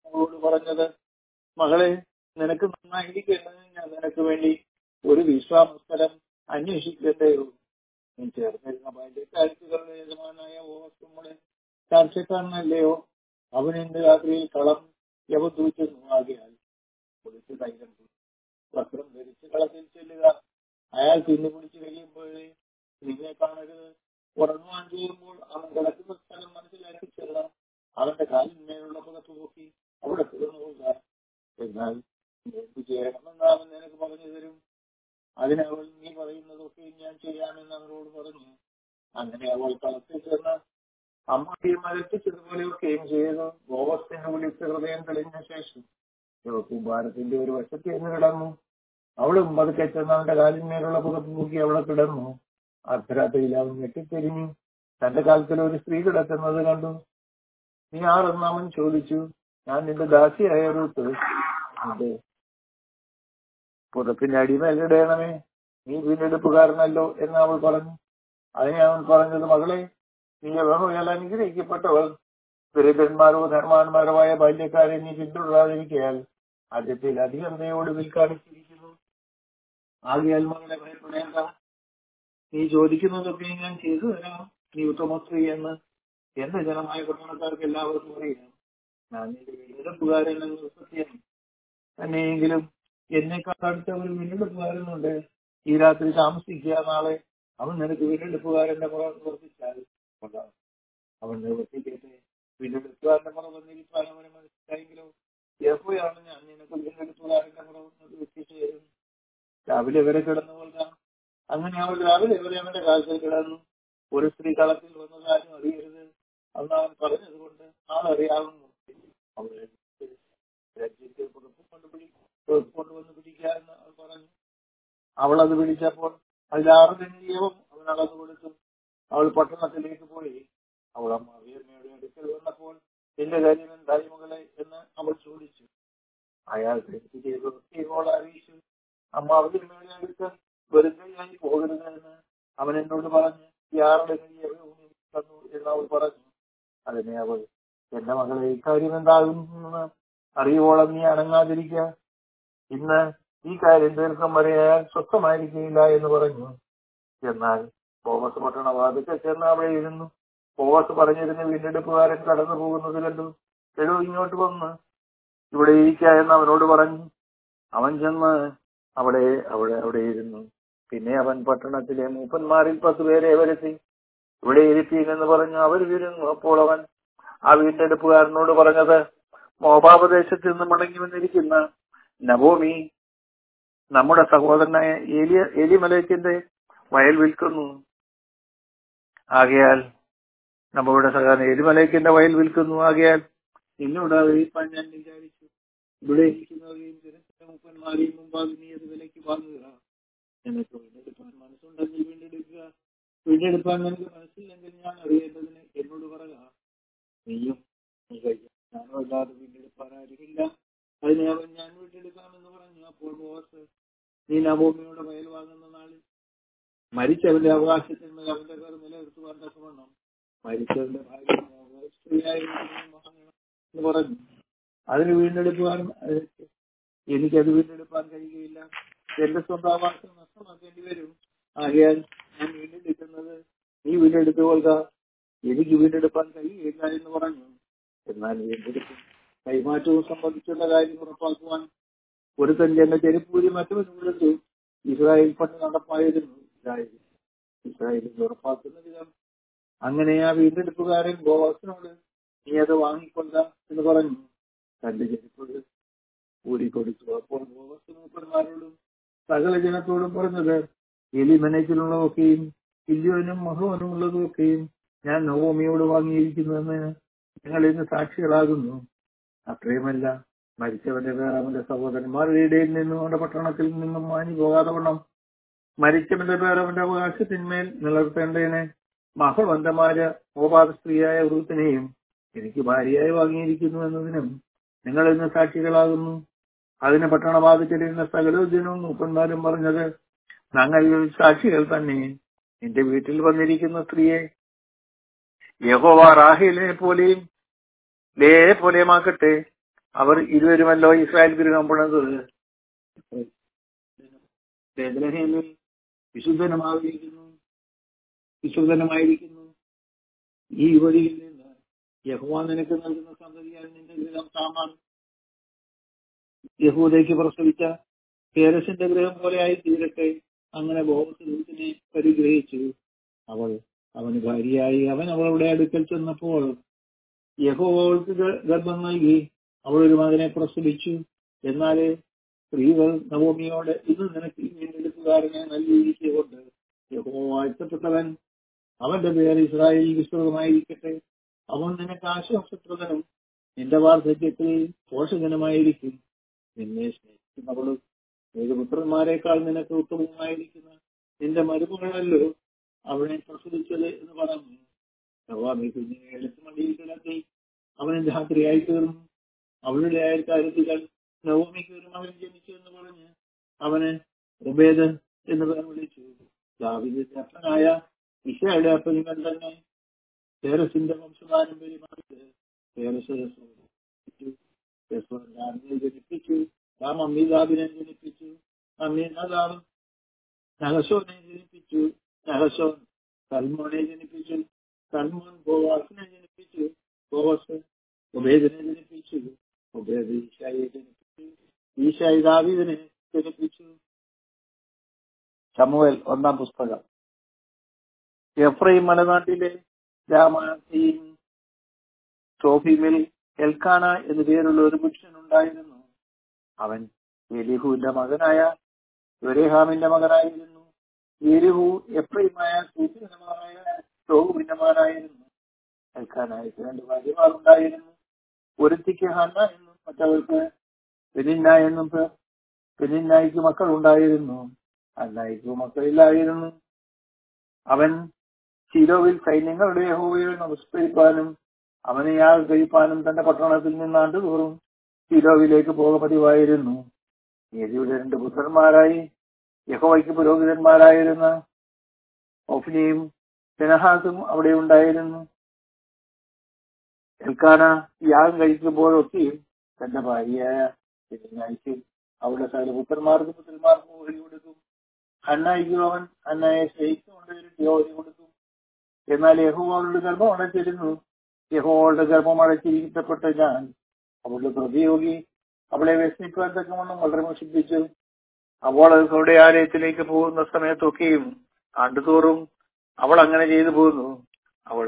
അവളോട് പറഞ്ഞത് മകളെ നിനക്ക് നന്നായിരിക്കുന്നത് ഞാൻ നിനക്ക് വേണ്ടി ഒരു വിശ്വാസസ്ഥലം അന്വേഷിക്കേണ്ടേയുള്ളൂ നീ ചേർന്നിരുന്ന ബാല്യക്കാഴ്ചകളുടെ യജമാനായ ഓസ്തുമുടെ ചർച്ചക്കാരനല്ലയോ അവൻ ഇന്ന് രാത്രിയിൽ കളം യവതൂറ്റുന്നു ആകയാൽ കുളിച്ച് തൈലം വസ്ത്രം ധരിച്ച് കളത്തിൽ ചെല്ലുക അയാൾ തിന്നു കുടിച്ച് കഴിയുമ്പോഴേ നിന്നെ കാണരുത് ഉറങ്ങുവാൻ ചെയ്യുമ്പോൾ അവൻ കിടക്കുന്ന സ്ഥലം മനസ്സിലാക്കി ചെല്ലാം അവന്റെ കാലിന്മേലുള്ള പുറത്ത് നോക്കി അവിടെ കിടന്നുകൊള്ളുക എന്നാൽ എന്ത് ചെയ്യണമെന്ന് അവൻ നിനക്ക് പറഞ്ഞു തരും അതിന് അവൾ നീ പറയുന്നതൊക്കെ ഞാൻ ചെയ്യാമെന്ന് അവരോട് പറഞ്ഞു അങ്ങനെ അവൾ കളത്തിൽ ചെന്ന് അമ്മയും മരപ്പിച്ചതുപോലെയൊക്കെയും ചെയ്തു ഗോവസ്ഥനെ വിളിച്ച് ഹൃദയം തെളിഞ്ഞ ശേഷം കുമ്പാരത്തിന്റെ ഒരു വശത്ത് എന്ന് കിടന്നു അവളും പതുക്കെ ചെന്ന് അവന്റെ കാലിന്മേലുള്ള പുറത്ത് നോക്കി അവളെ കിടന്നു അർദ്ധരാത്രിയിൽ അവൻ ഞെട്ടിത്തിരിഞ്ഞു തന്റെ കാലത്തിൽ ഒരു സ്ത്രീ കിടക്കുന്നത് കണ്ടു നീ ആരെന്ന് അവൻ ചോദിച്ചു ഞാൻ നിന്റെ ദാസിയായ റൂത്ത് നിന്റെ പുറത്തിന്റെ അടിമേലിടയണമേ നീ വീണ്ടെടുപ്പുകാരനല്ലോ എന്ന് അവൾ പറഞ്ഞു അതിനെ അവൻ പറഞ്ഞത് മകളെ നീ യഹോവയാൽ അനുഗ്രഹിക്കപ്പെട്ടവൾ ദരിദ്രന്മാരോ ധർമാന്മാരുമായ ബാല്യക്കാരെ നീ പിന്തുടരാതിരിക്കയാൽ ആദ്യത്തിൽ അധികതയോട് വിൽക്കാണിച്ചിരിക്കുന്നു ആകയാൽ മകളെ ഭയപ്പെടേണ്ട നീ ചോദിക്കുന്നതൊക്കെ ഞാൻ ചെയ്തു തരാം നീ ഉത്തമസ്ത്രീ എന്ന് എന്റെ ജനമായ കുടുംബക്കാർക്ക് എല്ലാവർക്കും അറിയാം ഞാൻ നിന്റെ വീണ്ടെടുപ്പുകാരൻ എന്ന് സത്യം തന്നെയെങ്കിലും എന്നെക്കാൾ അടുത്ത ഒരു വീണ്ടെടുപ്പുകാരനുണ്ട് ഈ രാത്രി താമസിക്കുക നാളെ അവൻ നിനക്ക് വീണ്ടെടുപ്പുകാരന്റെ മുറ പ്രവർത്തിച്ചാൽ കൊള്ളാം അവൻ നിവർത്തിക്കട്ടെ വീണ്ടെടുപ്പുകാരന്റെ മുറ വന്നിരിക്കാൻ അവന് മനസ്സിലായെങ്കിലോ യഹോയാണ് ഞാൻ നിനക്ക് വീണ്ടെടുപ്പുകാരന്റെ മുറ എത്തിച്ചു തരും രാവിലെ വരെ കിടന്നുകൊള്ളുക അങ്ങനെ അവൾ രാവിലെ വരെ അവന്റെ കാൽക്കൽ കിടന്നു ഒരു സ്ത്രീ കളത്തിൽ വന്നതാരും അറിയരുത് അന്ന് അവൻ പറഞ്ഞതുകൊണ്ട് ആളറിയാവുന്നു അവളെ രാജ്യത്തിൽ പുറത്ത് കൊണ്ടുപിടി കൊണ്ടുവന്ന് പിടിക്കാമെന്ന് അവൾ പറഞ്ഞു അവൾ അത് പിടിച്ചപ്പോൾ അതിലാറ് തെന്നിയവും അവൻ അളന്നു കൊടുത്തു അവൾ പട്ടണത്തിലേക്ക് പോയി അവൾ അമ്മ വീർമയുടെ അടുക്കൽ വന്നപ്പോൾ നിന്റെ കാര്യം എന്തായി മകളെ എന്ന് അവൾ ചോദിച്ചു അയാൾ തെറ്റ് ചെയ്തു ഇവൾ അറിയിച്ചു അമ്മ വീർമയുടെ അടുക്കൽ വെറുതെയായി പോകരുത് എന്ന് അവൻ എന്നോട് പറഞ്ഞു ഈ ആറുടെ തന്നു എന്ന് അവൾ പറഞ്ഞു അതിനെ അവൾ എന്റെ മകളെ ഇക്കാര്യം എന്താകുമെന്ന് അറിയുവോളം നീ അനങ്ങാതിരിക്കുക ഇന്ന് ഈ കാര്യം ദീർഘം വരെ അയാൾ സ്വസ്ഥമായിരിക്കില്ല എന്ന് പറഞ്ഞു എന്നാൽ ബോവസ് പട്ടണ വാതിക്കൽ ചെന്ന് അവിടെ ഇരുന്നു ബോവസ് പറഞ്ഞിരുന്ന വീണ്ടെടുപ്പുകാരൻ കടന്നു പോകുന്നത് കണ്ടു എടോ ഇങ്ങോട്ട് വന്ന് ഇവിടെ ഇരിക്ക എന്ന് അവനോട് പറഞ്ഞു അവൻ ചെന്ന് അവിടെ അവിടെ അവിടെ ഇരുന്നു പിന്നെ അവൻ പട്ടണത്തിലെ മൂപ്പന്മാരിൽ പത്ത് പേരെ വരുത്തി ഇവിടെ ഇരുത്തീൻ എന്ന് പറഞ്ഞു അവർ വിരുന്നു അപ്പോൾ അവൻ ആ വീണ്ടെടുപ്പുകാരനോട് പറഞ്ഞത് മോപാപദേശത്തിൽ നിന്ന് മടങ്ങി വന്നിരിക്കുന്ന നവോമി നമ്മുടെ സഹോദരനായ ഏലിയ എലിമലയത്തിന്റെ വയൽ വിൽക്കുന്നു ആകയാൽ നമ്മുടെ സഹോദരൻ എലിമലയത്തിന്റെ വയൽ വിൽക്കുന്നു ആകയാൽ നിന്നോട് അറിയിപ്പാൻ ഞാൻ വിചാരിച്ചു ഇവിടെ ഇരിക്കുന്നവരെയും ജനത്തിന്റെ മുപ്പന്മാരെയും മുമ്പാകെ നീ അത് വിലയ്ക്ക് വാങ്ങുക നിനക്ക് വീണ്ടെടുപ്പാൻ മനസ്സുണ്ടെങ്കിൽ വീണ്ടെടുക്കുക വീണ്ടെടുപ്പാൻ നിനക്ക് മനസ്സില്ലെങ്കിൽ ഞാൻ അറിയേണ്ടതിന് എന്നോട് പറയുക നീയും നീ കഴിയും ഞാനോ അല്ലാതെ വീണ്ടെടുപ്പാൻ ആരുമില്ല അതിനെ അവൻ ഞാൻ വീണ്ടെടുക്കാമെന്ന് പറഞ്ഞു അപ്പോൾ ബോസ് നീ നവോമിയുടെ വയൽ വാങ്ങുന്ന നാളിൽ മരിച്ചവന്റെ അവകാശത്തിന്മേൽ അവന്റെ പേർ നിലനിർത്തുവാൻ തക്കവണ്ണം മരിച്ചവന്റെ ഭാര്യ സ്ത്രീയായി എന്ന് പറഞ്ഞു അതിന് വീണ്ടെടുക്കുവാൻ എനിക്കത് വീണ്ടെടുപ്പാൻ കഴിയുകയില്ല എന്റെ സ്വന്തം അവകാശം നഷ്ടമാക്കേണ്ടി വരും ആകയാൽ ഞാൻ വീണ്ടെടുക്കുന്നത് നീ വീണ്ടെടുത്തുകൊള്ളുക എനിക്ക് വീണ്ടെടുപ്പാൻ കഴിയുകയില്ല എന്ന് പറഞ്ഞു എന്നാൽ വീണ്ടെടുക്കും കൈമാറ്റവും സംബന്ധിച്ചുള്ള കാര്യം ഉറപ്പാക്കുവാൻ ഒരു തന്റെ ചെരുപ്പൂരി മറ്റൊരു കൊടുത്തു ഇസ്രായേൽ പണ്ട് നടപ്പായിരുന്നു ഇസ്രായേൽ ഇസ്രായേലിൽ ഉറപ്പാക്കുന്ന വിധം അങ്ങനെ ആ വീണ്ടെടുപ്പുകാരൻ ബോവാസിനോട് നീ അത് വാങ്ങിക്കൊണ്ട എന്ന് പറഞ്ഞു തന്റെ ചെരുപ്പ് ഊരിക്കൊടുത്തു അപ്പോൾ ബോവസ് മൂപ്പന്മാരോടും സകല ജനത്തോടും പറഞ്ഞത് എലി മനേജിലുള്ളതൊക്കെയും ഇല്യോനും മഹോനും ഉള്ളതൊക്കെയും ഞാൻ നവോമിയോട് വാങ്ങിയിരിക്കുന്നുവെന്ന് ഞങ്ങൾ ഇന്ന് സാക്ഷികളാകുന്നു അത്രയുമല്ല മരിച്ചവന്റെ പേർ അവന്റെ സഹോദരന്മാരുടെ ഇടയിൽ നിന്നും അവന്റെ പട്ടണത്തിൽ നിന്നും മാഞ്ഞു പോകാതെ വണ്ണം മരിച്ചവന്റെ പേർ അവന്റെ അവകാശത്തിന്മേൽ നിലനിർത്തേണ്ടതിനെ മഹവന്തമാര ഓപാത സ്ത്രീയായ വൃത്തിനെയും എനിക്ക് ഭാര്യയായി വാങ്ങിയിരിക്കുന്നു എന്നതിനും നിങ്ങൾ ഇന്ന് സാക്ഷികളാകുന്നു അതിന് പട്ടണവാദിച്ചിരുന്ന സകല ജനവും മൂപ്പന്മാരും പറഞ്ഞത് ഞങ്ങൾ സാക്ഷികൾ തന്നെ നിന്റെ വീട്ടിൽ വന്നിരിക്കുന്ന സ്ത്രീയെ യഹോവ റാഹിലെ പോലെയും ലേ പോലെയുമാക്കട്ടെ അവർ ഇരുവരുമല്ലോ ഇസ്രായേൽ ഗൃഹം പണിത് ബേത്ലഹേമിൽ വിശുദ്ധനമായിരിക്കുന്നു വിശുദ്ധനമായിരിക്കുന്നു ഈ വഴിയിൽ നിന്ന് യഹോവ നിനക്ക് നൽകുന്ന സന്തതിയാൽ നിന്റെ ഗൃഹം സാമാൻ യഹൂദയ്ക്ക് പ്രസവിച്ച പേരസിന്റെ ഗൃഹം പോലെ ആയി തീരട്ടെ അങ്ങനെ ബോധത്തിനെ പരിഗ്രഹിച്ചു അവൾ അവന് ഭാര്യയായി അവൻ അവളുടെ അടുക്കൽ ചെന്നപ്പോൾ യഹോവ അവൾക്ക് ഗ- ഗർഭം നൽകി അവൾ ഒരു മകനെ പ്രസവിച്ചു എന്നാൽ സ്ത്രീകൾ നവോമിയോട് ഇത് നിനക്ക് ഈ വീണ്ടെടുപ്പുകാരനെ നൽകിയിരിക്കൊണ്ട് യഹോവ വാഴ്ത്തപ്പെട്ടവൻ അവന്റെ പേര് ഇസ്രായേൽ വിസ്തൃതമായിരിക്കട്ടെ അവൻ നിനക്ക് ആശ്വാസപ്രദനും നിന്റെ വാർദ്ധക്യത്തിൽ പോഷകനുമായിരിക്കും നിന്നെ സ്നേഹിക്കുന്നവളും ഏത് പുത്രന്മാരെക്കാൾ നിനക്ക് ഉത്തമമായിരിക്കുന്ന നിന്റെ മരുമകളല്ലോ അവനെ പ്രസവിച്ചത് എന്ന് പറഞ്ഞു നവാമി കുഞ്ഞിനെ എടുത്ത് മടിയിൽ കിടത്തി അവന് രാത്രിയായി തീർന്നു അവളുടെ അയൽക്കാരത്തികൾ നവോമിക്ക് ഒരു മകൻ ജനിച്ചു എന്ന് പറഞ്ഞ് അവന് ഉബേദ് എന്ന് പേർ വിളിച്ചു ദാവിദിന്റെ അപ്പനായ ഇഷയുടെ അപ്പൻ ഇവൻ തന്നെ തേരസിന്റെ വംശപാരമ്പര്യമായിട്ട് തേരസ് ജനിപ്പിച്ചു നാം അമ്മീദാബിനെ ജനിപ്പിച്ചു അമ്മീനാദാബ് നഹസോനെ ജനിപ്പിച്ചു നഹസോൻ സൽമോനെ ജനിപ്പിച്ചു സൽമോൻ ബോവാസിനെ ജനിപ്പിച്ചു ബോവസ് ഉബേദിനെ ജനിപ്പിച്ചു ഉബേദ് ഈശായെ ജനിപ്പിച്ചു ഈശായി ദാവീദിനെ ജനിപ്പിച്ചു ശമുവേൽ ഒന്നാം പുസ്തകം എഫ്രൈം മലനാട്ടിലെ രാമാസീം സോഫീമിൽ എൽക്കാന എന്നു പേരുള്ള ഒരു പുരുഷനുണ്ടായിരുന്നു അവൻ എലിഹുവിന്റെ മകനായ യൊരേഹാമിന്റെ മകനായിരുന്നു എലിഹു എഫ്രൈമായ സൂഫിന്റെ മകനായ ഷോഹുവിന്റെ മകനായിരുന്നു എൽക്കാനായിട്ട് രണ്ട് ഭാര്യമാരുണ്ടായിരുന്നു ഒരുത്തിക്ക് ഹന്ന എന്നും മറ്റവൾക്ക് പെനിന്ന എന്നും പേർ പെനിന്നായിക്ക് മക്കൾ ഉണ്ടായിരുന്നു ഹന്നായിക്ക് മക്കളില്ലായിരുന്നു അവൻ ശിലോവിൽ സൈന്യങ്ങളുടെ യഹോവയെ നമസ്കരിപ്പാനും അവനെ യാൾ കഴിപ്പാനും തന്റെ പട്ടണത്തിൽ നിന്നാണ്ട് തോറും ശിലോവിലേക്ക് പോക പതിവായിരുന്നു നീതിയുടെ രണ്ട് പുത്രന്മാരായി യഹോവയ്ക്ക് പുരോഹിതന്മാരായിരുന്ന ഒഫ്നിയും സെനഹാസും അവിടെ ഉണ്ടായിരുന്നു എൽക്കാന യാഗം കഴിക്കുമ്പോഴൊക്കെയും തന്റെ ഭാര്യയായ പെനിന്നായിക്ക് അവളുടെ സകല പുത്രന്മാർക്കും പുത്രന്മാർക്കും ഓഹരി കൊടുക്കും ഹന്നായിക്കും അവൻ ഹന്നായെ സ്നേഹിച്ചുകൊണ്ട് ഒരു ജോലി കൊടുക്കും എന്നാൽ യഹോവളുടെ ഗർഭം അടച്ചിരുന്നു യഹോവളുടെ ഗർഭം അടച്ചിരിക്കപ്പെട്ട ഞാൻ അവളുടെ പ്രതിയോഗി അവളെ വ്യസനിക്കുവാൻ തക്കവണ്ണം വളരെ മോഷിപ്പിച്ചു അവൾ അവളുടെ ആലയത്തിലേക്ക് പോകുന്ന സമയത്തൊക്കെയും ആണ്ടുതോറും അവൾ അങ്ങനെ ചെയ്തു പോകുന്നു അവൾ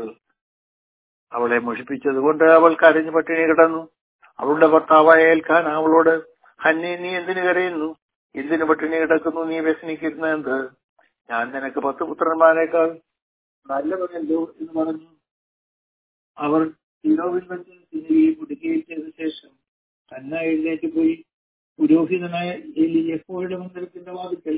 അവളെ മോഷിപ്പിച്ചത് കൊണ്ട് അവൾ കരഞ്ഞു പട്ടിണി കിടന്നു അവളുടെ ഭർത്താവായ ഏൽക്കാൻ അവളോട് ഹന്നെ നീ എന്തിനു കരയുന്നു എന്തിനു പട്ടിണി കിടക്കുന്നു നീ വ്യസനിക്കുന്ന എന്ത് ഞാൻ നിനക്ക് പത്ത് പുത്രന്മാരെക്കാൾ നല്ലവരല്ലോ എന്ന് പറഞ്ഞു അവർ ശിലോവിൽ വെച്ച് തിന്നുകയും കുടിക്കുകയും ചെയ്ത ശേഷം അന്ന എഴുന്നേറ്റ് പോയി പുരോഹിതനായ എലി യഹോയുടെ മന്ദിരത്തിന്റെ വാതിക്കൽ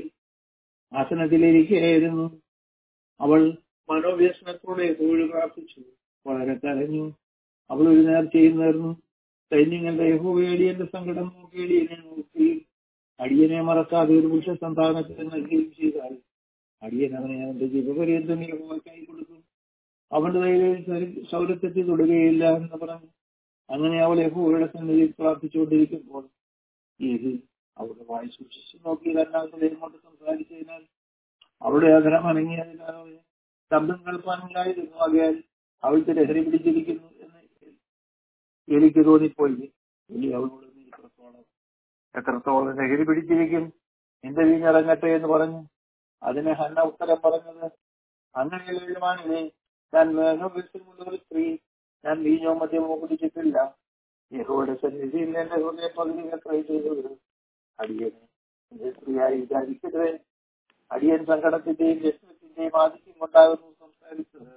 ആസനത്തിലിരിക്കുകയായിരുന്നു അവൾ മനോവ്യസനത്തോടെ യഹോയോട് പ്രാർത്ഥിച്ചു വളരെ കരഞ്ഞു അവൾ ഒരു നേർച്ചയും നേർന്നു സൈന്യങ്ങളുടെ യഹോവയടിയന്റെ സങ്കടം നോക്കി അടിയനെ നോക്കി അടിയനെ മറക്കാതെ ഒരു പുരുഷ സന്താനത്തിന് നൽകുകയും ചെയ്താൽ അടിയൻ അവനെ അവന്റെ ജീവപര്യന്തം യഹോവയ്ക്കായി കൊടുക്കും അവന്റെ കയ്യിൽ സൗരത്വത്തിൽ തൊടുകയില്ല എന്ന് പറഞ്ഞു അങ്ങനെ അവൾ യഹോവയുടെ സന്നിധിയിൽ പ്രാർത്ഥിച്ചുകൊണ്ടിരിക്കുമ്പോൾ ഇത് അവളുടെ വായി സൂക്ഷിച്ചു നോക്കി രണ്ടാമത്തെ ദൈവമോട്ട് സംസാരിച്ചതിനാൽ അവളുടെ അധരം അനങ്ങിയതിനാൽ ശബ്ദം കേൾപ്പാനുണ്ടായിരുന്നു ആകയാൽ അവൾക്ക് ലഹരി പിടിച്ചിരിക്കുന്നു എന്ന് എനിക്ക് തോന്നിപ്പോയി ഇനി അവളോട് നീ എത്രത്തോളം എത്രത്തോളം ലഹരി പിടിച്ചിരിക്കും നിന്റെ വീഞ്ഞിറങ്ങട്ടെ എന്ന് പറഞ്ഞു അതിന് ഹന്ന ഉത്തരം പറഞ്ഞത് അങ്ങനെ എഴുതുവാനില്ലേ ഞാൻ മനോവിഷമുള്ള ഒരു സ്ത്രീ ഞാൻ വീഞ്ഞോ മദ്യമോ കുടിച്ചിട്ടില്ല യഹോയുടെ സന്നിധിയിൽ എന്റെ ഹൃദയ പകുതി ട്രൈ ചെയ്തത് അടിയനെ എന്റെ സ്ത്രീയായി വിചാരിക്കരുത് അടിയൻ സങ്കടത്തിന്റെയും വ്യസനത്തിന്റെയും ആധിക്യം കൊണ്ടാകുന്നു സംസാരിച്ചത്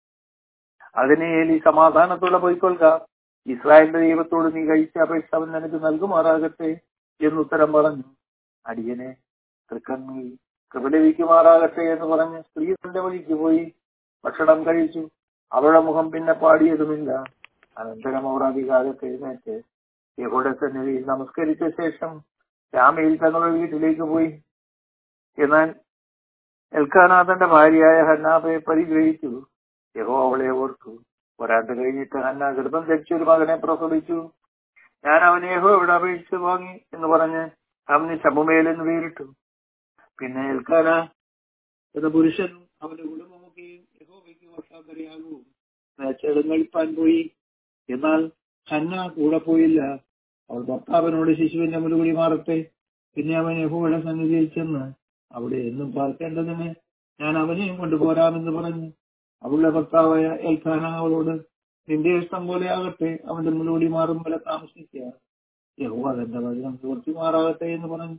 അതിനെ ഏലി സമാധാനത്തോടെ പോയിക്കൊള്ളുക ഇസ്രായേലിന്റെ ദൈവത്തോട് നീ കഴിച്ച അപേക്ഷ അവൻ നിനക്ക് നൽകുമാറാകട്ടെ എന്നുത്തരം പറഞ്ഞു അടിയനെ തൃക്കണ്ണിൽ കൃപ ലഭിക്കുമാറാകട്ടെ എന്ന് പറഞ്ഞ് സ്ത്രീ തന്റെ വഴിക്ക് പോയി ഭക്ഷണം കഴിച്ചു അവളുടെ മുഖം പിന്നെ പാടിയതുമില്ല അനന്തരം അവർ അധികാരത്തെ എഴുന്നേറ്റ് യഹോയുടെ സന്നിധിയിൽ നമസ്കരിച്ച ശേഷം രാമയിൽ തങ്ങളുടെ വീട്ടിലേക്ക് പോയി എന്നാൽ എൽക്കാനാഥന്റെ ഭാര്യയായ ഹന്നാബയെ പരിഗ്രഹിച്ചു യഹോ അവളെ ഓർത്തു ഒരാണ്ട് കഴിഞ്ഞിട്ട് ഹന്ന ഗർഭം ധരിച്ച ഒരു മകനെ പ്രസവിച്ചു ഞാൻ അവനെ യഹോവയോട് അപേക്ഷിച്ച് വാങ്ങി എന്ന് പറഞ്ഞ് അവന് ശമുമേൽ എന്ന് പേരിട്ടു പിന്നെ എൽക്കാന എന്ന പുരുഷനും അവന്റെ കുടുംബമൊക്കെയും യഹോവയ്ക്ക് വർഷാന്തരയാകും ചെളുങ്ങളിപ്പാൻ പോയി എന്നാൽ ഹന്ന കൂടെ പോയില്ല അവൾ ഭർത്താവിനോട് ശിശുവിന്റെ മുരുകുടി മാറട്ടെ പിന്നെ അവൻ യഹോവയുടെ സന്നിധിയിൽ ചെന്ന് അവിടെ എന്നും പാർക്കേണ്ടതിന് ഞാൻ അവനെയും കൊണ്ടുപോരാമെന്ന് പറഞ്ഞു അവളുടെ ഭർത്താവായ എൽഖാന അവളോട് നിന്റെ ഇഷ്ടം പോലെ ആകട്ടെ അവന്റെ മുലോടി മാറും പോലെ താമസിക്കുക യഹോവ തന്റെ വചനം നിവർത്തിമാറാകട്ടെ എന്ന് പറഞ്ഞു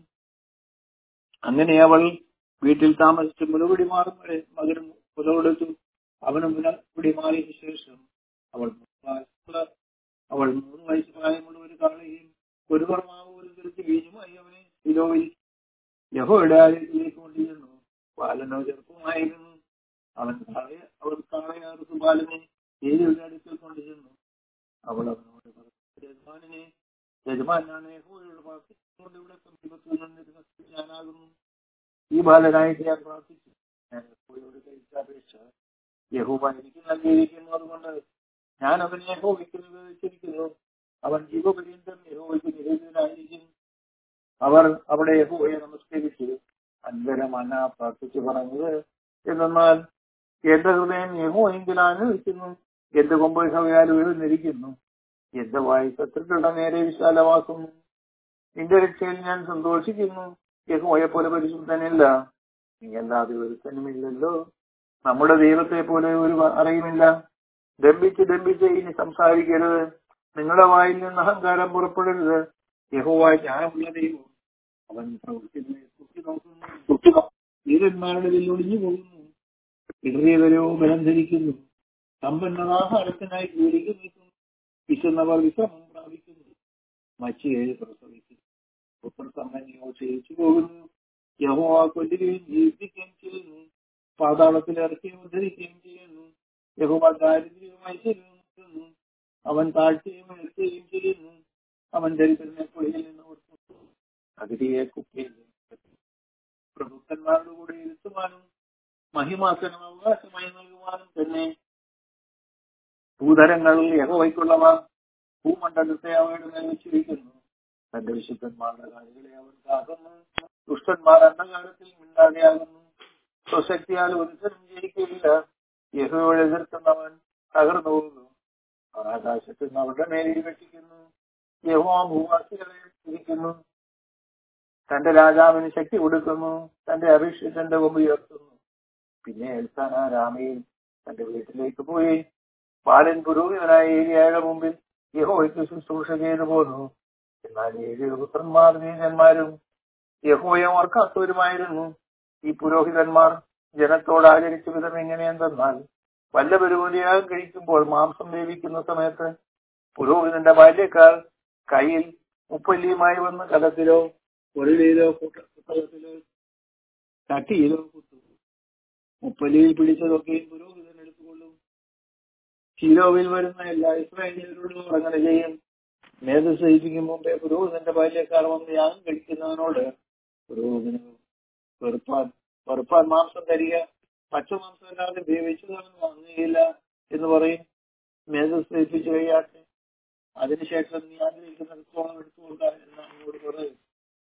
അങ്ങനെ അവൾ വീട്ടിൽ താമസിച്ച് മുലകുടി മാറും വരെ മകനും മുലകൊടുത്തു അവന് മുലകുടി മാറിയ ശേഷം അവൾ വയസ്സുള്ള അവൾ മൂന്ന് വയസ്സ് പ്രായമുള്ള ഒരു കാളയും ഒരു പറമാവ് ഒരു തിരുത്തി വീഞ്ഞുമായി അവനെ ശിലോവിൽ യഹോയുടെ ആലയത്തിലേക്ക് കൊണ്ടുചെന്നു ബാലനോ ചെറുപ്പമായിരുന്നു അവൻ കാളയെ അവൾ കാളയാർക്ക് ബാലനെ ഏരിയുടെ അടുക്കൽ കൊണ്ടുചെന്നു അവൾ അവനോട് പറഞ്ഞു, യജമാനനെ യജമാനാണ് യഹോവയോട് പ്രാർത്ഥിച്ചുകൊണ്ട് ഇവിടെ സമീപത്ത് നിന്നിരുന്ന സ്ത്രീ ഞാനാകുന്നു ഈ ബാലനായിട്ട് ഞാൻ പ്രാർത്ഥിച്ചു ഞാൻ യഹോവയോട് കഴിച്ചാപേക്ഷ യഹോവ എനിക്ക് നൽകിയിരിക്കുന്നു അതുകൊണ്ട് ഞാൻ അവനെ യഹോവയ്ക്ക് നിവേദിച്ചിരിക്കുന്നു അവൻ ജീവപര്യന്തം യഹോവയ്ക്ക് നിവേദിതനായിരിക്കും അവർ അവിടെ യഹോവയെ നമസ്കരിച്ചു അന്തരമന പ്രാർത്ഥിച്ചു പറഞ്ഞത് എന്നാൽ എന്റെ ഹൃദയം യഹോവെങ്കിലാണ് നിൽക്കുന്നു എന്റെ കൊമ്പ് യഹോവയാൽ ഉയർന്നിരിക്കുന്നു എന്റെ വായി ശത്രുക്കളുടെ നേരെ വിശാലമാക്കുന്നു നിന്റെ രക്ഷയിൽ ഞാൻ സന്തോഷിക്കുന്നു യഹോവയെ പോലെ പരിശുദ്ധനില്ല നീ അല്ലാതെ ഒരുത്തനുമില്ലല്ലോ നമ്മുടെ ദൈവത്തെ പോലെ ഒരു അറിയുമില്ല ദമ്പിച്ച് ദമ്പിച്ച് ഇനി സംസാരിക്കരുത് നിങ്ങളുടെ വായിൽ നിന്ന് അഹങ്കാരം പുറപ്പെടരുത് യഹോവ ജ്ഞാനമുള്ള ദൈവം അവൻ പ്രവർത്തികളെ കുത്തി നോക്കുന്നു വീരന്മാരുടെ വില്ലൊടിഞ്ഞു പോകുന്നു ഇടറിയവരോ ബലം ധരിക്കുന്നു സമ്പന്നർ ആഹാരത്തിനായി ജോലിക്ക് നിൽക്കുന്നു വിശന്നവർ വിശ്രമം പ്രാപിക്കുന്നു മച്ചിയെ പ്രസവിക്കുന്നു പുത്രസമ്പന്നയോ ക്ഷയിച്ചു പോകുന്നു യഹോവ കൊല്ലുകയും ജീവിപ്പിക്കുകയും ചെയ്യുന്നു പാതാളത്തിൽ ഇറക്കുകയും ഉദ്ധരിക്കുകയും ചെയ്യുന്നു യഹോവ ദാരിദ്ര്യവുമായി ചെയ്യുന്നു അവൻ താഴ്ചയും ഉയർത്തുകയും ചെയ്യുന്നു അവൻ ദരിദ്രനെ പുഴയിൽ നിന്ന് ഓർക്കുന്നു അതിരിയെ കുപ്പിയിൽ പ്രഭുക്കന്മാരുടെ കൂടെ ഇരുത്തുവാനും മഹിമാസനം അവകാശമായി നൽകുവാനും തന്നെ ഭൂതരങ്ങൾ യഹോവയ്ക്കുള്ളവ ഭൂമണ്ഡലത്തെ അവയുടെ മേൽ വെച്ചിരിക്കുന്നു തന്റെ വിശുദ്ധന്മാരുടെ കാര്യങ്ങളെ അവൻ കാക്കുന്നു ദുഷ്ടന്മാർ അന്നകാലത്തിൽ മിണ്ടാതെയാകുന്നു സ്വശക്തിയാൽ ഒരുത്തരും ജയിക്കില്ല യഹോയോട് എതിർക്കുന്നവൻ തകർന്നു പോകുന്നു ആകാശത്ത് നിന്ന് അവരുടെ മേലിൽ വെട്ടിക്കുന്നു യഹോ ഭൂവാസികളെ ഇരിക്കുന്നു തന്റെ രാജാവിന് ശക്തി കൊടുക്കുന്നു തന്റെ അഭിഷേകന്റെ കൊമ്പ് ഉയർത്തുന്നു പിന്നെ എൽസാന രാമയിൽ തന്റെ വീട്ടിലേക്ക് പോയി ബാലൻ പുരോഹിതനായ ഏരിയയുടെ മുമ്പിൽ യഹോയ്ക്ക് ശുശ്രൂഷ ചെയ്തു പോന്നു എന്നാൽ ഏഴ് പുത്രന്മാർ നീചന്മാരും യഹോയെ ഓർക്കാത്തവരുമായിരുന്നു ഈ പുരോഹിതന്മാർ ജനത്തോട് ആചരിച്ച വിധം എങ്ങനെയെന്തെന്നാൽ വല്ല പരിപാടിയാകും കഴിക്കുമ്പോൾ മാംസം വേവിക്കുന്ന സമയത്ത് പുരോഹിതന്റെ ബാല്യക്കാർ കയ്യിൽ മുപ്പല്ലിയുമായി വന്ന് കലത്തിലോ ഉരുളിയിലോ പുസ്തകത്തിലോ ചട്ടിയിലോ കുത്തും മുപ്പല്ലിയിൽ പിടിച്ചതൊക്കെയും പുരോഹിതൻ എടുത്തുകൊള്ളും ശീലോവിൽ വരുന്ന എല്ലാ ഇസ്രായേലിയരോടും അങ്ങനെ ചെയ്യും നേതൃസഹിപ്പിക്കും മുമ്പേ പുരോഹിതന്റെ ബാല്യക്കാർ വന്ന് യാഗം കഴിക്കുന്നവനോട് പുരോഹിതന് വെറുപ്പാൻ വെറുപ്പാൻ മാംസം തരിക പച്ചമാംസമല്ലാതെ വേവിച്ചതൊന്നും വാങ്ങുകയില്ല എന്ന് പറയും മേധസ്സേൽപ്പിച്ചു കഴിയാട്ടെ അതിനുശേഷം നീ ആഗ്രഹിക്കുന്നിടത്തോളം എടുത്തു കൊടുക്കാൻ എന്ന് അവനോട് പറയും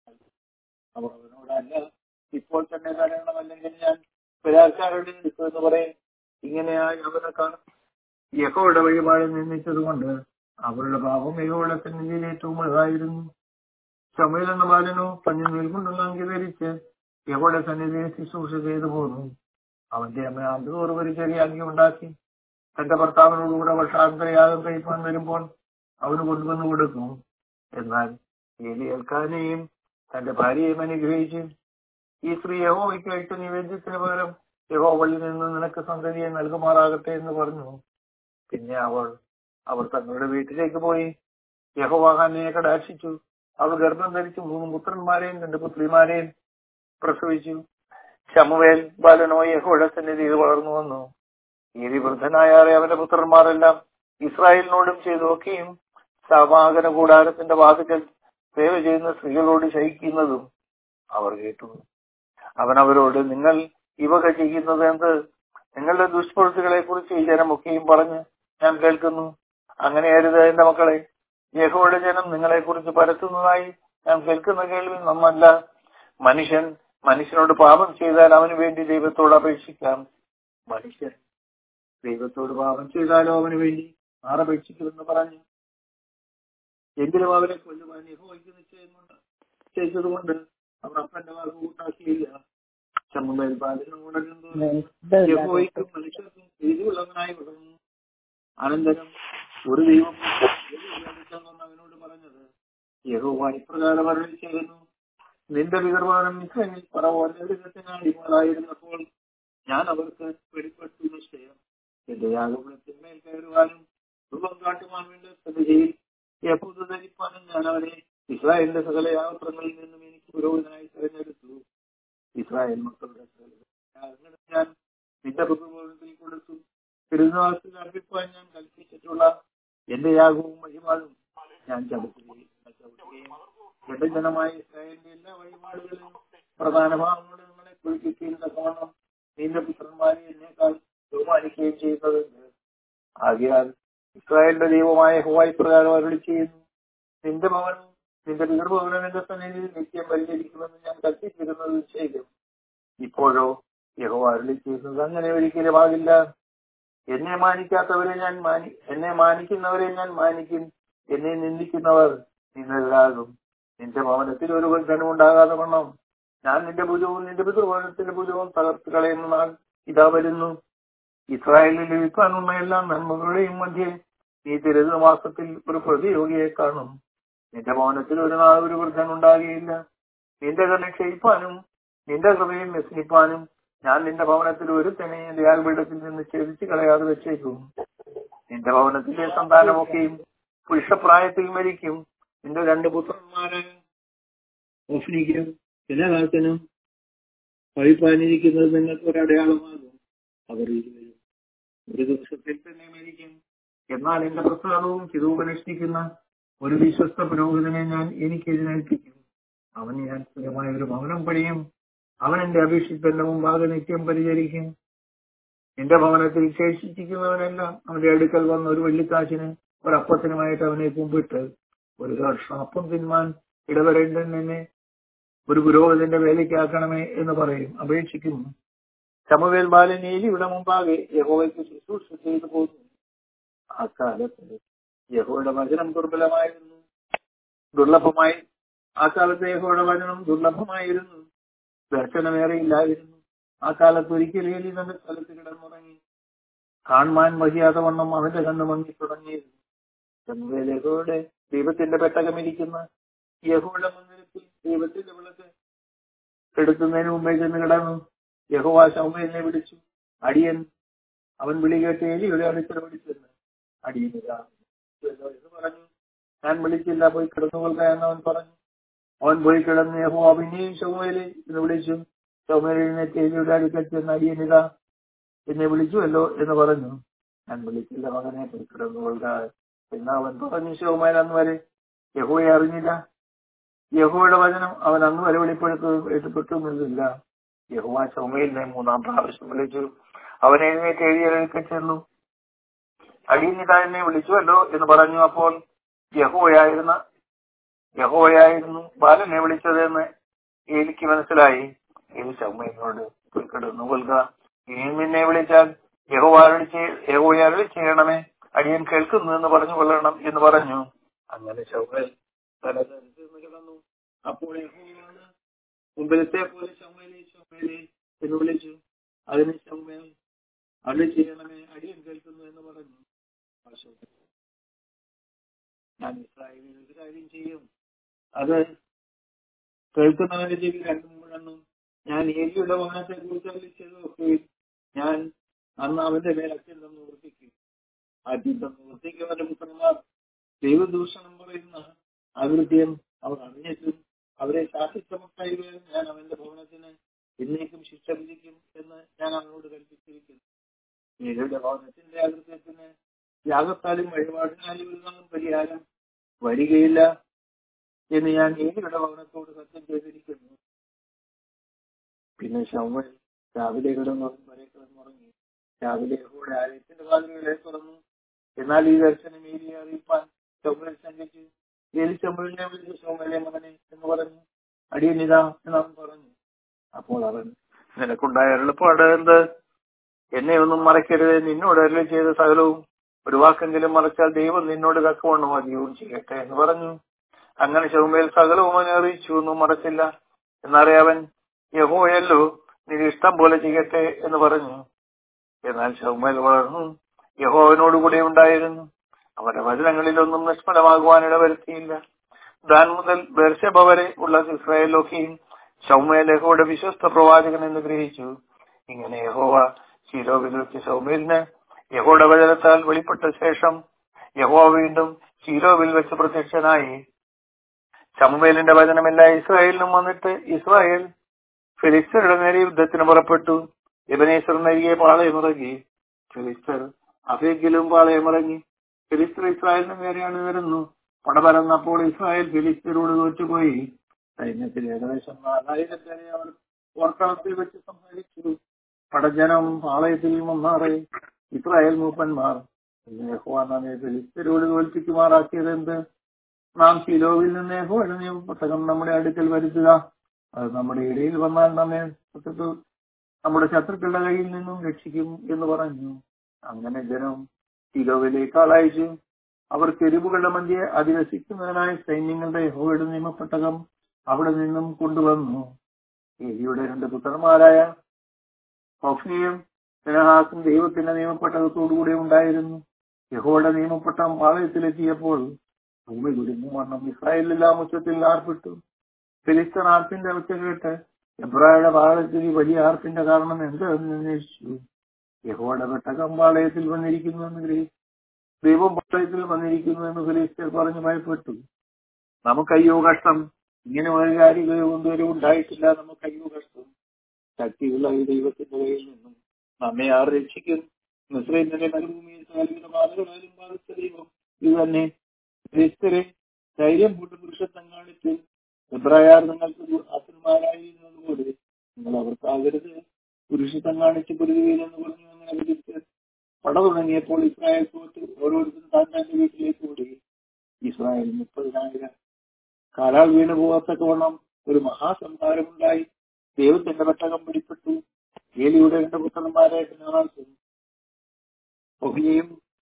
അവർ അവനോടല്ല ഇപ്പോൾ തന്നെ തരണം അല്ലെങ്കിൽ ഞാൻ ബലാത്കാരുടെ എടുക്കുമെന്ന് പറയും ഇങ്ങനെയായി അവനെ കാണും യഹോയുടെ വഴിപാട് നിന്ദിച്ചതുകൊണ്ട് അവരുടെ പാപം യഹോയുടെ സന്നിധിയിൽ ഏറ്റവും വലുതായിരുന്നു ചമയിൽ എന്ന ബാലനോ പഞ്ഞു നിൽക്കൊണ്ടുള്ള അങ്കി ധരിച്ച് യഹോയുടെ സന്നിധിയിൽ ശുശ്രൂഷ ചെയ്തു പോന്നു അവന്റെ അമ്മ അന്തോറ് ഒരു ചെറിയ അങ്കി ഉണ്ടാക്കി തന്റെ ഭർത്താവിനോടുകൂടെ വർഷാന്തരയാഗം കഴിപ്പാൻ വരുമ്പോൾ അവന് കൊണ്ടുവന്ന് കൊടുക്കും എന്നാൽ ഏലി ഏൽക്കാനെയും തന്റെ ഭാര്യയെയും അനുഗ്രഹിച്ച് ഈ സ്ത്രീ യഹോവയ്ക്കായിട്ട് നിവേദ്യത്തിന് പകരം യഹോവളിൽ നിന്ന് നിനക്ക് സന്തതിയെ നൽകുമാറാകട്ടെ എന്ന് പറഞ്ഞു പിന്നെ അവൾ അവർ തങ്ങളുടെ വീട്ടിലേക്ക് പോയി യഹോവാഹാനെ കടാക്ഷിച്ചു അവൾ ഗർഭം ധരിച്ച് മൂന്ന് പുത്രന്മാരെയും രണ്ട് പുത്രിമാരെയും പ്രസവിച്ചു ശമുവേൽ ബാലനോ യഹോയുടെ സന്നിധിയിൽ വളർന്നു വന്നു ഏരി വൃദ്ധനായാറെ അവന്റെ പുത്രന്മാരെല്ലാം ഇസ്രായേലിനോടും ചെയ്തു നോക്കിയും സമാഗമന കൂടാരത്തിന്റെ വാതിക്കൽ സേവ ചെയ്യുന്ന സ്ത്രീകളോട് ശയിക്കുന്നതും അവർ കേട്ടു അവൻ അവരോട് നിങ്ങൾ ഇവക ചെയ്യുന്നത് എന്ത് നിങ്ങളുടെ ദുഷ്പ്രവൃത്തികളെ കുറിച്ച് ഈ ജനമൊക്കെയും പറഞ്ഞ് ഞാൻ കേൾക്കുന്നു അങ്ങനെ അരുത് എന്റെ മക്കളെ യഹോയുടെ ജനം നിങ്ങളെക്കുറിച്ച് പരത്തുന്നതായി ഞാൻ കേൾക്കുന്ന കേൾവി നന്നല്ല മനുഷ്യൻ മനുഷ്യനോട് പാപം ചെയ്താൽ അവന് വേണ്ടി ദൈവത്തോട് അപേക്ഷിക്കാം മനുഷ്യൻ ദൈവത്തോട് പാപം ചെയ്താലോ അവന് വേണ്ടി ആറപേക്ഷിക്കുമെന്ന് പറഞ്ഞു എങ്കിലും അവരെ കൊല്ലുവാൻ യഹോയ്ക്ക് നിശ്ചയമുണ്ട് ചെയ്തതുകൊണ്ട് അവർ അപ്പന്റെ വാക്ക് കൂട്ടാക്കിയില്ല ചമ്മുമേൽ ബാലനും ഉണരുന്നു യഹോയ്ക്കും മനുഷ്യർക്കും പ്രീതിയുള്ളവനായി വിടുന്നു അനന്തരം ഒരു ദൈവം അടുത്തെന്നാണ് അവനോട് പറഞ്ഞത് യഹോവ ഇപ്രകാരം അരുളി ചെയ്യുന്നു നിന്റെ വികർവാനം മിശ്രമിൽ പറവോന്റെ അടിമകളായിരുന്നപ്പോൾ ഞാൻ അവർക്ക് വെളിപ്പെട്ടു നിശ്ചയം എന്റെ യാഗപുരത്തിന്മേൽ കയറുവാനും രൂപം കാട്ടുവാൻ വേണ്ടി സന്നിധിയിൽ യഹൂദ ധരിപ്പാനും ഞാൻ അവരെ ഇസ്രായേലിന്റെ സകല യാത്രങ്ങളിൽ നിന്നും എനിക്ക് പുരോഹിതനായി തിരഞ്ഞെടുത്തു ഇസ്രായേൽ മക്കളുടെ സകല യാഗങ്ങളും ഞാൻ നിന്റെ പുതുഭവനത്തിൽ കൊടുത്തു തിരുനാളത്തിൽ അർപ്പിക്കുവാൻ ഞാൻ കൽപ്പിച്ചിട്ടുള്ള എന്റെ യാഗവും വഴിപാടും ഞാൻ ചവിട്ടുകയും ചവിട്ടുകയും എന്റെ ജനമായ ഇസ്രായേലിന്റെ എല്ലാ വഴിപാടുകളിലും പ്രധാന ഭാഗങ്ങളും നിങ്ങളെ കുഴിക്കുകയും തക്കവണ്ണം നിന്റെ പുത്രന്മാരെ എന്നേക്കാൾ ബഹുമാനിക്കുകയും ചെയ്യുന്നതുണ്ട് ആകയാൽ ഇസ്രായേലിന്റെ ദൈവമായ ഹുവായി പ്രകാരം അരുളി ചെയ്യുന്നു നിന്റെ ഭവനം നിന്റെ പിതൃഭവനം എന്റെ സന്നിധിയിൽ നിത്യം പരിചരിക്കുമെന്ന് ഞാൻ കൽപ്പിച്ചിരുന്നത് ചെയ്യും ഇപ്പോഴോ യഹോ അരുളി ചെയ്യുന്നത് അങ്ങനെ ഒരിക്കലും ആകില്ല എന്നെ മാനിക്കാത്തവരെ ഞാൻ മാനി എന്നെ മാനിക്കുന്നവരെ ഞാൻ മാനിക്കും എന്നെ നിന്ദിക്കുന്നവർ നിന്നതാകും നിന്റെ ഭവനത്തിൽ ഒരു ബന്ധനം ഉണ്ടാകാതെ വണ്ണം ഞാൻ നിന്റെ ഭുജവും നിന്റെ പിതൃഭവനത്തിന്റെ ഭുജവും തകർത്ത് കളയുന്ന നാൾ ഇതാ വരുന്നു ഇസ്രായേലിൽ ലഭിക്കാനുള്ള എല്ലാ നന്മകളുടെയും മധ്യേ നീ തിരുത മാസത്തിൽ ഒരു പ്രതിയോഗിയെ കാണും നിന്റെ ഭവനത്തിൽ ഒരു നാൾ ഒരു വൃദ്ധൻ ഉണ്ടാകുകയില്ല നിന്റെ കണ്ണ് ക്ഷയിപ്പാനും നിന്റെ ഹൃദയം വ്യസനിപ്പാനും ഞാൻ നിന്റെ ഭവനത്തിൽ ഒരു തന്നെ എന്റെ യാഗപീഠത്തിൽ നിന്ന് ഛേദിച്ച് കളയാതെ വെച്ചേക്കും നിന്റെ ഭവനത്തിലെ സന്താനമൊക്കെയും പുരുഷപ്രായത്തിൽ മരിക്കും നിന്റെ രണ്ട് പുത്രന്മാരായ ഓഫ്നിക്കും ജനകാലത്തിനും കഴിപ്പാനിരിക്കുന്നത് നിങ്ങൾക്ക് ഒരു അടയാളമാകും അവർ ഇരുവരും ഒരു ദിവസത്തിൽ തന്നെ മരിക്കും എന്നാൽ എന്റെ പ്രസാദവും ചിതവുപനുഷ്ഠിക്കുന്ന ഒരു വിശ്വസ്ത പുരോഹിതനെ ഞാൻ എനിക്ക് എഴുന്നേൽപ്പിക്കും അവന് ഞാൻ സ്ഥിരമായ ഒരു ഭവനം പണിയും അവൻ എന്റെ അഭിഷിക്തന്റെ മുമ്പാകെ നിത്യം പരിചരിക്കും എന്റെ ഭവനത്തിൽ ശേഷിച്ചിരിക്കുന്നവനെല്ലാം അവന്റെ അടുക്കൽ വന്ന ഒരു വെള്ളിക്കാശിന് ഒരപ്പത്തിനുമായിട്ട് അവനെ കുമ്പിട്ട് ഒരു വർഷം അപ്പം തിന്മാൻ ഇടവരേണ്ടെന്നെ ഒരു പുരോഹിതന്റെ വേലയ്ക്കാക്കണമേ എന്ന് പറയും അപേക്ഷിക്കും ചമുവേൽ ബാലൻ ഏലിയുടെ മുമ്പാകെ യഹോവയ്ക്ക് ശുശ്രൂഷ ചെയ്തു പോന്നു ആ കാലത്ത് യഹോയുടെ വചനം ദുർബലമായിരുന്നു ദുർലഭമായി ആ കാലത്ത് യഹോയുടെ വചനം ദുർലഭമായിരുന്നു ദർശനമേറെയില്ലായിരുന്നു ആ കാലത്ത് ഒരിക്കൽ ഏലി തന്റെ സ്ഥലത്ത് കിടന്നുറങ്ങി കാണുവാൻ വഹിയാതെ വണ്ണം അവന്റെ കണ്ണ് മങ്ങി തുടങ്ങിയിരുന്നു ചമുവേൽ യഹോയുടെ ദൈവത്തിന്റെ പെട്ടകമിരിക്കുന്ന യഹോയുടെ മന്ദിരത്തിൽ ദൈവത്തിന്റെ വിളക്ക് എടുക്കുന്നതിന് മുമ്പേ ചെന്ന് കിടന്നു യഹോവ ശൗമേലിനെ വിളിച്ചു അടിയൻ അവൻ വിളി കേട്ട് എലിയുടെ അടുക്കൽ വിളിച്ചെന്ന് അടിയൻ ഇതാ എന്ന് പറഞ്ഞു ഞാൻ വിളിച്ചില്ല പോയി കിടന്നുകൊള്ളുക എന്ന് അവൻ പറഞ്ഞു അവൻ പോയി കിടന്ന് യഹോവ പിന്നെയും ശൗമേലെ എന്ന് വിളിച്ചു ശൗമേലിനെ എലിയുടെ അടുക്കൽ ചെന്ന് അടിയൻ ഇതാ എന്നെ വിളിച്ചുവല്ലോ എന്ന് പറഞ്ഞു ഞാൻ വിളിച്ചില്ല മകനെ പോയി കിടന്നുകൊള്ളുക എന്ന് അവൻ പറഞ്ഞു ശൗമേൽ അന്ന് വരെ യഹോയെ അറിഞ്ഞില്ല യഹോയുടെ വചനം അവൻ അന്ന് വരെ വെളിപ്പെടുത്തു വെളിപ്പെട്ടുന്നില്ല യഹോവ ചുമയിലെ മൂന്നാം പ്രാവശ്യം വിളിച്ചു അവൻ എഴുന്നേറ്റ് എഴുതിയെടുക്ക ചെന്നു അടിയനിത എന്നെ വിളിച്ചുവല്ലോ എന്ന് പറഞ്ഞു അപ്പോൾ യഹോയായിരുന്ന യഹോയായിരുന്നു ബാലനെ വിളിച്ചതെന്ന് എനിക്ക് മനസ്സിലായി ഇത് ചുമയിനോട് കിടന്നു കൊൽക ഇനിയും നിന്നെ വിളിച്ചാൽ യഹോവ അരുളി യഹോയെ അരുളി ചെയ്യണമേ അടിയൻ കേൾക്കുന്നു എന്ന് പറഞ്ഞു കൊള്ളണം എന്ന് പറഞ്ഞു അങ്ങനെ ചൗമേൽ തലതരിച്ച് കിടന്നു അപ്പോൾ യഹോവയാണ് മുമ്പിലത്തെ പോലെ ചമ്മേലെ ചമ്മേലെ എന്ന് വിളിച്ചു അതിന് ചമ്മേൽ അടി ചെയ്യണമേ അടിയൻ കേൾക്കുന്നു എന്ന് പറഞ്ഞു ഞാൻ ഇസ്രായേലിൽ ഒരു കാര്യം ചെയ്യും അത് കേൾക്കുന്നവന്റെ ചെവി രണ്ടും മൂന്നെണ്ണം ഞാൻ ഏലിയുടെ വാഹനത്തെ കുറിച്ച് വിളിച്ചത് ഞാൻ അന്ന് അവന്റെ മേൽ അത്യന്തം നിവർത്തിക്കും അത്യന്തം നിവർത്തിക്കുന്നവന്റെ പുത്രന്മാർ ദൈവദൂഷണം പറയുന്ന അകൃത്യം അവർ അറിഞ്ഞിട്ടും അവരെ ശാസിച്ചമക്കായി ഞാൻ അവന്റെ ഭവനത്തിന് എന്നേക്കും ശിക്ഷ വിധിക്കും എന്ന് ഞാൻ അവനോട് കൽപ്പിച്ചിരിക്കുന്നു ഏലിയുടെ ഭവനത്തിന്റെ അകൃത്യത്തിന് യാഗത്താലും വഴിപാടിനാലും ഒന്നും പരിഹാരം വരികയില്ല എന്ന് ഞാൻ ഏലിയുടെ ഭവനത്തോട് സത്യം ചെയ്തിരിക്കുന്നു പിന്നെ ശവൽ രാവിലെ കിടന്നു വരെ കിടന്നുറങ്ങി രാവിലെ കൂടെ ആലയത്തിന്റെ വാതിലുകളെ തുറന്നു എന്നാൽ ഈ ദർശനം ഏലിയെ അറിയിപ്പാൻ ശൗമേൽ ശങ്കിച്ചു ഏലി ശമ്പലിനെ വിളിച്ച് ശൗമേലെ മകനെ എന്ന് പറഞ്ഞു അടിയനിതാ എന്ന് അവൻ പറഞ്ഞു അപ്പോൾ അവൻ നിനക്കുണ്ടായ എളുപ്പാട് എന്ത് എന്നെ ഒന്നും മറക്കരുത് നിന്നോട് അരുളി ചെയ്ത സകലവും ഒരു വാക്കെങ്കിലും മറച്ചാൽ ദൈവം നിന്നോട് തക്കവണ്ണം അധികവും ചെയ്യട്ടെ എന്ന് പറഞ്ഞു അങ്ങനെ ശൗമേൽ സകലവും അവനെ അറിയിച്ചു ഒന്നും മറച്ചില്ല എന്നറിയാവൻ യഹോയല്ലോ നീ ഇഷ്ടം പോലെ ചെയ്യട്ടെ എന്ന് പറഞ്ഞു എന്നാൽ ശൗമേൽ വളർന്നു യഹോവനോട് കൂടെ ഉണ്ടായിരുന്നു അവന്റെ വചനങ്ങളിലൊന്നും നിഷ്ഫലമാകുവാൻ ഇടവരുത്തിയില്ല ദാൻ മുതൽ ബെർശബ വരെ ഉള്ള ഇസ്രായേലൊക്കെയും ശൗമേൽ യഹോയുടെ വിശ്വസ്ത പ്രവാചകൻ എന്ന് ഗ്രഹിച്ചു ഇങ്ങനെ യഹോവ ശീലോവിൽ വെച്ച് ശൗമേലിന് യഹോയുടെ വചനത്താൽ വെളിപ്പെട്ട ശേഷം യഹോവ വീണ്ടും ശീലോവിൽ വെച്ച് പ്രത്യക്ഷനായി ശമുവേലിന്റെ വചനമില്ല ഇസ്രായേലിനും വന്നിട്ട് ഇസ്രായേൽ ഫിലിസ്തരുടെ നേരെ യുദ്ധത്തിന് പുറപ്പെട്ടു എബനേശ്വർ നരികെ പാളയമിറങ്ങി ഫിലിസ്തർ അഫേക്കിലും പാളയമിറങ്ങി ഫിലിസ്തർ ഇസ്രായേലിന് നേരെയാണ് വരുന്നു പട പരന്നപ്പോൾ ഇസ്രായേൽ ഫിലിസ്തരോട് തോറ്റുപോയി സൈന്യത്തിൽ ഏകദേശം നാലായിരം പേരെ അവർ ഓർക്കളത്തിൽ വെച്ച് സംസാരിച്ചു പടജനം പാളയത്തിൽ മുന്നാറെ ഇസ്രായേൽ മൂപ്പന്മാർ യഹോവ നമ്മെ ഫിലിസ്തരോട് തോൽപ്പിക്കുമാറാക്കിയത് എന്ത് നാം ശിലോവിൽ നിന്ന് യഹോയുടെ നിയമപുസ്തകം നമ്മുടെ അടുക്കൽ വരുത്തുക അത് നമ്മുടെ ഇടയിൽ വന്നാൽ നമ്മെ ശത്രു നമ്മുടെ ശത്രുക്കളുടെ കയ്യിൽ നിന്നും രക്ഷിക്കും എന്ന് പറഞ്ഞു അങ്ങനെ ജനം ശിലോവിലേക്ക് ആളയച്ചു അവർ തെരുവുകളുടെ മധ്യെ അധിവസിക്കുന്നതിനായി സൈന്യങ്ങളുടെ യഹോയുടെ നിയമപ്പെട്ടകം അവിടെ നിന്നും കൊണ്ടുവന്നു ഏലിയുടെ രണ്ട് പുത്രന്മാരായ ഹൊഫ്നിയും ഫിനഹാസും ദൈവത്തിന്റെ നിയമപ്പെട്ടകത്തോടുകൂടെ ഉണ്ടായിരുന്നു യഹോയുടെ നിയമപ്പെട്ടം പാളയത്തിലെത്തിയപ്പോൾ ഭൂമി കുരുങ്ങു വണ്ണം ഇസ്രായേലെല്ലാം ഉച്ചത്തിൽ ആർപ്പിട്ടു ഫിലിസ്തൻ ആർപ്പിന്റെ ഒച്ച കേട്ട് എബ്രായുടെ പാളയത്തിൽ ഈ വലിയ ആർപ്പിന്റെ കാരണം എന്തെന്ന് അന്വേഷിച്ചു യഹോയുടെ പെട്ടകം പാളയത്തിൽ വന്നിരിക്കുന്നു എന്ന് ഗ്രഹിച്ചു ദൈവം പാളയത്തിൽ വന്നിരിക്കുന്നു എന്ന് ഫിലിസ്തർ പറഞ്ഞു ഭയപ്പെട്ടു നമുക്കയ്യോ കഷ്ടം ഇങ്ങനെ ഒരു കാര്യങ്ങളും ഒന്നും ഉണ്ടായിട്ടില്ല നമുക്കയ്യോ കഷ്ടം ശക്തിയുള്ള ഈ ദൈവത്തിന്റെ കയ്യിൽ നിന്നും നമ്മെ ആർ രക്ഷിക്കും മിശ്രൈന്റെ മരുഭൂമിയിൽ സാലിയുടെ ബാധകളാലും ബാധിച്ച ദൈവം ഇത് തന്നെ ക്രിസ്തരെ ധൈര്യം പൂട്ട് പുരുഷത്വം കാണിച്ച് എബ്രായാർ നിങ്ങൾക്ക് അപ്പന്മാരായിരുന്നതുപോലെ നിങ്ങൾ അവർക്കാകരുത് പുരുഷത്വം കാണിച്ച് പൊരുതുകയിലെന്ന് പറഞ്ഞു അങ്ങനെ വിധിച്ച് പട തുടങ്ങിയപ്പോൾ ഇസ്രായേൽ തോറ്റ് ഓരോരുത്തരും താൻ തന്റെ വീട്ടിലേക്ക് ഓടി ഇസ്രായേൽ മുപ്പതിനായിരം കാലാൽ വീണു പോകത്തക്കവണ്ണം ഒരു മഹാസംഹാരമുണ്ടായി ദൈവത്തിന്റെ പെട്ടകം പിടിപ്പെട്ടു ഏലിയുടെ രണ്ട് പുത്രന്മാരായിട്ട് നാളാക്കും ഒഹിയും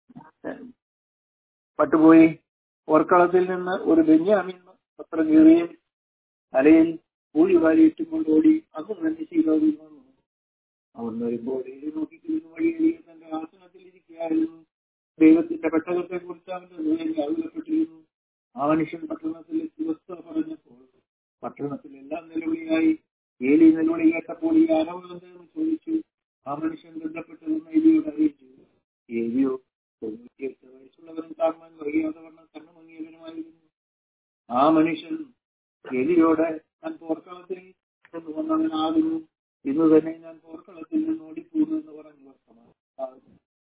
പട്ടുപോയി ഓർക്കളത്തിൽ നിന്ന് ഒരു ബെന്യാമിൻ പത്രം കീറിയും തലയിൽ പൂഴി വാരിയിട്ടുമ്പോൾ ഓടി അന്ന് തന്നെ ശീലോവിൽ വന്നു അവൻ വരുമ്പോൾ ഏലി നോക്കിക്കിരുന്ന വഴി എലിയ തന്റെ ആസനത്തിൽ ഇരിക്കുകയായിരുന്നു ദൈവത്തിന്റെ പെട്ടകത്തെ കുറിച്ച് അവന്റെ ഹൃദയം വ്യാകുലപ്പെട്ടിരുന്നു ആ മനുഷ്യൻ പട്ടണത്തിൽ ദിവസ്ഥ പറഞ്ഞപ്പോൾ പട്ടണത്തിൽ എല്ലാം നിലവിളിയായി ഏലി നിലവിളി കേട്ടപ്പോൾ ഈ ആരവെന്ന് ചോദിച്ചു ആ മനുഷ്യൻ ബന്ധപ്പെട്ടതെന്ന് ഏലിയോട് അറിയിച്ചു ഏലിയോ തൊണ്ണൂറ്റിയെട്ട് വയസ്സുള്ളവരും കാണുവാൻ വൈകാതെ വണ്ണം കണ്ണു മങ്ങിയവനുമായിരുന്നു ആ മനുഷ്യൻ എലിയോട് ഞാൻ പോർക്കളത്തിൽ നിന്ന് വന്നവനാകുന്നു ഇന്ന് തന്നെ ഞാൻ പോർക്കളത്തിൽ നിന്ന് ഓടിപ്പോകുന്നു എന്ന് പറഞ്ഞു വർത്തമാനം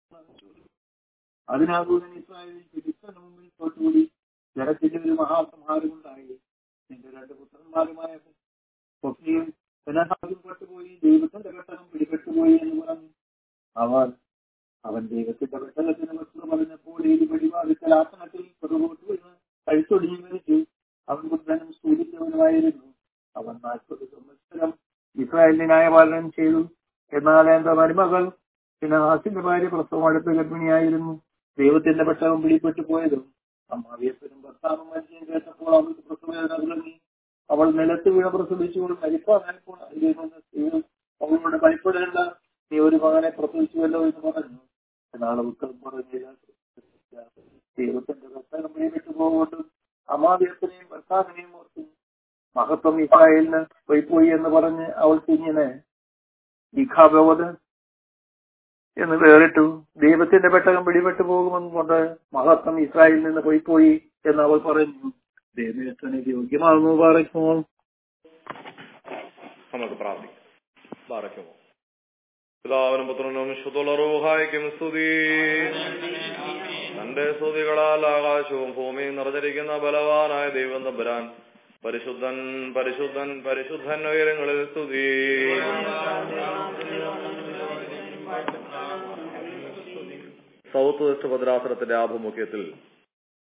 അതിനാകൂതൻ ഇസ്രായേലിൽ ഫിലിസ്തീന് മുമ്പിൽ തോറ്റുകൂടി ജനത്തിന്റെ ഒരു മഹാസംഹാരമുണ്ടായി നിന്റെ രണ്ട് പുത്രന്മാരുമായ സ്വപ്നിയും പുനഃഹാദ്യം പെട്ടുപോയി ദൈവത്തിന്റെ ഘട്ടകം പിടിപെട്ടുപോയി എന്ന് പറഞ്ഞു അവർ അവൻ ദൈവത്തിന്റെ പെട്ടകത്തിന് വസ്തു പറഞ്ഞപ്പോൾ ഏത് വെടിവാദിക്കൽ ആസനത്തിൽ പുറകോട്ട് വീണ് കഴുത്തൊടിഞ്ഞു മരിച്ചു അവൻ ബുദ്ധനും സൂര്യവനുമായിരുന്നു അവൻ നാൽപ്പത് സംവത്സരം ഇസ്രായേലിനായ പാലനം ചെയ്തു എന്നാൽ എന്റെ മരുമകൾ പിന്നെ ഹാസിന്റെ ഭാര്യ പ്രസവം അടുത്ത ഗർഭിണിയായിരുന്നു ദൈവത്തിന്റെ പെട്ടകം പിടിപ്പെട്ടു പോയതും അമ്മാവിയപ്പനും ഭർത്താവും മരിച്ചും കേട്ടപ്പോൾ അവൾക്ക് പ്രസവവേദന തുടങ്ങി അവൾ നിലത്ത് വീണ പ്രസവിച്ചുകൊണ്ട് മരിപ്പാനായപ്പോൾ അവളോട് ഭയപ്പെടേണ്ട നീ ഒരു മകനെ പ്രസവിച്ചുവല്ലോ എന്ന് പറഞ്ഞു എന്നാൽ ഉത്തരം പറഞ്ഞില്ല ദൈവത്തിന്റെ ഭർത്താനം പിടിപെട്ടു പോകൊണ്ടും അമാവിയപ്പനെയും ഭർത്താവിനെയും ഓർത്തു മഹത്വം ഇസ്രായേലിന് പോയി പോയി എന്ന് പറഞ്ഞ് അവൾ കുഞ്ഞിനെ ഇഖാബോധ് എന്ന് പേരിട്ടു ദൈവത്തിന്റെ പെട്ടകം പിടിപെട്ടു പോകുമെന്ന് കൊണ്ട് മഹത്വം ഇസ്രായേലിൽ നിന്ന് പോയി പോയി എന്ന് അവൾ പറഞ്ഞു ദൈവത്തിന് യോഗ്യമാകുന്നു പറയുമോ നമുക്ക് പ്രാർത്ഥിക്കാം ബാറയ്ക്കുമോ പിതാവിനും പുത്രനും ശുദ്ധുളറൂഹായിക്കും സ്തുതി തന്റെ സ്തുതികളാൽ ആകാശവും ഭൂമിയും നിറഞ്ഞിരിക്കുന്ന ബലവാനായ ദൈവം തമ്പുരാൻ പരിശുദ്ധൻ പരിശുദ്ധൻ പരിശുദ്ധൻ ഉയരങ്ങളിൽ സ്തുതി സൗത്ത് വെസ്റ്റ് ഭദ്രാസനത്തിന്റെ ആഭിമുഖ്യത്തിൽ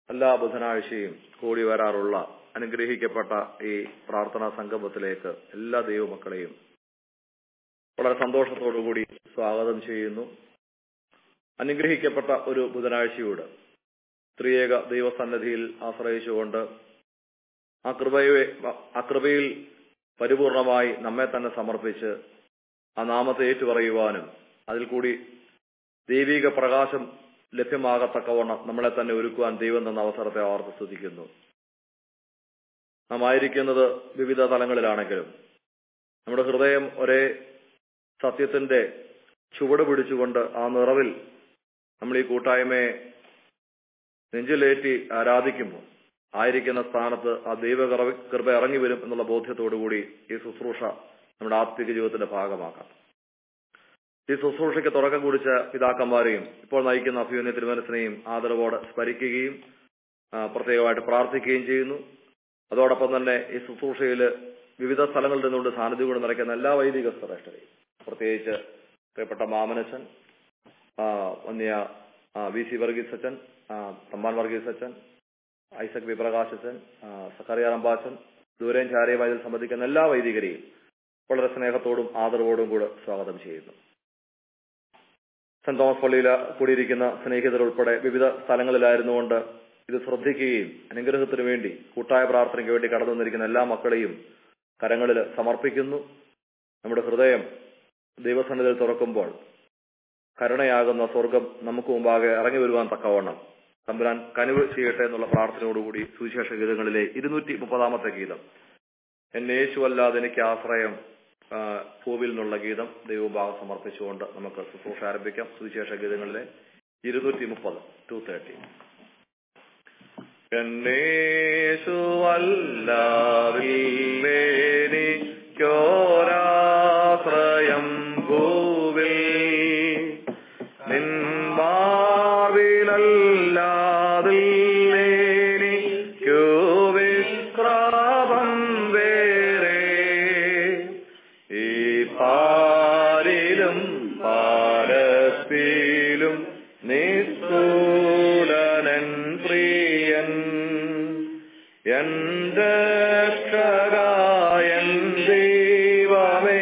എല്ലാ ബുധനാഴ്ചയും കൂടി വരാറുള്ള അനുഗ്രഹിക്കപ്പെട്ട ഈ പ്രാർത്ഥനാ സംഗമത്തിലേക്ക് എല്ലാ ദൈവമക്കളെയും വളരെ സന്തോഷത്തോടുകൂടി സ്വാഗതം ചെയ്യുന്നു അനുഗ്രഹിക്കപ്പെട്ട ഒരു ബുധനാഴ്ചയോട് ത്രിയേക ദൈവസന്നിധിയിൽ ആശ്രയിച്ചുകൊണ്ട് ആ കൃപയെ ആ കൃപയിൽ പരിപൂർണമായി നമ്മെ തന്നെ സമർപ്പിച്ച് ആ നാമത്തെ ഏറ്റുപറയുവാനും അതിൽ കൂടി ദൈവിക പ്രകാശം ലഭ്യമാകത്തക്കവണ്ണം നമ്മളെ തന്നെ ഒരുക്കുവാൻ ദൈവം തന്ന അവസരത്തെ ഓർത്ത് സ്തുതിക്കുന്നു നാം ആയിരിക്കുന്നത് വിവിധ തലങ്ങളിലാണെങ്കിലും നമ്മുടെ ഹൃദയം ഒരേ സത്യത്തിന്റെ ചുവട് പിടിച്ചുകൊണ്ട് ആ നിറവിൽ നമ്മൾ ഈ കൂട്ടായ്മയെ നെഞ്ചിലേറ്റി ആരാധിക്കുമ്പോൾ ആയിരിക്കുന്ന സ്ഥാനത്ത് ആ ദൈവ കൃപ ഇറങ്ങി വരും എന്നുള്ള ബോധ്യത്തോടുകൂടി ഈ ശുശ്രൂഷ നമ്മുടെ ആത്മിക ജീവിതത്തിന്റെ ഭാഗമാക്കാം ഈ ശുശ്രൂഷയ്ക്ക് തുടക്കം കുറിച്ച പിതാക്കന്മാരെയും ഇപ്പോൾ നയിക്കുന്ന അഭ്യുന്ന തിരുമനസിനെയും ആദരവോടെ സ്മരിക്കുകയും പ്രത്യേകമായിട്ട് പ്രാർത്ഥിക്കുകയും ചെയ്യുന്നു അതോടൊപ്പം തന്നെ ഈ ശുശ്രൂഷയിൽ വിവിധ സ്ഥലങ്ങളിൽ നിന്നുകൊണ്ട് സാന്നിധ്യം കൊണ്ട് നിറയ്ക്കുന്ന എല്ലാ വൈദിക ശ്രേഷ്ഠരെയും പ്രത്യേകിച്ച് പ്രിയപ്പെട്ട മാമനച്ചൻ വന്യ വി സി വർഗീസ് അച്ഛൻ തമ്മാൻ വർഗീസ് അച്ഛൻ ഐസക് വിപ്രകാശച്ചൻ സക്കറിയ റമ്പാച്ചൻ ദൂരം ചാരിയമായതിൽ സംബന്ധിക്കുന്ന എല്ലാ വൈദികരെയും വളരെ സ്നേഹത്തോടും ആദരവോടും കൂടെ സ്വാഗതം ചെയ്യുന്നു സെന്റ് തോമസ് പള്ളിയിൽ കൂടിയിരിക്കുന്ന സ്നേഹിതർ ഉൾപ്പെടെ വിവിധ സ്ഥലങ്ങളിലായിരുന്നുകൊണ്ട് ഇത് ശ്രദ്ധിക്കുകയും അനുഗ്രഹത്തിനു വേണ്ടി കൂട്ടായ പ്രാർത്ഥനയ്ക്ക് വേണ്ടി കടന്നു വന്നിരിക്കുന്ന എല്ലാ മക്കളെയും കരങ്ങളിൽ സമർപ്പിക്കുന്നു നമ്മുടെ ഹൃദയം ദൈവസന്നിധിയിൽ തുറക്കുമ്പോൾ കരുണയാകുന്ന സ്വർഗം നമുക്ക് മുമ്പാകെ ഇറങ്ങി വരുവാൻ തക്കവണ്ണം തമ്പുരാൻ കനിവ് ചെയ്യട്ടെ എന്നുള്ള പ്രാർത്ഥനയോടുകൂടി സുവിശേഷ ഗീതങ്ങളിലെ ഇരുന്നൂറ്റി മുപ്പതാമത്തെ ഗീതം എന്നെ യേശുവല്ലാതെ എനിക്ക് ആശ്രയം ഭൂവിൽ നിന്നുള്ള ഗീതം ദൈവഭാഗം സമർപ്പിച്ചുകൊണ്ട് നമുക്ക് ശുശ്രൂഷ ആരംഭിക്കാം സുവിശേഷ ഗീതങ്ങളിലെ ഇരുന്നൂറ്റി മുപ്പത് ടു തേർട്ടി എന്നേശുവല്ലാവില്ലേനിക്കോരാശ്രയം ഭൂവിൽ നിൻമാവിലല്ലാതില്ലേനിക്കു വിശ്രാമം വേറെ ഈ പാലിലും പാലത്തിലും നിസ്തൂലനൻ പ്രിയൻ എന്റെ രക്ഷകായൻ ദൈവമേ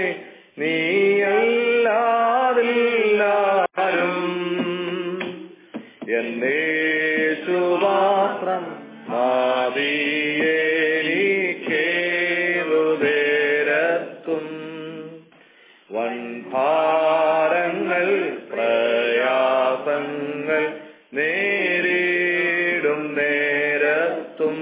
നീയല്ലാതില്ലാരും എന്നേ സുമാത്രം മാതിയേനിക്കേതുതേരത്തും വൻഭാരങ്ങൾ പ്രയാസങ്ങൾ നേരിടും നേരത്തും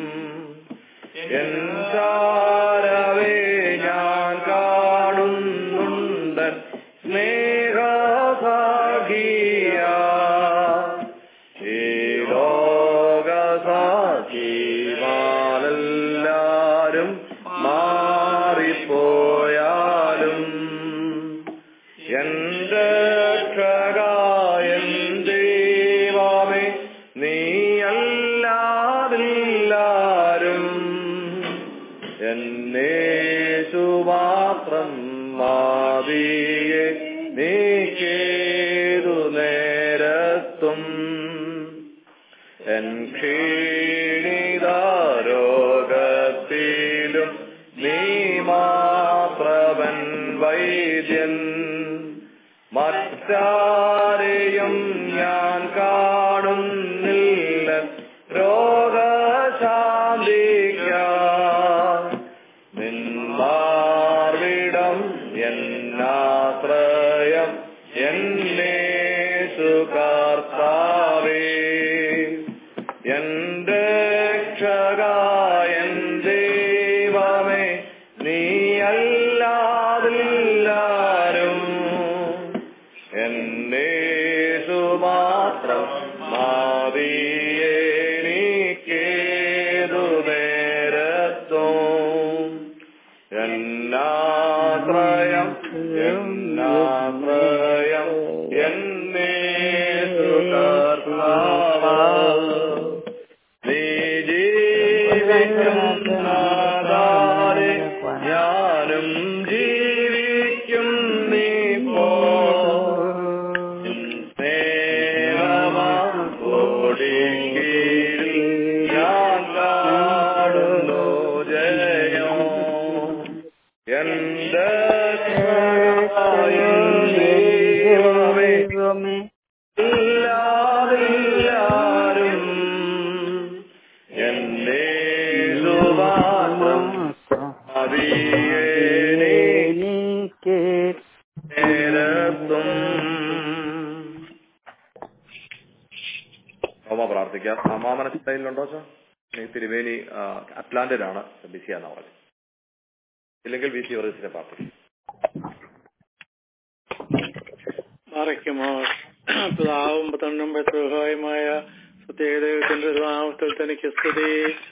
എന്താരവേ ഞാൻ കാണുന്നുണ്ട് സ്നേഹസാഖിയ ഈ ലോകസാഖിമാരെല്ലാരും മാറിപ്പോയാലും എന്റെ രക്ഷകായൻ ദൈവമേ നീയല്ലാതില്ലാരും എന്നേശു മാത്രം മാതിയെ നീക്കേതു നേരത്തും എൻ ക്ഷീണിതാരോഗത്തിലും നീ മാത്രവൻ വൈദ്യൻ മറ്റാരെയും ഞാൻ കാണുന്നില്ല രോഗശാന്തിക്കാൻ നിന്മാർവിടം എന്നാശ്രയം എന്നെ സുകർത്താവേ എന്റെ രക്ഷകായൻ ദൈവമേ നീയല്ലാതില്ലാരും എന്നെ സുമാത്രം മാതിയേനിക്കേതു നേരത്തും എന്നാശ്രയം എന്നാശ്രയം എന്നേ സുകർത്താവ നീ ജീവിക്കുന്നതാരെ ഞാനും ജീവിക്കും നീ പോ സ്നേഹമാടിക്കീഴിൽ ലൈനിലുണ്ടോ അച്ഛാ ഈ തിരുമേനി ആ, അറ്റ്ലാന്റിലാണ് ബിസിയാന്ന് പറഞ്ഞു ഇല്ലെങ്കിൽ ബി സി വർഗീസിനെ പ്രാർത്ഥിക്കും മറയ്ക്കുമോ പിതാവും പുത്രനും പത്രവുമായ സത്യദൈവത്തിന്റെ നാമത്തിൽ തനിക്ക് സ്തുതി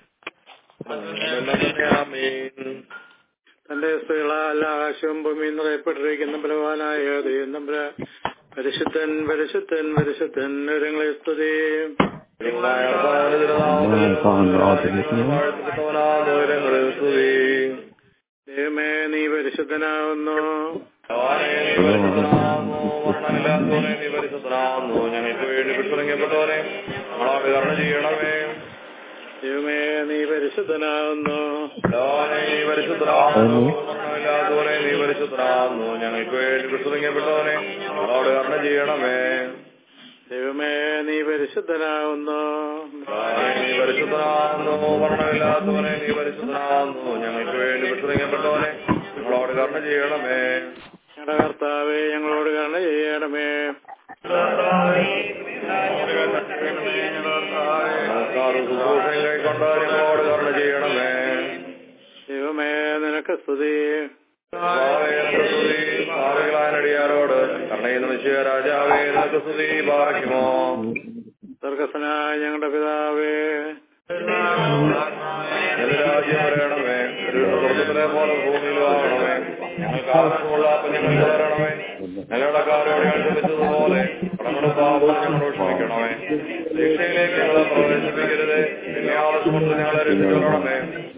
ആമേൻ. തന്റെ സ്ത്രീകളാൽ ആകാശവും ഭൂമിയും നിറയപ്പെട്ടിരിക്കുന്ന ബലവാനായ ദൈവം തമ്പുര പരിശുദ്ധൻ പരിശുദ്ധൻ പരിശുദ്ധൻ ഒരുങ്ങളെ സ്തുതി ദൈവമായ കർത്താവിന്റെ തിരുനാമത്തിൽ വാഴ്ത്തപ്പെട്ടവനാകുന്നു ഉയരങ്ങളിൽ സ്തുതി. ദൈവമേ നീ പരിശുദ്ധനാവുന്നു ഭഗവാനേ, നീ പരിശുദ്ധനാകുന്നു. വർണ്ണമില്ലാത്തവനെ നീ പരിശുദ്ധനാകുന്നു. ഞങ്ങൾക്ക് വേണ്ടി വിട്ടുറങ്ങപ്പെട്ടവനെ ഞങ്ങളോട് കരുണ ചെയ്യണമേ ദൈവമേ നീ പരിശുദ്ധനാവുന്നു ഭഗവാനേ, നീ പരിശുദ്ധനാകുന്നു. വർണ്ണമില്ലാത്തവനെ നീ പരിശുദ്ധനാകുന്നു. ഞങ്ങൾക്ക് വേണ്ടി വിട്ടുറങ്ങപ്പെട്ടവനെ ഞങ്ങളോട് കരുണ ചെയ്യണമേ ദൈവമേ നീ പരിശുദ്ധനാവുന്നു ഭഗവാനേ, നീ പരിശുദ്ധനാകുന്നു. വർണ്ണമില്ലാത്തവനെ നീ പരിശുദ്ധനാകുന്നു. ഞങ്ങൾക്ക് വേണ്ടി വിട്ടുറങ്ങപ്പെട്ടവനെ ഞങ്ങളോട് കരുണ ചെയ്യണമേ ഞങ്ങളുടെ കർത്താവെ ഞങ്ങളോട് കരുണ ചെയ്യണമേ നമസ്കാരം ശുശ്രൂഷയും കൈക്കൊണ്ട് ഞങ്ങളോട് കരുണ ചെയ്യണമേ ദൈവമേ നിനക്ക് സ്തുതി ഭാവികളാനടിയാരോട് കർണയിൽ നിശ്ചയ രാജാവേ നിനക്ക് സ്തുതി പാറയ്ക്കുമോ സ്വർഗസ്വനായ ഞങ്ങളുടെ പിതാവേ എന്റെ രാജ്യം വരണമേ സ്വർഗത്തിലെ പോലെ ഭൂമിയിലും ആകണമേ ഞങ്ങൾക്ക് ആവശ്യമുള്ള അപ്പം ഞങ്ങൾക്ക് തരണമേ ഞങ്ങളുടെ കാരോട് ക്ഷമിച്ചതുപോലെ കടങ്ങളുടെ പാപം ഞങ്ങളോട് ക്ഷമിക്കണമേ ശിക്ഷയിലേക്ക് ഞങ്ങളെ പ്രവേശിപ്പിക്കരുത് പിന്നെ ആവശ്യമുണ്ട് ഞങ്ങളെ രക്ഷിക്കണമേ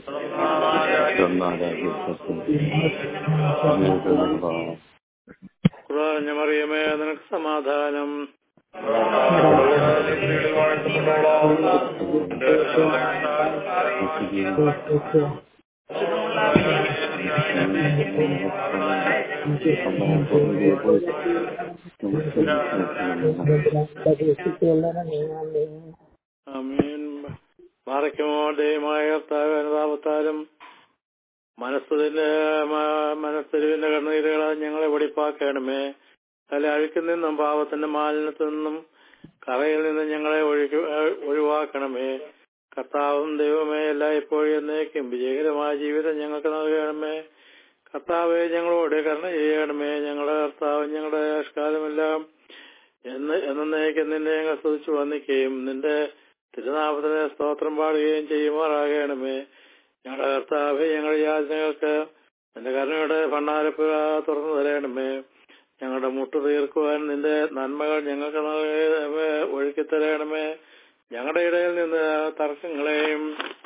കുറഞ്ഞ മറിയമേ നിനക്ക് സമാധാനം ആമീൻ മറയ്ക്കുമോ ദൈവമായ കർത്താവ് അനുതാപത്താലും മനസ്സതിന്റെ മനസ്സരിവിന്റെ കണ്ണീരുകളാൽ ഞങ്ങളെ വെടിപ്പാക്കണമേ തല അഴുക്കിൽ നിന്നും പാപത്തിന്റെ മാലിന്യത്തിൽ നിന്നും കറയിൽ നിന്നും ഞങ്ങളെ ഒഴുക്കി ഒഴിവാക്കണമേ കർത്താവും ദൈവമേ എല്ലായ്പ്പോഴും എന്നേക്കും വിജയകരമായ ജീവിതം ഞങ്ങൾക്ക് നൽകണമേ കർത്താവെ ഞങ്ങളോട് കരുണ ചെയ്യണമേ ഞങ്ങളുടെ കർത്താവ് ഞങ്ങളുടെ ആഷ്കാലമെല്ലാം എന്ന് എന്നേക്കും നിന്നെ ഞങ്ങൾ സ്തുതിച്ചു വന്നിക്കുകയും നിന്റെ തിരുനാമത്തിന് സ്തോത്രം പാടുകയും ചെയ്യുമാറാകണമേ ഞങ്ങളുടെ കർത്താവ് ഞങ്ങളുടെ യാചനകൾക്ക് നിന്റെ കരുണയുടെ ഭണ്ണാരപ്പുഴ തുറന്നു തരണമേ ഞങ്ങളുടെ മുട്ടു തീർക്കുവാൻ നിന്റെ നന്മകൾ ഞങ്ങൾക്ക് നൽകണമേ, ഒഴുക്കി തരണമേ ഞങ്ങളുടെ ഇടയിൽ നിന്ന് തർക്കങ്ങളെയും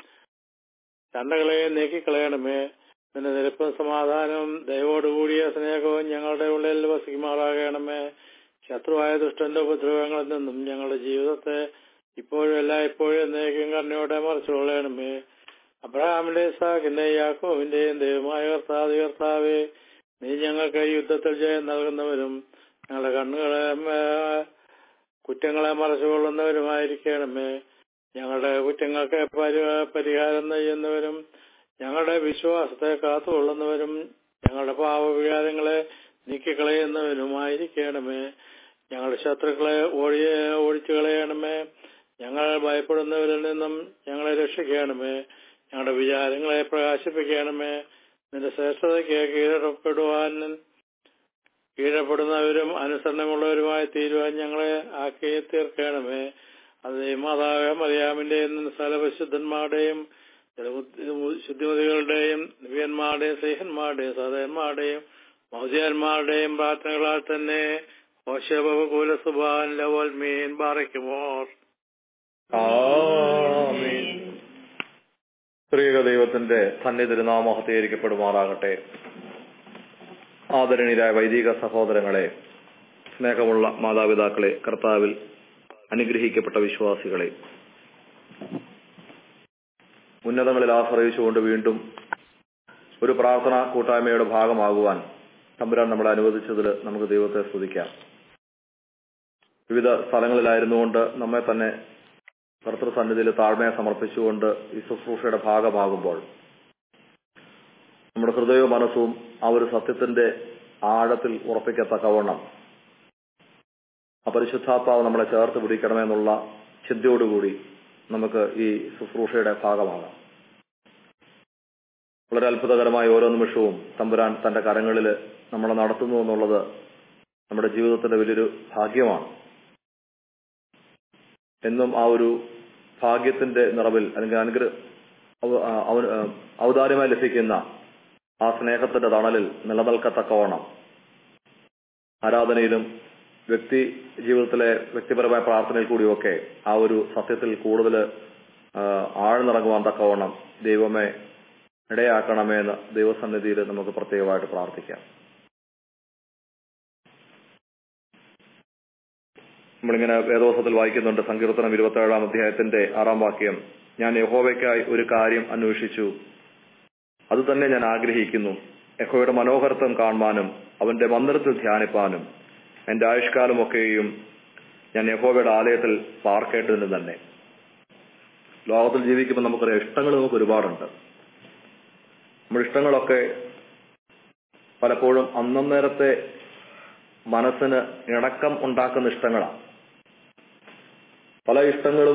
ചണ്ടകളെയും നീക്കിക്കളയണമേ നിന്റെ നിരപ്പും സമാധാനവും ദൈവോടുകൂടിയ സ്നേഹവും ഞങ്ങളുടെ ഉള്ളിൽ വസിക്കുമാറാകണമേ ശത്രുവായ ദുഷ്ടന്റെ ഉപദ്രവങ്ങളിൽ നിന്നും ഞങ്ങളുടെ ജീവിതത്തെ ഇപ്പോഴും എല്ലായ്പ്പോഴും എന്നേക്കും കണ്ണയോടെ മറിച്ചുകൊള്ളണമേ അബ്രഹാമിന്റെ ഇസാഖിന്റെ യാക്കോവിന്റെയും ദൈവമായ കർത്താവ് കർത്താവേ നീ ഞങ്ങൾക്ക് യുദ്ധത്തിൽ ജയം നൽകുന്നവരും ഞങ്ങളുടെ കണ്ണുകളെ ഏ, കുറ്റങ്ങളെ മറച്ചുകൊള്ളുന്നവരുമായിരിക്കണമേ ഞങ്ങളുടെ കുറ്റങ്ങൾക്ക് പരി- പരിഹാരം ചെയ്യുന്നവരും ഞങ്ങളുടെ വിശ്വാസത്തെ കാത്തുകൊള്ളുന്നവരും ഞങ്ങളുടെ പാവവികാരങ്ങളെ നീക്കിക്കളയുന്നവരുമായിരിക്കണമേ ഞങ്ങളുടെ ശത്രുക്കളെ ഓടി ഓടിച്ചു കളയണമേ ഞങ്ങൾ ഭയപ്പെടുന്നവരിൽ നിന്നും ഞങ്ങളെ രക്ഷിക്കണമേ ഞങ്ങളുടെ വിചാരങ്ങളെ പ്രകാശിപ്പിക്കണമേ നിന്റെ ശ്രേഷ്ഠതയ്ക്ക് കീഴപ്പെടുവാൻ കീഴപ്പെടുന്നവരും അനുസരണമുള്ളവരുമായി തീരുവാൻ ഞങ്ങളെ ആക്കി തീർക്കണമേ അത് മാതാവ് മറിയാമിന്റെയും സ്ഥലപരിശുദ്ധന്മാരുടെയും ശുദ്ധിമതികളുടെയും ദിവ്യന്മാരുടെയും സ്നേഹന്മാരുടെയും സഹോദരന്മാരുടെയും മൗദ്യന്മാരുടെയും പ്രാർത്ഥനകളാൽ തന്നെ ഓശബകൂല സുബാൻ ലവൽ മീൻ ബാറയ്ക്കുമോർ ആമീൻ. സ്ത്രീക ദൈവത്തിന്റെ തന്നെ തിരുനാമഹത്തീകരിക്കപ്പെടുമാറാകട്ടെ ആദരണീയരായ വൈദിക സഹോദരങ്ങളെ സ്നേഹമുള്ള മാതാപിതാക്കളെ കർത്താവിൽ അനുഗ്രഹിക്കപ്പെട്ട വിശ്വാസികളെ ഉന്നതങ്ങളിൽ ആശ്രയിച്ചുകൊണ്ട് വീണ്ടും ഒരു പ്രാർത്ഥനാ കൂട്ടായ്മയുടെ ഭാഗമാകുവാൻ തമ്പുരാൻ നമ്മളെ അനുവദിച്ചതിൽ നമുക്ക് ദൈവത്തെ സ്തുതിക്കാം വിവിധ സ്ഥലങ്ങളിലായിരുന്നുകൊണ്ട് നമ്മെ തന്നെ കർത്തൃസന്നിധിയിൽ താഴ്മയെ സമർപ്പിച്ചുകൊണ്ട് ഈ ശുശ്രൂഷയുടെ ഭാഗമാകുമ്പോൾ നമ്മുടെ ഹൃദയവും മനസ്സും ആ ഒരു സത്യത്തിന്റെ ആഴത്തിൽ ഉറപ്പിക്കത്തക്കവണ്ണം ആ പരിശുദ്ധാത്മാവ് നമ്മളെ ചേർത്ത് പിടിക്കണമെന്നുള്ള ചിന്തയോടുകൂടി നമുക്ക് ഈ ശുശ്രൂഷയുടെ ഭാഗമാകാം വളരെ അത്ഭുതകരമായ ഓരോ നിമിഷവും തമ്പുരാൻ തന്റെ കരങ്ങളിൽ നമ്മളെ നടത്തുന്നു എന്നുള്ളത് നമ്മുടെ ജീവിതത്തിന്റെ വലിയൊരു ഭാഗ്യമാണ് എന്നും ആ ഒരു ഭാഗ്യത്തിന്റെ നിറവിൽ അല്ലെങ്കിൽ അനുഗ്രഹ ഔ- ആ, ഔ- ആ, ഔദാര്യമായി ലഭിക്കുന്ന ആ സ്നേഹത്തിന്റെ തണലിൽ നിലനിൽക്കത്തക്കവണ്ണം ആരാധനയിലും വ്യക്തി ജീവിതത്തിലെ വ്യക്തിപരമായ പ്രാർത്ഥനയിൽ കൂടിയൊക്കെ ആ ഒരു സത്യത്തിൽ കൂടുതൽ ആഴ്ന്നിറങ്ങുവാൻ തക്കവണ്ണം ദൈവമേ ഇടയാക്കണമേ എന്ന് ദൈവസന്നിധിയിൽ നമുക്ക് പ്രത്യേകമായിട്ട് പ്രാർത്ഥിക്കാം നമ്മളിങ്ങനെ വേദോസത്തിൽ വായിക്കുന്നുണ്ട് സങ്കീർത്തനം ഇരുപത്തേഴാം അധ്യായത്തിന്റെ ആറാം വാക്യം ഞാൻ യഹോവയ്ക്കായി ഒരു കാര്യം അന്വേഷിച്ചു അത് തന്നെ ഞാൻ ആഗ്രഹിക്കുന്നു യഹോയുടെ മനോഹരത്വം കാണുവാനും അവന്റെ മന്ദിരത്തിൽ ധ്യാനിപ്പാനും എന്റെ ആയുഷ്കാലമൊക്കെയും ഞാൻ യഹോവയുടെ ആലയത്തിൽ പാർക്കേണ്ടതിന് തന്നെ ലോകത്തിൽ ജീവിക്കുമ്പോൾ നമുക്കറിയാം ഇഷ്ടങ്ങൾ നമുക്ക് ഒരുപാടുണ്ട് നമ്മുടെ ഇഷ്ടങ്ങളൊക്കെ പലപ്പോഴും അന്നേരത്തെ മനസ്സിന് ഇണക്കം ഉണ്ടാക്കുന്ന ഇഷ്ടങ്ങളാണ് പല ഇഷ്ടങ്ങളും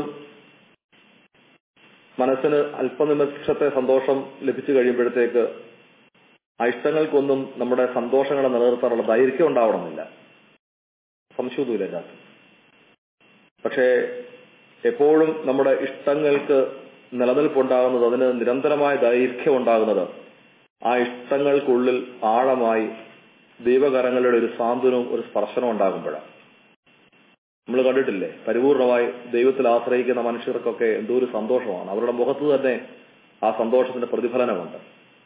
മനസ്സിന് അല്പനിമിഷത്തെ സന്തോഷം ലഭിച്ചു കഴിയുമ്പോഴത്തേക്ക് ആ ഇഷ്ടങ്ങൾക്കൊന്നും നമ്മുടെ സന്തോഷങ്ങളെ നിലനിർത്താനുള്ള ദൈർഘ്യം ഉണ്ടാവണമെന്നില്ല സംശയമൊന്നുമില്ല ഇതിനകത്ത് പക്ഷേ എപ്പോഴും നമ്മുടെ ഇഷ്ടങ്ങൾക്ക് നിലനിൽപ്പുണ്ടാകുന്നത് അതിന് നിരന്തരമായ ദൈർഘ്യം ഉണ്ടാകുന്നത് ആ ഇഷ്ടങ്ങൾക്കുള്ളിൽ ആഴമായി ദൈവകരങ്ങളുടെ ഒരു സാന്ത്വനവും ഒരു സ്പർശനവും ഉണ്ടാകുമ്പോഴാണ് നമ്മൾ കണ്ടിട്ടില്ലേ പരിപൂർണമായി ദൈവത്തിൽ ആശ്രയിക്കുന്ന മനുഷ്യർക്കൊക്കെ എന്തോ ഒരു സന്തോഷമാണ് അവരുടെ മുഖത്ത് തന്നെ ആ സന്തോഷത്തിന്റെ പ്രതിഫലനമുണ്ട്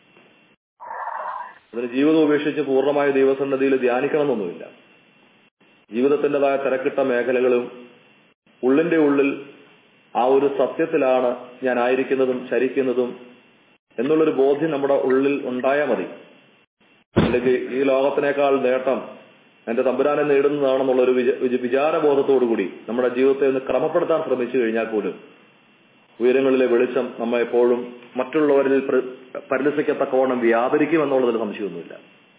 അതിന് ജീവിതം ഉപേക്ഷിച്ച് പൂർണ്ണമായ ദൈവസന്നദ്ധിയിൽ ധ്യാനിക്കണമെന്നൊന്നുമില്ല ജീവിതത്തിൻ്റെതായ തിരക്കിട്ട മേഖലകളും ഉള്ളിന്റെ ഉള്ളിൽ ആ ഒരു സത്യത്തിലാണ് ഞാൻ ആയിരിക്കുന്നതും ചരിക്കുന്നതും എന്നുള്ളൊരു ബോധ്യം നമ്മുടെ ഉള്ളിൽ ഉണ്ടായാൽ മതി അല്ലെങ്കിൽ ഈ ലോകത്തിനേക്കാൾ നേട്ടം എന്റെ തമ്പുരാനെ നേടുന്നതാണെന്നുള്ള ഒരു വിചാരബോധത്തോടുകൂടി നമ്മുടെ ജീവിതത്തെ ഒന്ന് ക്രമപ്പെടുത്താൻ ശ്രമിച്ചു കഴിഞ്ഞാൽ പോലും ഉയരങ്ങളിലെ വെളിച്ചം നമ്മെ എപ്പോഴും മറ്റുള്ളവരിൽ പ്ര- പരിലസിക്കത്തക്കവണ്ണം വ്യാപരിക്കും എന്നുള്ളതിൽ സംശയമൊന്നുമില്ല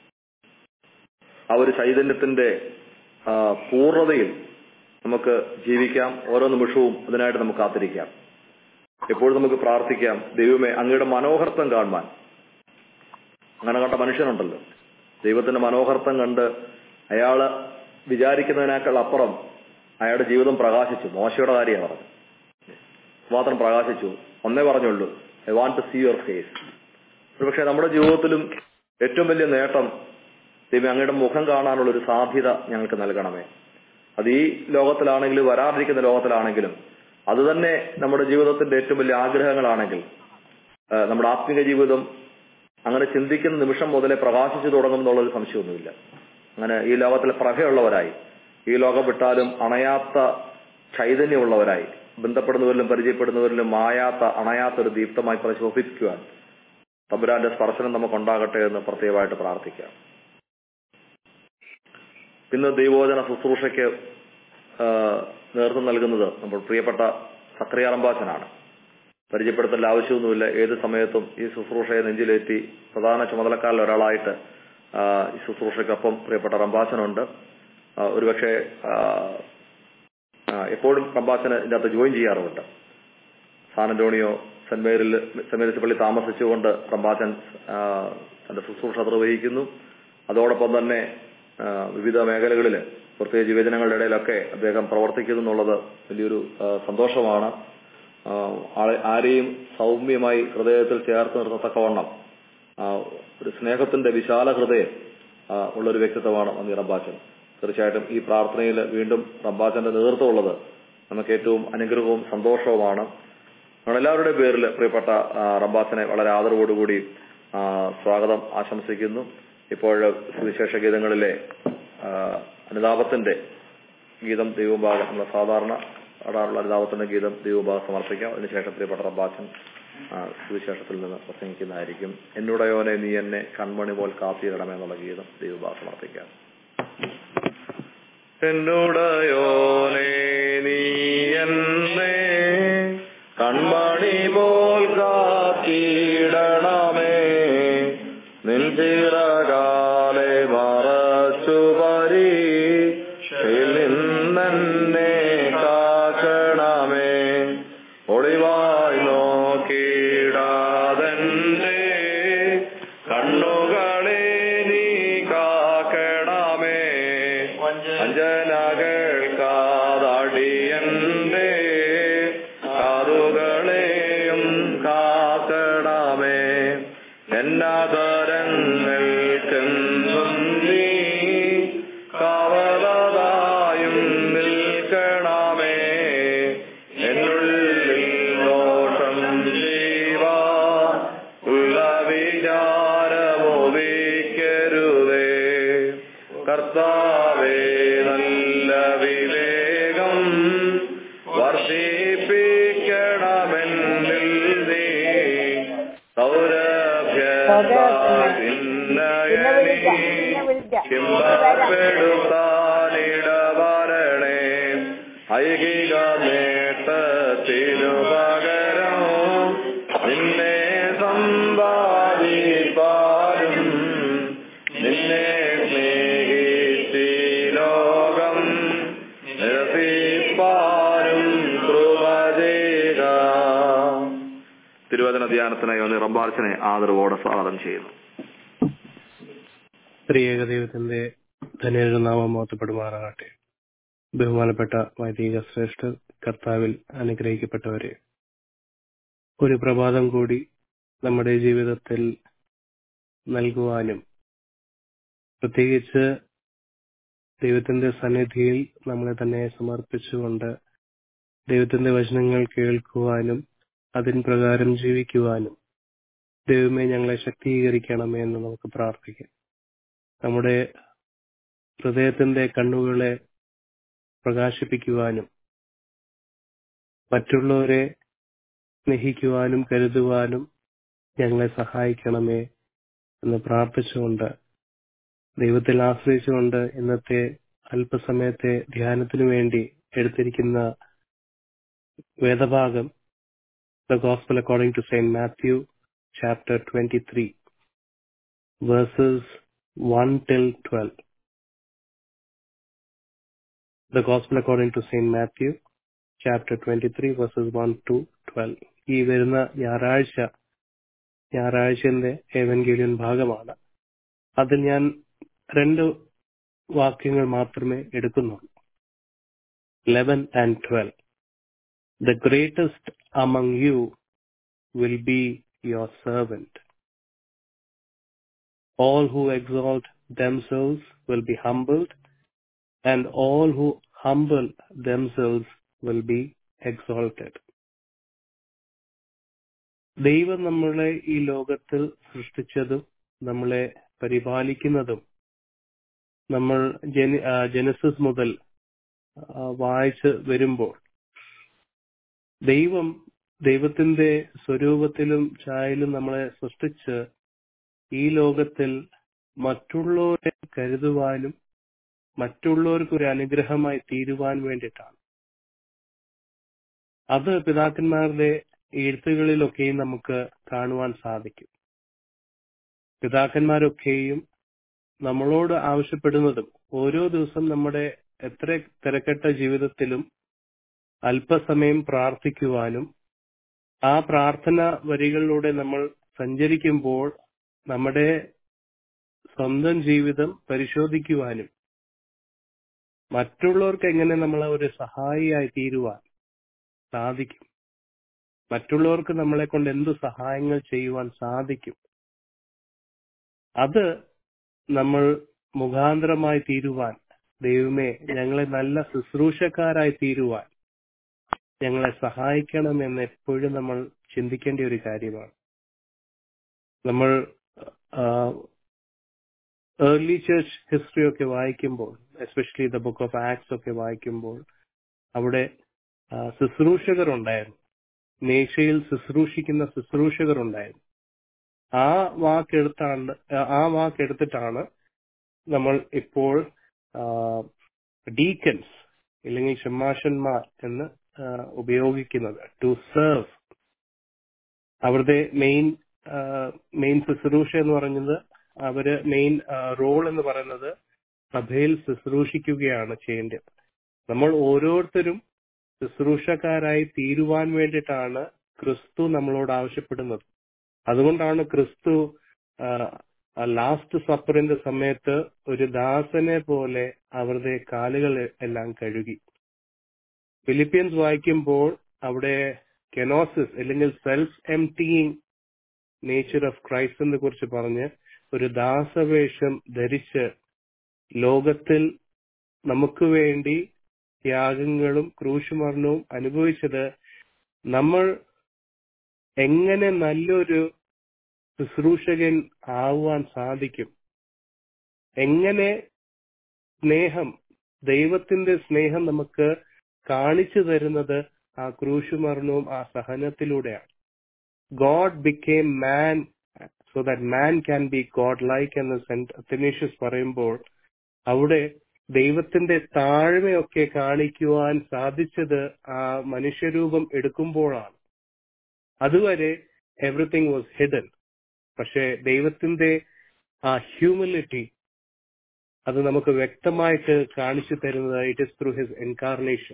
ആ ഒരു ചൈതന്യത്തിന്റെ ആ, പൂർണ്ണതയിൽ നമുക്ക് ജീവിക്കാം ഓരോ നിമിഷവും അതിനായിട്ട് നമുക്ക് കാത്തിരിക്കാം എപ്പോഴും നമുക്ക് പ്രാർത്ഥിക്കാം ദൈവമേ അങ്ങയുടെ മനോഹരത്വം കാണുവാൻ അങ്ങനെ കണ്ട മനുഷ്യനുണ്ടല്ലോ ദൈവത്തിന്റെ മനോഹരത്വം കണ്ട് അയാള് വിചാരിക്കുന്നതിനേക്കാൾ അപ്പുറം അയാളുടെ ജീവിതം പ്രകാശിച്ചു മോശയുടെ കാര്യമാണ് പറഞ്ഞത് മാത്രം പ്രകാശിച്ചു ഒന്നേ പറഞ്ഞുള്ളൂ I want to see your face പക്ഷെ നമ്മുടെ ജീവിതത്തിലും ഏറ്റവും വലിയ നേട്ടം ദൈവം അങ്ങയുടെ മുഖം കാണാനുള്ള ഒരു സാധ്യത ഞങ്ങൾക്ക് നൽകണമേ അത് ഈ ലോകത്തിലാണെങ്കിലും വരാതിരിക്കുന്ന ലോകത്തിലാണെങ്കിലും അത് തന്നെ നമ്മുടെ ജീവിതത്തിന്റെ ഏറ്റവും വലിയ ആഗ്രഹങ്ങളാണെങ്കിൽ ആ, നമ്മുടെ ആത്മീക ജീവിതം അങ്ങനെ ചിന്തിക്കുന്ന നിമിഷം മുതലേ പ്രകാശിച്ചു തുടങ്ങും എന്നുള്ളൊരു സംശയമൊന്നുമില്ല അങ്ങനെ ഈ ലോകത്തിലെ പ്രഭയുള്ളവരായി ഈ ലോകം വിട്ടാലും അണയാത്ത ചൈതന്യമുള്ളവരായി ബന്ധപ്പെടുന്നവരിലും പരിചയപ്പെടുന്നവരിലും മായാത്ത അണയാത്ത ഒരു ദീപ്തമായി പ്രശോഭിക്കുവാൻ തമ്പുരാന്റെ സ്പർശനം നമുക്കുണ്ടാകട്ടെ എന്ന് പ്രത്യേകമായിട്ട് പ്രാർത്ഥിക്കാം ഇന്ന് ദൈവോചന ശുശ്രൂഷയ്ക്ക് ആ, നേതൃത്വം നൽകുന്നത് നമ്മൾ പ്രിയപ്പെട്ട സക്രിയാറമ്പാച്ചനാണ് പരിചയപ്പെടുത്തേണ്ട ആവശ്യമൊന്നുമില്ല ഏത് സമയത്തും ഈ ശുശ്രൂഷയെ നെഞ്ചിലേറ്റി പ്രധാന ചുമതലക്കാരിൽ ഒരാളായിട്ട് ആ, ഈ ശുശ്രൂഷയ്ക്കൊപ്പം പ്രിയപ്പെട്ട റമ്പാച്ചനുണ്ട് ആ, ഒരുപക്ഷെ ആ, ആ, എപ്പോഴും റമ്പാച്ചന് ഇതിന്റെ അകത്ത് ജോയിൻ ചെയ്യാറുമുണ്ട് സാൻ അന്റോണിയോ സെന്റ് മേരിൽ സെന്റ് മേരീസ് പള്ളി താമസിച്ചുകൊണ്ട് റമ്പാച്ചൻ ആ, തന്റെ ശുശ്രൂഷ നിർവഹിക്കുന്നു അതോടൊപ്പം തന്നെ ആ, വിവിധ മേഖലകളിൽ പ്രത്യേകിച്ച് യുവജനങ്ങളുടെ ഇടയിലൊക്കെ അദ്ദേഹം പ്രവർത്തിക്കുന്നു എന്നുള്ളത് വലിയൊരു ആ, സന്തോഷമാണ് ആ, ആളെ- ആരെയും സൗമ്യമായി ഹൃദയത്തിൽ ചേർത്ത് നിർത്തത്തക്കവണ്ണം ആ, ഒരു സ്നേഹത്തിന്റെ വിശാല ഹൃദയം ആ, ഉള്ളൊരു വ്യക്തിത്വമാണ് നന്ദി റബ്ബാച്ചൻ തീർച്ചയായിട്ടും ഈ പ്രാർത്ഥനയിൽ വീണ്ടും റബ്ബാച്ചന്റെ നേതൃത്വമുള്ളത് നമുക്ക് ഏറ്റവും അനുഗ്രഹവും സന്തോഷവുമാണ് നമ്മളെല്ലാവരുടെയും പേരിൽ പ്രിയപ്പെട്ട ആ, റബ്ബാച്ചനെ വളരെ ആദരവോടുകൂടി ആ, സ്വാഗതം ആശംസിക്കുന്നു ഇപ്പോൾ സുവിശേഷ ഗീതങ്ങളിലെ ആ, അനുതാപത്തിന്റെ ഗീതം ദൈവഭാഗം നമ്മൾ സാധാരണ പാടാറുള്ള അനുതാപത്തിന്റെ ഗീതം ദൈവഭാഗം സമർപ്പിക്കാം അതിനുശേഷം പ്രിയപ്പെട്ട റബ്ബാച്ചൻ ആ, സുവിശേഷത്തിൽ നിന്ന് പ്രസംഗിക്കുന്നതായിരിക്കും എന്നുടയോനെ നീ എന്നെ കൺമണി പോൽ കാത്തിരണമേ എന്നുള്ള ഗീതം ദൈവഭാഗം സമർപ്പിക്കാം എന്നുടയോനെ നീ എന്നെ കൺമണി പോൽ കാത്തിടണമേ നിൻ ചിറകാലെ മറച്ചു പരീക്ഷയിൽ നിന്നെന്നെ കാക്കണമേ എന്നാതരങ്ങൾക്കെന്നും നീ കാവലതായും നിൽക്കണമേ എന്നുള്ളിൽ ദോഷം ജീവാ ഉള്ള വിചാരമോദിക്കരുതേ കർത്താവേ നല്ല വിവേകം വർദ്ധിപ്പിക്കണമെന്നിൽ നീ സൗരഭ്യപ്പെടുത്താനിടവരണേ ഐകിക നേട്ടത്തിനു പകരം നിന്നെ സമ്പാദിപ്പാരും നിന്നെ സ്നേഹിച്ചി ലോകം നിരസിപ്പാരും കൃപ ചെയ്യുക തിരുവചന ധ്യാനത്തിനായി ഒന്ന് റബ്ബാർച്ചനെ ആദരവോടെ സ്വാഗതം ചെയ്യുന്നു ത്രിയേക ദൈവത്തിന്റെ ധനേരുടെ നാമം മോത്തപ്പെടുമാറാകട്ടെ ബഹുമാനപ്പെട്ട വൈദിക ശ്രേഷ്ഠർ കർത്താവിൽ അനുഗ്രഹിക്കപ്പെട്ടവരെ ഒരു പ്രഭാതം കൂടി നമ്മുടെ ജീവിതത്തിൽ നൽകുവാനും പ്രത്യേകിച്ച് ദൈവത്തിന്റെ സന്നിധിയിൽ നമ്മളെ തന്നെ സമർപ്പിച്ചുകൊണ്ട് ദൈവത്തിന്റെ വചനങ്ങൾ കേൾക്കുവാനും അതിൻ പ്രകാരം ജീവിക്കുവാനും ദൈവമേ ഞങ്ങളെ ശക്തീകരിക്കണമേ എന്ന് നമുക്ക് പ്രാർത്ഥിക്കാം നമ്മുടെ ഹൃദയത്തിന്റെ കണ്ണുകളെ പ്രകാശിപ്പിക്കുവാനും മറ്റുള്ളവരെ സ്നേഹിക്കുവാനും കരുതുവാനും ഞങ്ങളെ സഹായിക്കണമേ എന്ന് പ്രാർത്ഥിച്ചുകൊണ്ട് ദൈവത്തിൽ ആശ്രയിച്ചുകൊണ്ട് ഇന്നത്തെ അല്പസമയത്തെ ധ്യാനത്തിനു വേണ്ടി എടുത്തിരിക്കുന്ന വേദഭാഗം the gospel according to Saint Matthew chapter twenty three verses one till twelve The Gospel according to St. Matthew, chapter 23, verses 1 to 12. ഈ വരുന്ന ഞായറാഴ്ച ഞായറാഴ്ചന്റെ ഏവൻഗേലിയൻ ഭാഗമാണ് അതിൽ ഞാൻ രണ്ട് വാക്യങ്ങൾ മാത്രമേ എടുക്കുന്നുള്ളൂ eleven and twelve the greatest among you will be your servant all who exalt themselves will be humbled and all who humble themselves will be exalted. ദൈവം നമ്മളെ ഈ ലോകത്തിൽ സൃഷ്ടിച്ചതും നമ്മളെ പരിപാലിക്കുന്നതും നമ്മൾ ജനി ജനസിസ് മുതൽ വായിച്ച് വരുമ്പോൾ ദൈവം ദൈവത്തിന്റെ സ്വരൂപത്തിലും ഛായയിലും നമ്മളെ സൃഷ്ടിച്ച് ഈ ലോകത്തിൽ മറ്റുള്ളവരെ കരുതുവാനും മറ്റുള്ളവർക്ക് ഒരു അനുഗ്രഹമായി തീരുവാൻ വേണ്ടിയിട്ടാണ് അത് പിതാക്കന്മാരുടെ എഴുത്തുകളിലൊക്കെയും നമുക്ക് കാണുവാൻ സാധിക്കും പിതാക്കന്മാരൊക്കെയും നമ്മളോട് ആവശ്യപ്പെടുന്നതും ഓരോ ദിവസം നമ്മുടെ എത്ര തിരക്കെട്ട ജീവിതത്തിലും അല്പസമയം പ്രാർത്ഥിക്കുവാനും ആ പ്രാർത്ഥന വരികളിലൂടെ നമ്മൾ സഞ്ചരിക്കുമ്പോൾ നമ്മുടെ സ്വന്തം ജീവിതം പരിശോധിക്കുവാനും മറ്റുള്ളവർക്ക് എങ്ങനെ നമ്മൾ ഒരു സഹായിയായി തീരുവാൻ സാധിക്കും മറ്റുള്ളവർക്ക് നമ്മളെ കൊണ്ട് എന്ത് സഹായങ്ങൾ ചെയ്യുവാൻ സാധിക്കും അത് നമ്മൾ മുഖാന്തരമായി തീരുവാൻ ദൈവമേ ഞങ്ങളെ നല്ല ശുശ്രൂഷക്കാരായി തീരുവാൻ ഞങ്ങളെ സഹായിക്കണമെന്ന് എപ്പോഴും നമ്മൾ ചിന്തിക്കേണ്ട ഒരു കാര്യമാണ് നമ്മൾ ഏർലി ചർച്ച് ഹിസ്റ്ററി ഒക്കെ വായിക്കുമ്പോൾ especially the book of Acts ഒക്കെ വായിക്കുമ്പോൾ അവിടെ ശുശ്രൂഷകർ ഉണ്ടായിരുന്നു നേശയിൽ ശുശ്രൂഷിക്കുന്ന ശുശ്രൂഷകർ ഉണ്ടായിരുന്നു ആ വാക്കെടുത്താണ് ആ വാക്കെടുത്തിട്ടാണ് നമ്മൾ ഇപ്പോൾ ഡീക്കൻസ് അല്ലെങ്കിൽ ഷമാഷന്മാർ എന്ന് ഉപയോഗിക്കുന്നത് ടു സെർവ് അവരുടെ മെയിൻ മെയിൻ ശുശ്രൂഷ എന്ന് പറയുന്നത് അവര് മെയിൻ റോൾ എന്ന് പറയുന്നത് സഭയിൽ ശുശ്രൂഷിക്കുകയാണ് ചെയ്യേണ്ടത് നമ്മൾ ഓരോരുത്തരും ശുശ്രൂഷക്കാരായി തീരുവാൻ വേണ്ടിയിട്ടാണ് ക്രിസ്തു നമ്മളോട് ആവശ്യപ്പെടുന്നത് അതുകൊണ്ടാണ് ക്രിസ്തു ലാസ്റ്റ് സപ്പറിന്റെ സമയത്ത് ഒരു ദാസനെ പോലെ അവരുടെ കാലുകൾ എല്ലാം കഴുകി ഫിലിപ്പീൻസ് വായിക്കുമ്പോൾ അവിടെ കെനോസിസ് അല്ലെങ്കിൽ സെൽഫ് എംറ്റിങ് നേച്ചർ ഓഫ് ക്രൈസ്റ്റിനെ കുറിച്ച് പറഞ്ഞ് ഒരു ദാസവേഷം ധരിച്ച് ലോകത്തിൽ നമുക്ക് വേണ്ടി ത്യാഗങ്ങളും ക്രൂശുമരണവും അനുഭവിച്ചത് നമ്മൾ എങ്ങനെ നല്ലൊരു ശുശ്രൂഷകൻ ആവാൻ സാധിക്കും എങ്ങനെ സ്നേഹം ദൈവത്തിന്റെ സ്നേഹം നമുക്ക് കാണിച്ചു തരുന്നത് ആ ക്രൂശുമരണവും ആ സഹനത്തിലൂടെയാണ് God became man so that man can be God like എന്ന് സെന്റ് അത്തനേഷ്യസ് പറയുമ്പോൾ അവിടെ ദൈവത്തിന്റെ താഴ്മയൊക്കെ കാണിക്കുവാൻ സാധിച്ചത് ആ മനുഷ്യരൂപം എടുക്കുമ്പോഴാണ് അതുവരെ എവറിത്തിങ് വാസ് ഹിഡൻ പക്ഷെ ദൈവത്തിന്റെ ആ ഹ്യൂമിലിറ്റി അത് നമുക്ക് വ്യക്തമായിട്ട് കാണിച്ചു തരുന്നത് it is through his incarnation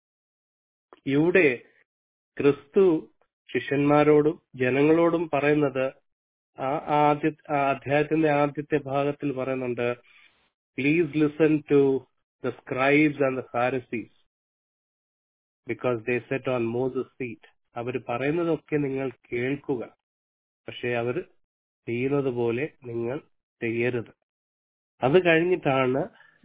ഇവിടെ ക്രിസ്തു ശിഷ്യന്മാരോടും ജനങ്ങളോടും പറയുന്നത് ആ ആദ്യ ആ അധ്യായത്തിന്റെ ആദ്യത്തെ ഭാഗത്തിൽ പറയുന്നുണ്ട് please listen to the scribes and the Pharisees because they set on Moses seat അവർ പറയുന്നതൊക്കെ നിങ്ങൾ കേൾക്കുക പക്ഷെ അവർ ചെയ്യുന്നത് പോലെ നിങ്ങൾ ചെയ്യരുത് അത് കഴിഞ്ഞിട്ടാണ്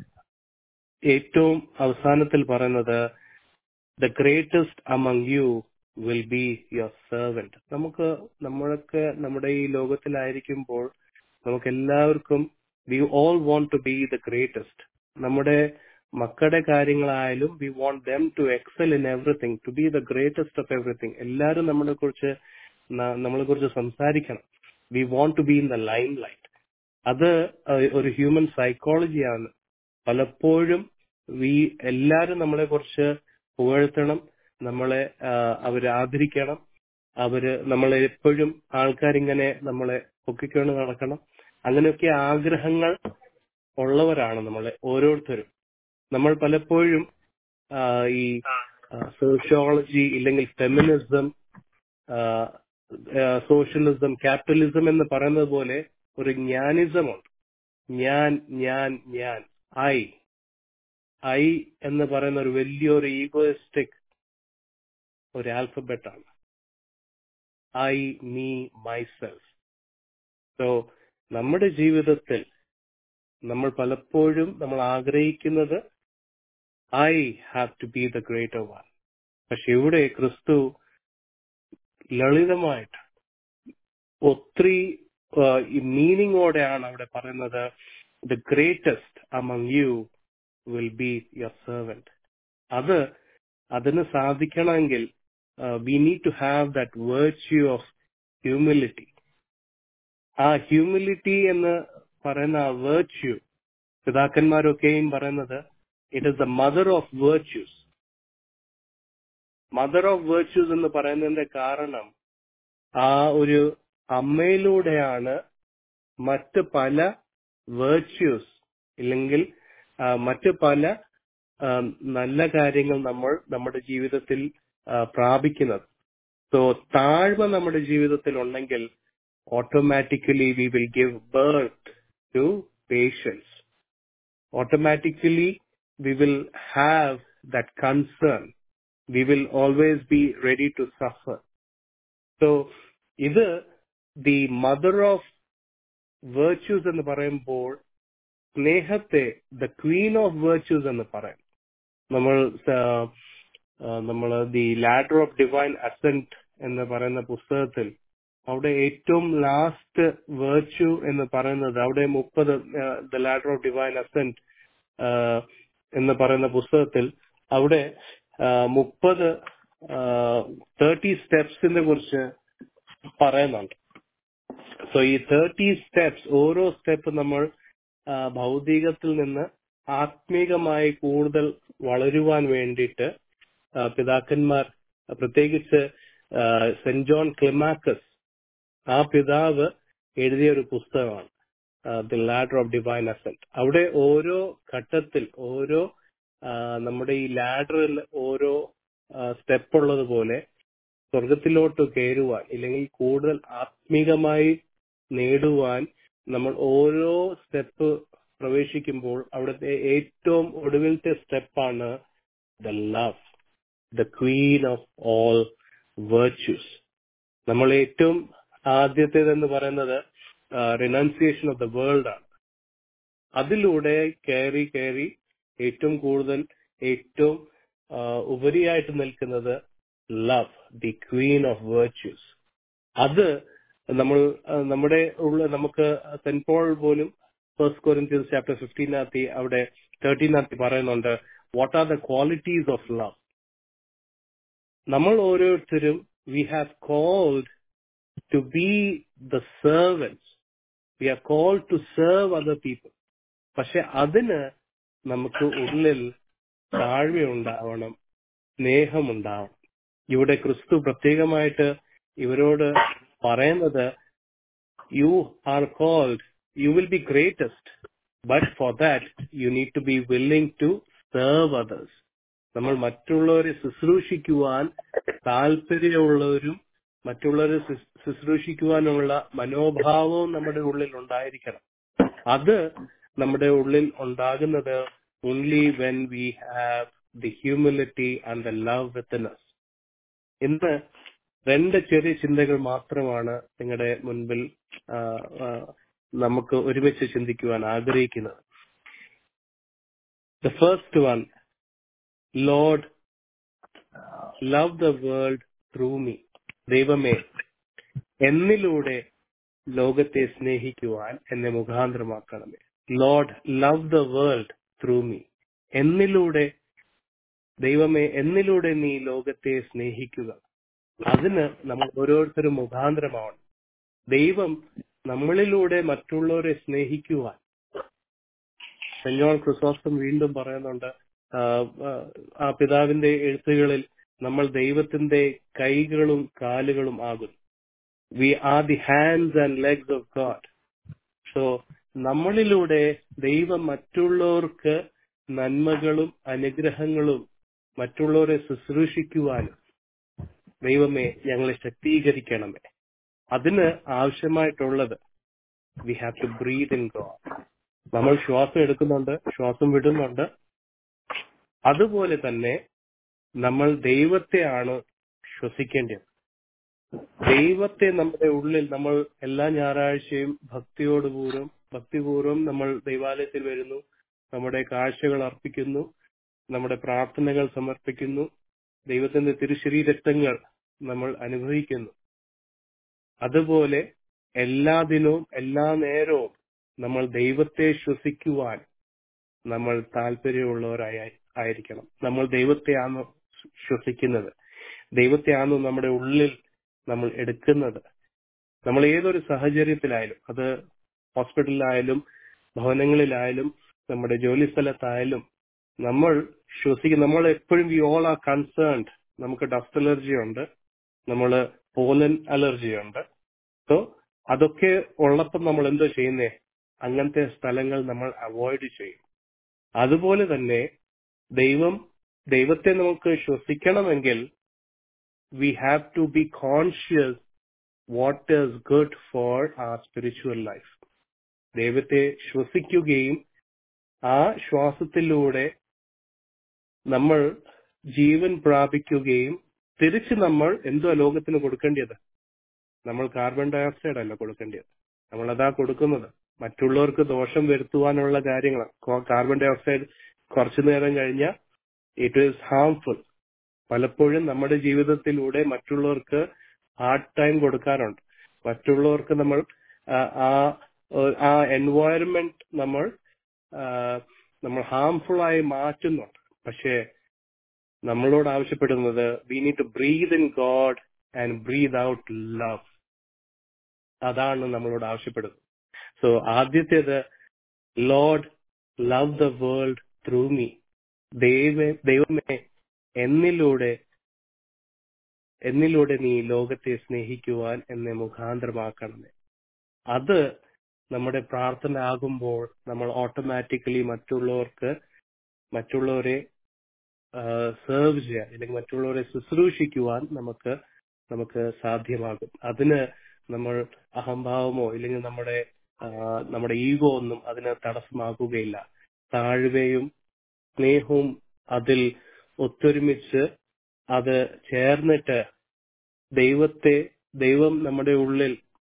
ഏറ്റവും അവസാനത്തിൽ പറയുന്നത് the greatest among you will be your servant നമുക്ക് നമ്മളൊക്കെ നമ്മുടെ ഈ ലോകത്തിലായിരിക്കുമ്പോൾ നമുക്ക് എല്ലാവർക്കും we all want to be the greatest നമ്മുടെ മക്കളുടെ കാര്യങ്ങളായാലും we want them to excel in everything to be the greatest of everything എല്ലാവരും നമ്മളെ കുറിച്ച് നമ്മളെ കുറിച്ച് സംസാരിക്കണം we want to be in the line light അത് ഒരു ഹ്യൂമൻ സൈക്കോളജിയാണ് പലപ്പോഴും വി എല്ലാരും നമ്മളെ കുറിച്ച് പുകഴ്ത്തണം നമ്മളെ അവര് ആദരിക്കണം അവര് നമ്മളെ എപ്പോഴും ആൾക്കാരിങ്ങനെ നമ്മളെ പൊക്കിക്കൊണ്ട് നടക്കണം അങ്ങനെയൊക്കെ ആഗ്രഹങ്ങൾ ഉള്ളവരാണ് നമ്മളെ ഓരോരുത്തരും നമ്മൾ പലപ്പോഴും ഈ സോഷ്യോളജി ഇല്ലെങ്കിൽ ഫെമിനിസം സോഷ്യലിസം ക്യാപിറ്റലിസം എന്ന് പറയുന്നത് പോലെ ഒരു ജ്ഞാനിസം ഉണ്ട് ഞാൻ ഞാൻ ഞാൻ ഐ ഐ എന്ന് പറയുന്ന ഒരു വലിയൊരു ഈഗോയിസ്റ്റിക് ഒരു ആൽഫബറ്റ് ആണ് ഐ മീ മൈസെൽഫ് സോ നമ്മുടെ ജീവിതത്തിൽ നമ്മൾ പലപ്പോഴും നമ്മൾ ആഗ്രഹിക്കുന്നത് I have to be the greater one പക്ഷെ ഇവിടെ ക്രിസ്തു ലളിതമായിട്ട് ഒത്തിരി മീനിങ്ങോടെയാണ് അവിടെ പറയുന്നത് the greatest among you will be your servant അത് അതിന് സാധിക്കണമെങ്കിൽ we need to have that virtue of humility ആ ഹ്യൂമിലിറ്റി എന്ന് പറയുന്ന ആ വേർച്യൂ പിതാക്കന്മാരൊക്കെയും പറയുന്നത് it is the mother of virtues mother of virtues എന്ന് പറയുന്നതിന്റെ കാരണം ആ ഒരു അമ്മയിലൂടെയാണ് മറ്റ് പല വേർച്യൂസ് ഇല്ലെങ്കിൽ മറ്റ് പല നല്ല കാര്യങ്ങൾ നമ്മൾ നമ്മുടെ ജീവിതത്തിൽ പ്രാപിക്കുന്നത് സോ താഴ്മ നമ്മുടെ ജീവിതത്തിൽ ഉണ്ടെങ്കിൽ automatically we will give birth to patience automatically we will have that concern we will always be ready to suffer so ഇത് ദി മദർ ഓഫ് വേർച്യൂസ് എന്ന് പറയുമ്പോൾ സ്നേഹത്തെ ദ ക്വീൻ ഓഫ് വേർച്യൂസ് എന്ന് പറയും നമ്മൾ നമ്മൾ the ladder of divine ascent എന്ന് പറയുന്ന പുസ്തകത്തിൽ അവിടെ ഏറ്റവും ലാസ്റ്റ് വേർച്യൂ എന്ന് പറയുന്നത് അവിടെ മുപ്പത് the ladder of divine ascent എന്ന് പറയുന്ന പുസ്തകത്തിൽ അവിടെ മുപ്പത് തേർട്ടി സ്റ്റെപ്സിനെ കുറിച്ച് പറയുന്നുണ്ട് സോ ഈ തേർട്ടി സ്റ്റെപ്സ് ഓരോ സ്റ്റെപ്പ് നമ്മൾ ഭൗതികത്തിൽ നിന്ന് ആത്മീകമായി കൂടുതൽ വളരുവാൻ വേണ്ടിയിട്ട് പിതാക്കന്മാർ പ്രത്യേകിച്ച് സെന്റ് ജോൺ ക്ലിമാക്കസ് ആ പിതാവ് എഴുതിയ ഒരു പുസ്തകമാണ് the ladder of divine ascent അവിടെ ഓരോ ഘട്ടത്തിൽ ഓരോ നമ്മുടെ ഈ ലാഡറിൽ ഓരോ സ്റ്റെപ്പ് ഉള്ളതുപോലെ സ്വർഗത്തിലോട്ട് കയറുവാൻ ഇല്ലെങ്കിൽ കൂടുതൽ ആത്മീകമായി നേടുവാൻ നമ്മൾ ഓരോ സ്റ്റെപ്പ് പ്രവേശിക്കുമ്പോൾ അവിടുത്തെ ഏറ്റവും ഒടുവിലത്തെ സ്റ്റെപ്പാണ് the love the queen of all virtues നമ്മൾ ഏറ്റവും ആദ്യത്തേതെന്ന് പറയുന്നത് റിനൗൺസിയേഷൻ ഓഫ് ദ വേൾഡ് ആണ് അതിലൂടെ കയറി കയറി ഏറ്റവും കൂടുതൽ ഏറ്റവും ആ, ഉപരിയായിട്ട് നിൽക്കുന്നത് love the queen of virtues അത് നമ്മൾ ആ, നമ്മുടെ ഉള്ള നമുക്ക് സെന്റ് പോൾ പോലും ഫസ്റ്റ് കൊറിന്ത്യൻസ് ചാപ്റ്റർ ഫിഫ്റ്റീനകത്ത് അവിടെ തേർട്ടീനകത്ത് പറയുന്നുണ്ട് what are the qualities of love നമ്മൾ ഓരോരുത്തരും we have called to be the servants we are called to serve other people പക്ഷെ അതിന് നമുക്ക് ഉള്ളിൽ താഴ്മയുണ്ടാവണം സ്നേഹമുണ്ടാവണം ഇവിടെ ക്രിസ്തു പ്രത്യേകമായിട്ട് ഇവരോട് പറയുന്നത് you are called you will be greatest but for that you need to be willing to serve others നമ്മൾ മറ്റുള്ളവരെ ശുശ്രൂഷിക്കുവാൻ താല്പര്യമുള്ളവരും മറ്റുള്ളവരെ ശുശ്രൂ- ശുശ്രൂഷിക്കുവാനുള്ള മനോഭാവവും നമ്മുടെ ഉള്ളിൽ ഉണ്ടായിരിക്കണം അത് നമ്മുടെ ഉള്ളിൽ ഉണ്ടാകുന്നത് only when we have the humility and the love within us ഇന്ന് രണ്ട് ചെറിയ ചിന്തകൾ മാത്രമാണ് നിങ്ങളുടെ മുൻപിൽ ആ, ആ, നമുക്ക് ഒരുമിച്ച് ചിന്തിക്കുവാൻ ആഗ്രഹിക്കുന്നത് the first one Lord love the world through me ദൈവമേ എന്നിലൂടെ ലോകത്തെ സ്നേഹിക്കുവാൻ എന്നെ മുഖാന്തരമാക്കണമേ Lord love the world through me എന്നിലൂടെ ദൈവമേ എന്നിലൂടെ നീ ലോകത്തെ സ്നേഹിക്കുക അതിന് നമ്മൾ ഓരോരുത്തരും മുഖാന്തരമാവണം ദൈവം നമ്മളിലൂടെ മറ്റുള്ളവരെ സ്നേഹിക്കുവാൻ സെഞ്ഞോൾ ക്രിസോസ്റ്റം വീണ്ടും പറയുന്നുണ്ട് ആ, ആ, ആ പിതാവിന്റെ എഴുത്തുകളിൽ നമ്മൾ ദൈവത്തിന്റെ കൈകളും കാലുകളും ആകുന്നു we are the hands and legs of God so നമ്മളിലൂടെ ദൈവം മറ്റുള്ളവർക്ക് നന്മകളും അനുഗ്രഹങ്ങളും മറ്റുള്ളവരെ ശുശ്രൂഷിക്കുവാനും ദൈവമേ ഞങ്ങളെ ശക്തീകരിക്കണമേ അതിന് ആവശ്യമായിട്ടുള്ളത് we have to breathe in God നമ്മൾ ശ്വാസം എടുക്കുന്നുണ്ട് ശ്വാസം വിടുന്നുണ്ട് അതുപോലെ തന്നെ നമ്മൾ ദൈവത്തെയാണ് ശ്വസിക്കേണ്ടത് ദൈവത്തെ നമ്മുടെ ഉള്ളിൽ നമ്മൾ എല്ലാ ഞായറാഴ്ചയും ഭക്തിയോടുപൂർവ്വം ഭക്തിപൂർവ്വം നമ്മൾ ദൈവാലയത്തിൽ വരുന്നു നമ്മുടെ കാഴ്ചകൾ അർപ്പിക്കുന്നു നമ്മുടെ പ്രാർത്ഥനകൾ സമർപ്പിക്കുന്നു ദൈവത്തിന്റെ തിരുശരീരത്വങ്ങൾ നമ്മൾ അനുഭവിക്കുന്നു അതുപോലെ എല്ലാ ദിനവും എല്ലാ നേരവും നമ്മൾ ദൈവത്തെ ശ്വസിക്കുവാൻ നമ്മൾ താല്പര്യമുള്ളവരായി ആയിരിക്കണം നമ്മൾ ദൈവത്തെയാണ് ശ്വസിക്കുന്നത് ദൈവത്തെയാണ് നമ്മുടെ ഉള്ളിൽ നമ്മൾ എടുക്കുന്നത് നമ്മൾ ഏതൊരു സാഹചര്യത്തിലായാലും അത് ഹോസ്പിറ്റലിലായാലും ഭവനങ്ങളിലായാലും നമ്മുടെ ജോലി സ്ഥലത്തായാലും നമ്മൾ ശ്വസിക്കും നമ്മൾ എപ്പോഴും വി ഓൾ ആർ കൺസേൺഡ് നമുക്ക് ഡസ്റ്റ് അലർജി ഉണ്ട് നമ്മൾ പോലൻ അലർജി ഉണ്ട് സോ അതൊക്കെ ഉള്ളപ്പം നമ്മൾ എന്തോ ചെയ്യുന്നേ അങ്ങനത്തെ സ്ഥലങ്ങൾ നമ്മൾ അവോയ്ഡ് ചെയ്യും അതുപോലെ തന്നെ ദൈവം ദൈവത്തെ നമുക്ക് ശ്വസിക്കണമെങ്കിൽ we have to be conscious what is good for our spiritual life ദൈവത്തെ ശ്വസിക്കുകയും ആ ശ്വാസത്തിലൂടെ നമ്മൾ ജീവൻ പ്രാപിക്കുകയും തിരിച്ച് നമ്മൾ എന്തോ ലോകത്തിന് കൊടുക്കേണ്ടത് നമ്മൾ കാർബൺ ഡയോക്സൈഡ് അല്ല കൊടുക്കേണ്ടത് നമ്മൾ അതാ കൊടുക്കുന്നത് മറ്റുള്ളവർക്ക് ദോഷം വരുത്തുവാനുള്ള കാര്യങ്ങൾ കാർബൺ ഡയോക്സൈഡ് കുറച്ചു നേരം കഴിഞ്ഞാൽ ഇറ്റ് ഈസ് ഹാംഫുൾ പലപ്പോഴും നമ്മുടെ ജീവിതത്തിലൂടെ മറ്റുള്ളവർക്ക് ഹാർഡ് ടൈം കൊടുക്കാറുണ്ട് മറ്റുള്ളവർക്ക് നമ്മൾ ആ, ആ ആ എൻവയറമെന്റ് നമ്മൾ ആ, നമ്മൾ ഹാംഫുൾ ആയി മാറ്റുന്നുണ്ട് പക്ഷേ നമ്മളോട് ആവശ്യപ്പെടുന്നത് we need to breathe in God and breathe out love അതാണ് നമ്മളോട് ആവശ്യപ്പെടുന്നത് സോ ആദ്യത്തേത് Lord love the world through me ദൈവമേ ദൈവമേ എന്നിലൂടെ എന്നിലൂടെ നീ ലോകത്തെ സ്നേഹിക്കുവാൻ എന്നെ മുഖാന്തരമാക്കണമേ അത് നമ്മുടെ പ്രാർത്ഥന ആകുമ്പോൾ നമ്മൾ ഓട്ടോമാറ്റിക്കലി മറ്റുള്ളവർക്ക് മറ്റുള്ളവരെ സെർവ് ചെയ്യാൻ അല്ലെങ്കിൽ മറ്റുള്ളവരെ ശുശ്രൂഷിക്കുവാൻ നമുക്ക് നമുക്ക് സാധ്യമാകും അതിന് നമ്മൾ അഹംഭാവമോ ഇല്ലെങ്കിൽ നമ്മുടെ ആ, നമ്മുടെ ഈഗോ ഒന്നും അതിന് തടസ്സമാകുകയില്ല താഴ്വയും സ്നേഹവും അതിൽ ഒത്തൊരുമിച്ച് അത് ചേർന്നിട്ട് ദൈവത്തെ ദൈവം നമ്മുടെ ഉള്ളിൽ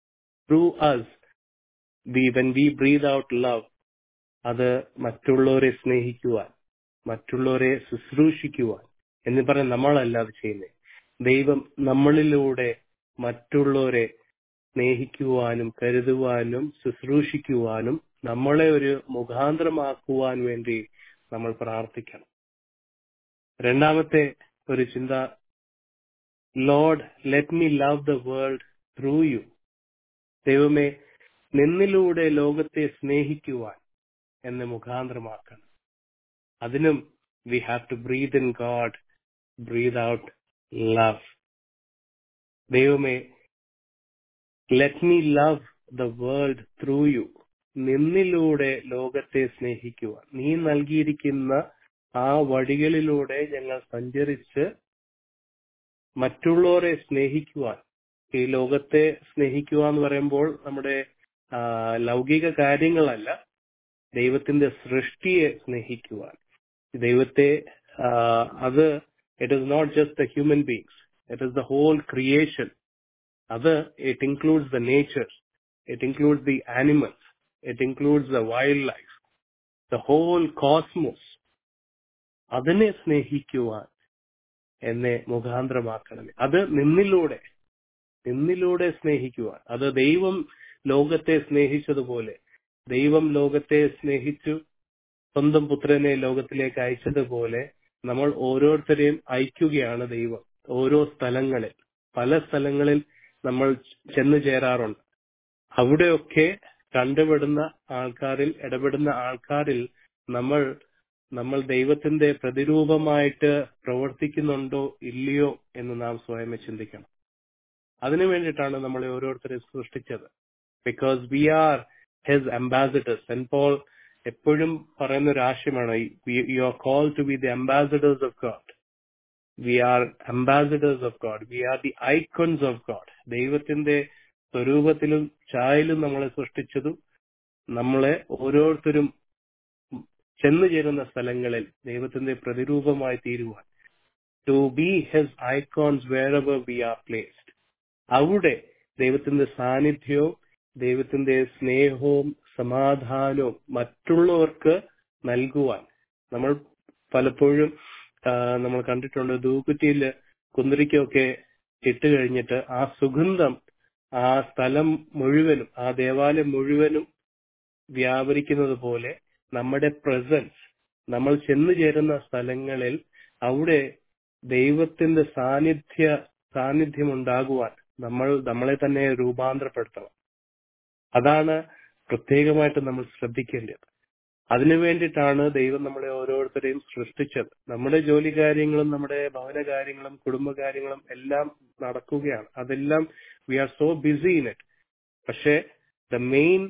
through us we when we breathe out love അത് മറ്റുള്ളവരെ സ്നേഹിക്കുവാൻ മറ്റുള്ളവരെ ശുശ്രൂഷിക്കുവാൻ എന്ന് പറഞ്ഞ് നമ്മളല്ല അത് ചെയ്യുന്നത് ദൈവം നമ്മളിലൂടെ മറ്റുള്ളവരെ സ്നേഹിക്കുവാനും കരുതുവാനും ശുശ്രൂഷിക്കുവാനും നമ്മളെ ഒരു മുഖാന്തരമാക്കുവാൻ വേണ്ടി നമ്മൾ പ്രാർത്ഥിക്കണം രണ്ടാമത്തെ ഒരു ചിന്ത Lord let me love the world through you ദൈവമേ നിന്നിലൂടെ ലോകത്തെ സ്നേഹിക്കുവാൻ എന്നെ മുഖാന്തരമാക്കണം അതിനും we have to breathe in God breathe out love ദൈവമേ let me love the world through you നിന്നിലൂടെ ലോകത്തെ സ്നേഹിക്കുവാൻ നീ നൽകിയിരിക്കുന്ന ആ വഴികളിലൂടെ ഞങ്ങൾ സഞ്ചരിച്ച് മറ്റുള്ളവരെ സ്നേഹിക്കുവാൻ ഈ ലോകത്തെ സ്നേഹിക്കുക എന്ന് പറയുമ്പോൾ നമ്മുടെ ആ, ലൗകിക കാര്യങ്ങളല്ല ദൈവത്തിന്റെ സൃഷ്ടിയെ സ്നേഹിക്കുവാൻ ദൈവത്തെ ആ, അത് it is not just the human beings it is the whole creation അത് it includes the nature it includes the animals it includes the wildlife the whole cosmos അതിനെ സ്നേഹിക്കുവാൻ എന്നെ മുഖാന്തരമാക്കണമേ അത് നിന്നിലൂടെ നിന്നിലൂടെ സ്നേഹിക്കുവാൻ അത് ദൈവം ലോകത്തെ സ്നേഹിച്ചതുപോലെ ദൈവം ലോകത്തെ സ്നേഹിച്ചു സ്വന്തം പുത്രനെ ലോകത്തിലേക്ക് അയച്ചതുപോലെ നമ്മൾ ഓരോരുത്തരെയും അയക്കുകയാണ് ദൈവം ഓരോ സ്ഥലങ്ങളിൽ പല സ്ഥലങ്ങളിൽ നമ്മൾ ചെന്നു ചേരാറുണ്ട് അവിടെയൊക്കെ കണ്ടുപെടുന്ന ആൾക്കാരിൽ ഇടപെടുന്ന ആൾക്കാരിൽ നമ്മൾ നമ്മൾ ദൈവത്തിന്റെ പ്രതിരൂപമായിട്ട് പ്രവർത്തിക്കുന്നുണ്ടോ ഇല്ലയോ എന്ന് നാം സ്വയമേ ചിന്തിക്കണം അതിനു വേണ്ടിയിട്ടാണ് നമ്മളെ ഓരോരുത്തരെയും സൃഷ്ടിച്ചത് because we are his ambassadors Saint Paul എപ്പോഴും പറയുന്ന ഒരു ആശയമാണ് you are call to be the ambassadors of God we are ambassadors of God we are the icons of God ദൈവത്തിന്റെ സ്വരൂപത്തിലും ചായയിലും നമ്മളെ സൃഷ്ടിച്ചതും നമ്മളെ ഓരോരുത്തരും ചെന്നു ചേരുന്ന സ്ഥലങ്ങളിൽ ദൈവത്തിന്റെ പ്രതിരൂപമായി തീരുവാൻ to be his icons wherever we are placed അവിടെ ദൈവത്തിന്റെ സാന്നിധ്യവും ദൈവത്തിന്റെ സ്നേഹവും സമാധാനവും മറ്റുള്ളവർക്ക് നൽകുവാൻ നമ്മൾ പലപ്പോഴും ആ, നമ്മൾ കണ്ടിട്ടുണ്ട് ധൂക്കുറ്റിയിൽ കുന്തിരിക്കൊക്കെ ഇട്ട് കഴിഞ്ഞിട്ട് ആ സുഗന്ധം ആ സ്ഥലം മുഴുവനും ആ ദേവാലയം മുഴുവനും വ്യാപരിക്കുന്നത് പോലെ നമ്മുടെ പ്രസൻസ് നമ്മൾ ചെന്നു ചേരുന്ന സ്ഥലങ്ങളിൽ അവിടെ ദൈവത്തിന്റെ സാന്നിധ്യ സാന്നിധ്യം ഉണ്ടാകുവാൻ നമ്മൾ നമ്മളെ തന്നെ രൂപാന്തരപ്പെടുത്തണം അതാണ് പ്രത്യേകമായിട്ട് നമ്മൾ ശ്രദ്ധിക്കേണ്ടത് അതിനു വേണ്ടിയിട്ടാണ് ദൈവം നമ്മളെ ഓരോരുത്തരെയും സൃഷ്ടിച്ചത് നമ്മുടെ ജോലി കാര്യങ്ങളും നമ്മുടെ ഭവന കാര്യങ്ങളും കുടുംബ കാര്യങ്ങളും എല്ലാം നടക്കുകയാണ് അതെല്ലാം we are so busy in it പക്ഷേ the main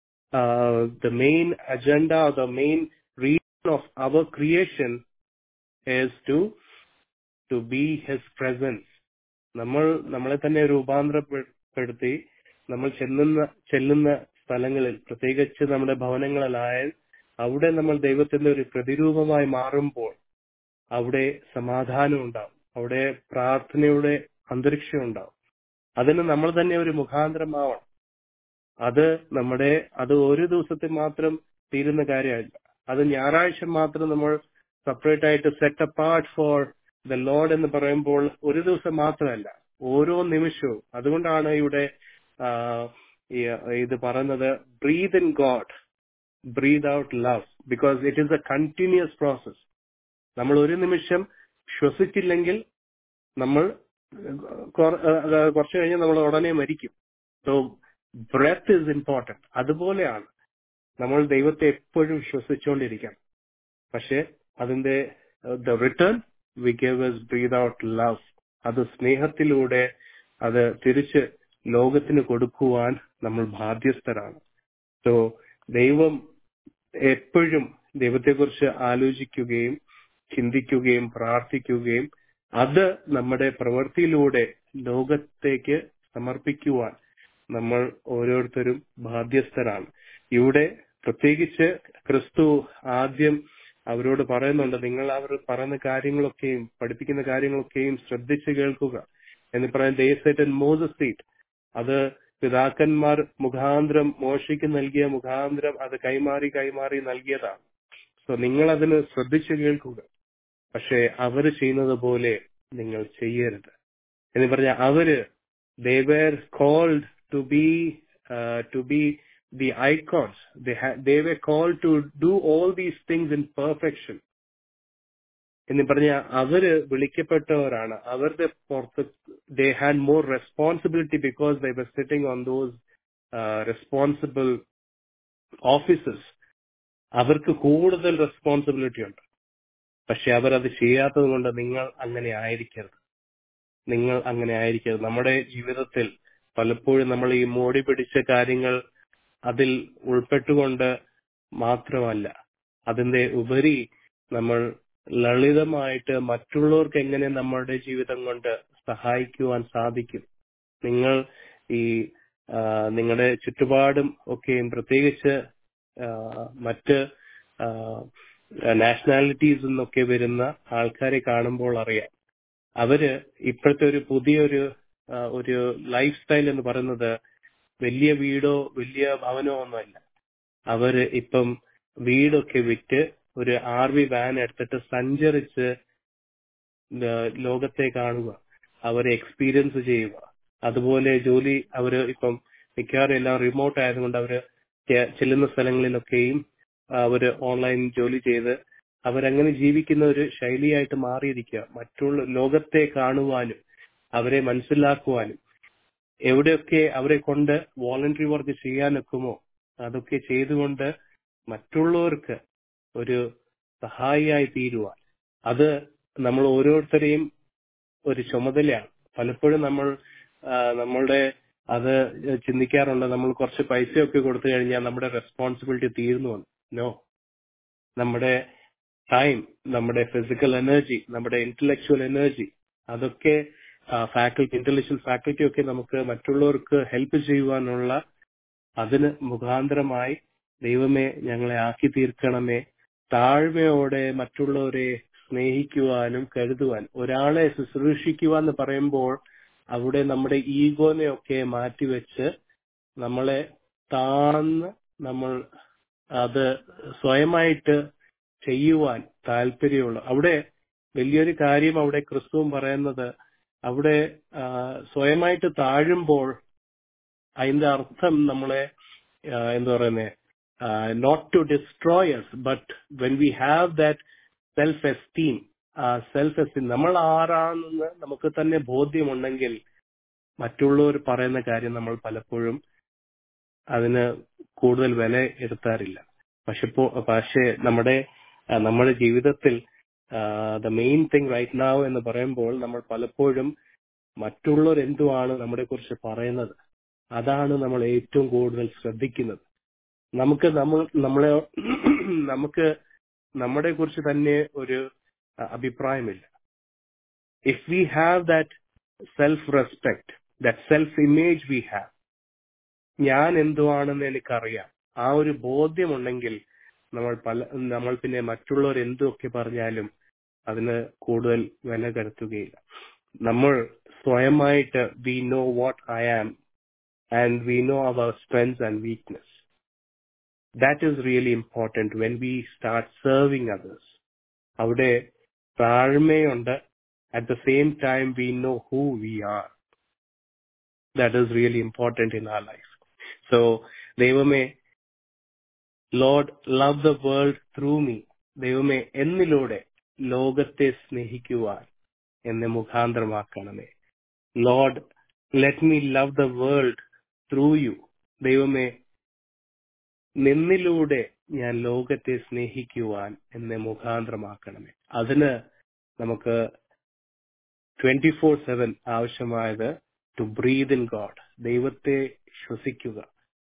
the main agenda the main reason of our creation is to to be his presence നമ്മൾ നമ്മളെ തന്നെ രൂപാന്തരപ്പെടുത്തി നമ്മൾ ചെല്ലുന്ന ചെല്ലുന്ന സ്ഥലങ്ങളിൽ പ്രത്യേകിച്ച് നമ്മുടെ ഭവനങ്ങളിലായാൽ അവിടെ നമ്മൾ ദൈവത്തിന്റെ ഒരു പ്രതിരൂപമായി മാറുമ്പോൾ അവിടെ സമാധാനം ഉണ്ടാവും അവിടെ പ്രാർത്ഥനയുടെ അന്തരീക്ഷം ഉണ്ടാവും അതിന് നമ്മൾ തന്നെ ഒരു മുഖാന്തരമാവണം അത് നമ്മുടെ അത് ഒരു ദിവസത്തിൽ മാത്രം തീരുന്ന കാര്യമല്ല അത് ഞായറാഴ്ച മാത്രം നമ്മൾ സെപ്പറേറ്റ് ആയിട്ട് set apart for the Lord എന്ന് പറയുമ്പോൾ ഒരു ദിവസം മാത്രമല്ല ഓരോ നിമിഷവും അതുകൊണ്ടാണ് ഇവിടെ ആ, ഈ- ഇത് പറയുന്നത് breathe in God breathe out love because it is a continuous process നമ്മൾ ഒരു നിമിഷം ശ്വസിച്ചില്ലെങ്കിൽ നമ്മൾ കൊറ- ആ, കുറച്ച് കഴിഞ്ഞ് നമ്മൾ ഉടനെ മരിക്കും സോ ബ്രെത്ത് ഇസ് ഇമ്പോർട്ടന്റ് അതുപോലെയാണ് നമ്മൾ ദൈവത്തെ എപ്പോഴും ശ്വസിച്ചുകൊണ്ടിരിക്കണം പക്ഷെ അതിന്റെ the return we gave as breathe out love അത് സ്നേഹത്തിലൂടെ അത് തിരിച്ച് ലോകത്തിന് കൊടുക്കുവാൻ നമ്മൾ ബാധ്യസ്ഥരാണ് സോ ദൈവം എപ്പോഴും ദൈവത്തെക്കുറിച്ച് ആലോചിക്കുകയും ചിന്തിക്കുകയും പ്രാർത്ഥിക്കുകയും അത് നമ്മുടെ പ്രവൃത്തിയിലൂടെ ലോകത്തേക്ക് സമർപ്പിക്കുവാൻ നമ്മൾ ഓരോരുത്തരും ബാധ്യസ്ഥരാണ് ഇവിടെ പ്രത്യേകിച്ച് ക്രിസ്തു ആദ്യം അവരോട് പറയുന്നുണ്ട് നിങ്ങൾ അവർ പറയുന്ന കാര്യങ്ങളൊക്കെയും പഠിപ്പിക്കുന്ന കാര്യങ്ങളൊക്കെയും ശ്രദ്ധിച്ച് കേൾക്കുക എന്ന് പറയാൻ ദേ സെറ്റ് മോസസ് സീറ്റ് അത് പിതാക്കന്മാർ മുഖാന്തരം മോശയ്ക്ക് നൽകിയ മുഖാന്തരം അത് കൈമാറി കൈമാറി നൽകിയതാണ് സോ നിങ്ങൾ അതിന് ശ്രദ്ധിച്ചു കേൾക്കുക പക്ഷേ അവര് ചെയ്യുന്നത് പോലെ നിങ്ങൾ ചെയ്യരുത് എന്ന് പറഞ്ഞ അവര് they were called to be to be the icons they were called to do all these things in perfection എന്ന് പറഞ്ഞ അവര് വിളിക്കപ്പെട്ടവരാണ് അവരുടെ പുറത്ത് they had more responsibility because they were sitting on those responsible officers അവർക്ക് കൂടുതൽ responsibility ഉണ്ട് പക്ഷെ അവരത് ചെയ്യാത്തത് കൊണ്ട് നിങ്ങൾ അങ്ങനെ ആയിരിക്കരുത് നിങ്ങൾ അങ്ങനെ ആയിരിക്കരുത് നമ്മുടെ ജീവിതത്തിൽ പലപ്പോഴും നമ്മൾ ഈ മോടി പിടിച്ച കാര്യങ്ങൾ അതിൽ ഉൾപ്പെട്ടുകൊണ്ട് മാത്രമല്ല അതിന്റെ ഉപരി നമ്മൾ ലളിതമായിട്ട് മറ്റുള്ളവർക്ക് എങ്ങനെ നമ്മുടെ ജീവിതം കൊണ്ട് സഹായിക്കുവാൻ സാധിക്കും നിങ്ങൾ ഈ ആ, നിങ്ങളുടെ ചുറ്റുപാടും ഒക്കെയും പ്രത്യേകിച്ച് ആ, മറ്റ് നാഷണാലിറ്റീസ് നിന്നൊക്കെ വരുന്ന ആൾക്കാരെ കാണുമ്പോൾ അറിയാം അവര് ഇപ്പോഴത്തെ ഒരു പുതിയൊരു ആ, ഒരു ലൈഫ് സ്റ്റൈൽ എന്ന് പറയുന്നത് വലിയ വീടോ വലിയ ഭവനോ ഒന്നുമല്ല അവര് ഇപ്പം വീടൊക്കെ വിറ്റ് ഒരു ആർ വി വാൻ എടുത്തിട്ട് സഞ്ചരിച്ച് ല- ലോകത്തെ കാണുക അവരെ എക്സ്പീരിയൻസ് ചെയ്യുക അതുപോലെ ജോലി അവര് ഇപ്പം മിക്കവാറും എല്ലാം റിമോട്ട് ആയതുകൊണ്ട് അവര് ചെ- ചെല്ലുന്ന സ്ഥലങ്ങളിലൊക്കെയും അവര് ഓൺലൈൻ ജോലി ചെയ്ത് അവരങ്ങനെ ജീവിക്കുന്ന ഒരു ശൈലിയായിട്ട് മാറിയിരിക്കുക മറ്റുള്ള ലോകത്തെ കാണുവാനും അവരെ മനസ്സിലാക്കുവാനും എവിടെയൊക്കെ അവരെ കൊണ്ട് വോളണ്ടറി വർക്ക് ചെയ്യാനൊക്കുമോ അതൊക്കെ ചെയ്തുകൊണ്ട് മറ്റുള്ളവർക്ക് ഒരു സഹായിയായി തീരുവാൻ അത് നമ്മൾ ഓരോരുത്തരെയും ഒരു ചുമതലയാണ് പലപ്പോഴും നമ്മൾ ആ, നമ്മളുടെ അത് ചിന്തിക്കാറുണ്ട് നമ്മൾ കുറച്ച് പൈസയൊക്കെ കൊടുത്തു കഴിഞ്ഞാൽ നമ്മുടെ റെസ്പോൺസിബിലിറ്റി തീർന്നു നോ നമ്മുടെ ടൈം നമ്മുടെ ഫിസിക്കൽ എനർജി നമ്മുടെ ഇന്റലക്ച്വൽ എനർജി അതൊക്കെ ഫാക്കൽറ്റി ഇന്റലക്ച്വൽ ഫാക്കൽറ്റി ഒക്കെ നമുക്ക് മറ്റുള്ളവർക്ക് ഹെൽപ്പ് ചെയ്യുവാനുള്ള അതിന് മുഖാന്തരമായി ദൈവമേ ഞങ്ങളെ ആക്കി തീർക്കണമേ താഴ്മയോടെ മറ്റുള്ളവരെ സ്നേഹിക്കുവാനും കരുതുവാൻ ഒരാളെ ശുശ്രൂഷിക്കുക എന്ന് പറയുമ്പോൾ അവിടെ നമ്മുടെ ഈഗോനെയൊക്കെ മാറ്റിവെച്ച് നമ്മളെ താഴ്ന്ന് നമ്മൾ അത് സ്വയമായിട്ട് ചെയ്യുവാൻ താല്പര്യമുള്ള അവിടെ വലിയൊരു കാര്യം അവിടെ ക്രിസ്തുവും പറയുന്നത് അവിടെ ആ, സ്വയമായിട്ട് താഴുമ്പോൾ അതിന്റെ അർത്ഥം നമ്മളെ ആ, എന്താ പറയുന്നത് not to destroys but when we have that self esteem ah self esteem നമ്മൾ ആരാണെന്ന് നമുക്ക് തന്നെ ബോധ്യമുണ്ടെങ്കിൽ മറ്റുള്ളവർ പറയുന്ന കാര്യം നമ്മൾ പലപ്പോഴും അതിന് കൂടുതൽ വില എടുത്താറില്ല പക്ഷെ ഇപ്പോ പക്ഷേ നമ്മുടെ ആ, നമ്മുടെ ജീവിതത്തിൽ ദ മെയിൻ തിങ് റൈറ്റ് നാവ് എന്ന് പറയുമ്പോൾ നമ്മൾ പലപ്പോഴും മറ്റുള്ളവർ എന്തുവാണ് നമ്മളെ കുറിച്ച് പറയുന്നത് അതാണ് നമ്മൾ ഏറ്റവും കൂടുതൽ ശ്രദ്ധിക്കുന്നത് നമുക്ക് നമ്മൾ നമ്മളെ നമുക്ക് നമ്മളെ കുറിച്ച് തന്നെ ഒരു അഹ്, അഭിപ്രായമില്ല if we have that self respect that self image we have ഞാൻ എന്തുവാണെന്ന് എനിക്കറിയാം ആ ഒരു ബോധ്യമുണ്ടെങ്കിൽ നമ്മൾ പല നമ്മൾ പിന്നെ മറ്റുള്ളവർ എന്തൊക്കെ പറഞ്ഞാലും അതിന് കൂടുതൽ വില കരുത്തുകയില്ല നമ്മൾ സ്വയമായിട്ട് we know what I am and we know our strengths and weakness that is really important when we start serving others അവിടെ താഴ്മയുണ്ട് at the same time we know who we are that is really important in our life so ദൈവമേ Lord love the world through me ദൈവമേ എന്നിലൂടെ ലോകത്തെ സ്നേഹിക്കുവാൻ എന്നെ മുഖാന്തരമാക്കണമേ Lord let me love the world through you ദൈവമേ നിന്നിലൂടെ ഞാൻ ലോകത്തെ സ്നേഹിക്കുവാൻ എന്നെ മുഖാന്തരമാക്കണമേ അതിന് നമുക്ക് ട്വന്റി ഫോർ സെവൻ ആവശ്യമായത് ടു ബ്രീത് ഇൻ ഗോഡ് ദൈവത്തെ ശ്വസിക്കുക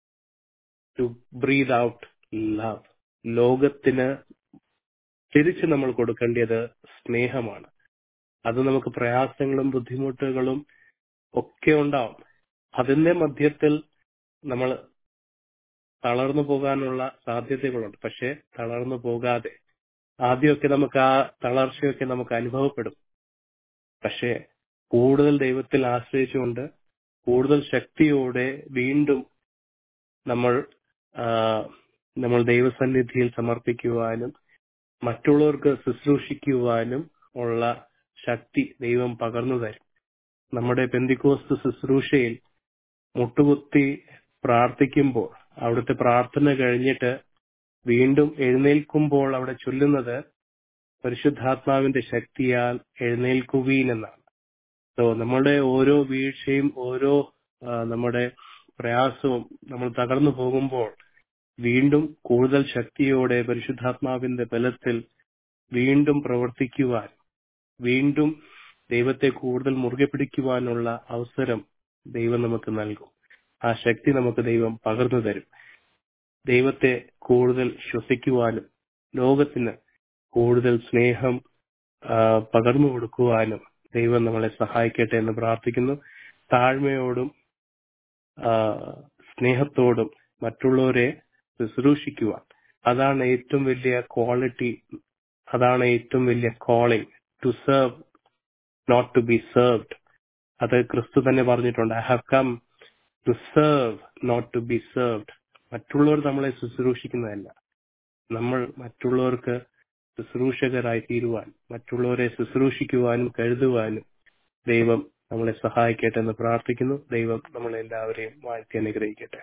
ടു ബ്രീത് ഔട്ട് ലവ് ലോകത്തിന് തിരിച്ച് നമ്മൾ കൊടുക്കേണ്ടത് സ്നേഹമാണ് അത് നമുക്ക് പ്രയാസങ്ങളും ബുദ്ധിമുട്ടുകളും ഒക്കെ ഉണ്ടാവും അതിന്റെ മധ്യത്തിൽ നമ്മൾ തളർന്നു പോകാനുള്ള സാധ്യതകളുണ്ട് പക്ഷെ തളർന്നു പോകാതെ ആദ്യമൊക്കെ നമുക്ക് ആ തളർച്ചയൊക്കെ നമുക്ക് അനുഭവപ്പെടും പക്ഷെ കൂടുതൽ ദൈവത്തിൽ ആശ്രയിച്ചുകൊണ്ട് കൂടുതൽ ശക്തിയോടെ വീണ്ടും നമ്മൾ ആ, നമ്മൾ ദൈവസന്നിധിയിൽ സമർപ്പിക്കുവാനും മറ്റുള്ളവർക്ക് ശുശ്രൂഷിക്കുവാനും ഉള്ള ശക്തി ദൈവം പകർന്നു തരും നമ്മുടെ പെന്തിക്കോസ്ത് ശുശ്രൂഷയിൽ മുട്ടുകുത്തി പ്രാർത്ഥിക്കുമ്പോൾ അവിടുത്തെ പ്രാർത്ഥന കഴിഞ്ഞിട്ട് വീണ്ടും എഴുന്നേൽക്കുമ്പോൾ അവിടെ ചൊല്ലുന്നത് പരിശുദ്ധാത്മാവിന്റെ ശക്തിയാൽ എഴുന്നേൽക്കുവീൻ എന്നാണ് സോ നമ്മുടെ ഓരോ വീഴ്ചയും ഓരോ ആ, നമ്മുടെ പ്രയാസവും നമ്മൾ തകർന്നു പോകുമ്പോൾ വീണ്ടും കൂടുതൽ ശക്തിയോടെ പരിശുദ്ധാത്മാവിന്റെ ബലത്തിൽ വീണ്ടും പ്രവർത്തിക്കുവാൻ വീണ്ടും ദൈവത്തെ കൂടുതൽ മുറുകെ പിടിക്കുവാനുള്ള അവസരം ദൈവം നമുക്ക് നൽകും ആ ശക്തി നമുക്ക് ദൈവം പകർന്നു തരും ദൈവത്തെ കൂടുതൽ ശ്വസിക്കുവാനും ലോകത്തിന് കൂടുതൽ സ്നേഹം ആ, പകർന്നു കൊടുക്കുവാനും ദൈവം നമ്മളെ സഹായിക്കട്ടെ എന്ന് പ്രാർത്ഥിക്കുന്നു താഴ്മയോടും ആ, സ്നേഹത്തോടും മറ്റുള്ളവരെ ശുശ്രൂഷിക്കുവാൻ അതാണ് ഏറ്റവും വലിയ ക്വാളിറ്റി അതാണ് ഏറ്റവും വലിയ calling to serve not to be served അത് ക്രിസ്തു തന്നെ പറഞ്ഞിട്ടുണ്ട് I have come to serve not to be served മറ്റുള്ളവർ നമ്മളെ ശുശ്രൂഷിക്കുന്നതല്ല നമ്മൾ മറ്റുള്ളവർക്ക് ശുശ്രൂഷകരായി തീരുവാൻ മറ്റുള്ളവരെ ശുശ്രൂഷിക്കുവാനും കരുതുവാനും ദൈവം നമ്മളെ സഹായിക്കട്ടെ എന്ന് പ്രാർത്ഥിക്കുന്നു ദൈവം നമ്മളെല്ലാവരെയും വാഴ്ത്തി അനുഗ്രഹിക്കട്ടെ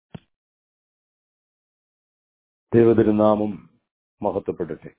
ദൈവതിരുനാമം മഹത്വപ്പെടട്ടെ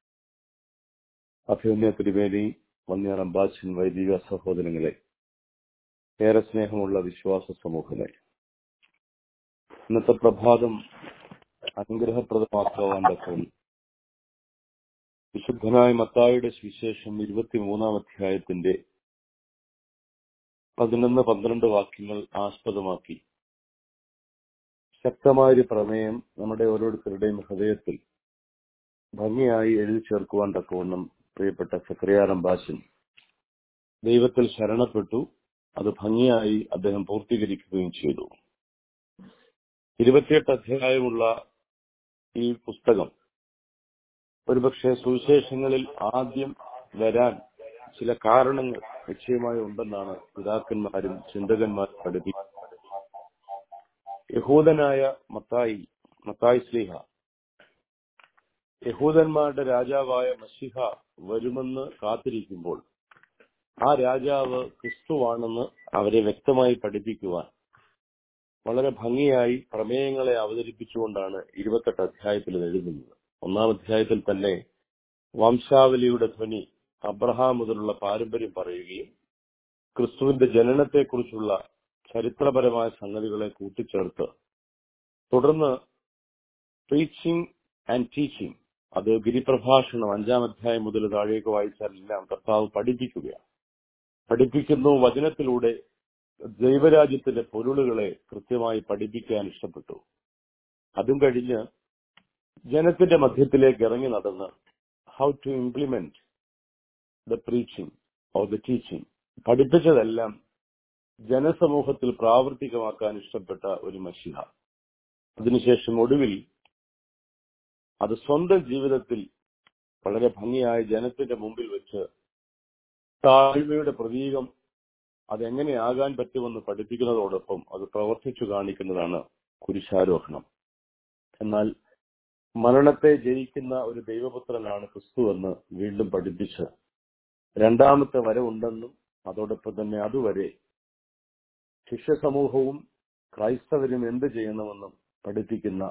അഭിമന്യ തിരുവേലി വന്യ അംബാച്ചൻ വൈദിക സഹോദരങ്ങളെ ഏറെ സ്നേഹമുള്ള വിശ്വാസ സമൂഹമേ ഇന്നത്തെ പ്രഭാതം അനുഗ്രഹപ്രദമാക്കുവാൻ തക്കവണ്ണം വിശുദ്ധനായ മത്തായുടെ സുവിശേഷം ഇരുപത്തിമൂന്നാം അധ്യായത്തിന്റെ പതിനൊന്ന് പന്ത്രണ്ട് വാക്യങ്ങൾ ആസ്പദമാക്കി ശക്തമായൊരു പ്രമേയം നമ്മുടെ ഓരോരുത്തരുടെയും ഹൃദയത്തിൽ ഭംഗിയായി എഴുതി ചേർക്കുവാൻ തക്കവണ്ണം പ്രിയപ്പെട്ട സക്രിയാരംബാശൻ ദൈവത്തിൽ ശരണപ്പെട്ടു അത് ഭംഗിയായി അദ്ദേഹം പൂർത്തീകരിക്കുകയും ചെയ്തു ഇരുപത്തിയെട്ട് അധ്യായമുള്ള ഈ പുസ്തകം ഒരുപക്ഷെ സുവിശേഷങ്ങളിൽ ആദ്യം വരാൻ ചില കാരണങ്ങൾ നിശ്ചയമായി ഉണ്ടെന്നാണ് പിതാക്കന്മാരും ചിന്തകന്മാരും പഠിപ്പിക്കുന്നത് യഹൂദനായ മത്തായി മത്തായി സ്ലീഹ യഹൂദന്മാരുടെ രാജാവായ മഷിഹ വരുമെന്ന് കാത്തിരിക്കുമ്പോൾ ആ രാജാവ് ക്രിസ്തുവാണെന്ന് അവരെ വ്യക്തമായി പഠിപ്പിക്കുവാൻ വളരെ ഭംഗിയായി പ്രമേയങ്ങളെ അവതരിപ്പിച്ചുകൊണ്ടാണ് ഇരുപത്തെട്ട് അധ്യായത്തിൽ ഇത് എഴുതുന്നത് ഒന്നാം അധ്യായത്തിൽ തന്നെ വംശാവലിയുടെ ധ്വനി അബ്രഹാം മുതലുള്ള പാരമ്പര്യം പറയുകയും ക്രിസ്തുവിന്റെ ജനനത്തെക്കുറിച്ചുള്ള ചരിത്രപരമായ സംഗതികളെ കൂട്ടിച്ചേർത്ത് തുടർന്ന് ടീച്ചിങ് ആൻഡ് ടീച്ചിങ് അത് ഗിരിപ്രഭാഷണം അഞ്ചാം അധ്യായം മുതൽ താഴേക്ക് വായിച്ചാൽ എല്ലാം കർത്താവ് പഠിപ്പിക്കുകയാണ് പഠിപ്പിക്കുന്നു വചനത്തിലൂടെ ദൈവരാജ്യത്തിന്റെ പൊരുളുകളെ കൃത്യമായി പഠിപ്പിക്കാൻ ഇഷ്ടപ്പെട്ടു അതും കഴിഞ്ഞ് ജനത്തിന്റെ മധ്യത്തിലേക്ക് ഇറങ്ങി നടന്ന് how to implement the preaching or the teaching പഠിപ്പിച്ചതെല്ലാം ജനസമൂഹത്തിൽ പ്രാവർത്തികമാക്കാൻ ഇഷ്ടപ്പെട്ട ഒരു മഷിഹ അതിനുശേഷം ഒടുവിൽ അത് സ്വന്തം ജീവിതത്തിൽ വളരെ ഭംഗിയായി ജനത്തിന്റെ മുമ്പിൽ വെച്ച് താഴ്മയുടെ പ്രതീകം അതെങ്ങനെയാകാൻ പറ്റുമെന്ന് പഠിപ്പിക്കുന്നതോടൊപ്പം അത് പ്രവർത്തിച്ചു കാണിക്കുന്നതാണ് കുരിശാരോഹണം എന്നാൽ മരണത്തെ ജയിക്കുന്ന ഒരു ദൈവപുത്രനാണ് ക്രിസ്തു എന്ന് വീണ്ടും പഠിപ്പിച്ച് രണ്ടാമത്തെ വരവുണ്ടെന്നും അതോടൊപ്പം തന്നെ അതുവരെ ശിഷ്യസമൂഹവും ക്രൈസ്തവരും എന്ത് ചെയ്യണമെന്നും പഠിപ്പിക്കുന്ന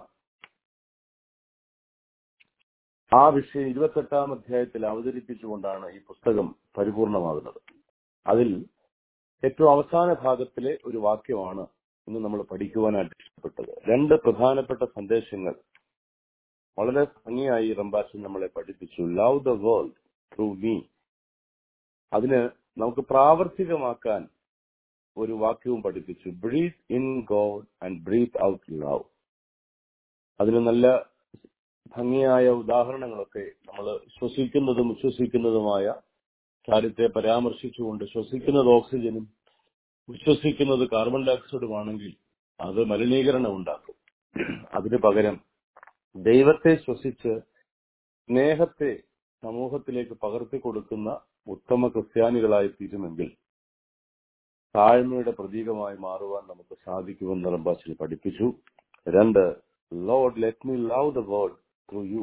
ആ വിഷയം ഇരുപത്തെട്ടാം അധ്യായത്തിൽ അവതരിപ്പിച്ചുകൊണ്ടാണ് ഈ പുസ്തകം പരിപൂർണമാകുന്നത് അതിൽ ഏറ്റവും അവസാന ഭാഗത്തിലെ ഒരു വാക്യമാണ് ഇന്ന് നമ്മൾ പഠിക്കുവാനായിട്ട് ഇഷ്ടപ്പെട്ടത് രണ്ട് പ്രധാനപ്പെട്ട സന്ദേശങ്ങൾ വളരെ ഭംഗിയായി റംബാച്ചൻ നമ്മളെ പഠിപ്പിച്ചു love the world through me അതിന് നമുക്ക് പ്രാവർത്തികമാക്കാൻ ഒരു വാക്യവും പഠിപ്പിച്ചു breathe in God and breathe out love അതിന് നല്ല ഭംഗിയായ ഉദാഹരണങ്ങളൊക്കെ നമ്മൾ ശ്വസിക്കുന്നതും വിശ്വസിക്കുന്നതുമായ കാര്യത്തെ പരാമർശിച്ചുകൊണ്ട് ശ്വസിക്കുന്നത് ഓക്സിജനും വിശ്വസിക്കുന്നത് കാർബൺ ഡയോക്സൈഡുമാണെങ്കിൽ അത് മലിനീകരണം ഉണ്ടാക്കും അതിന് പകരം ദൈവത്തെ ശ്വസിച്ച് സ്നേഹത്തെ സമൂഹത്തിലേക്ക് പകർത്തി കൊടുക്കുന്ന ഉത്തമ ക്രിസ്ത്യാനികളായി തീരുമെങ്കിൽ താഴ്മയുടെ പ്രതീകമായി മാറുവാൻ നമുക്ക് സാധിക്കുമെന്ന് റംബാസിൽ പഠിപ്പിച്ചു രണ്ട് Lord let me love the world through you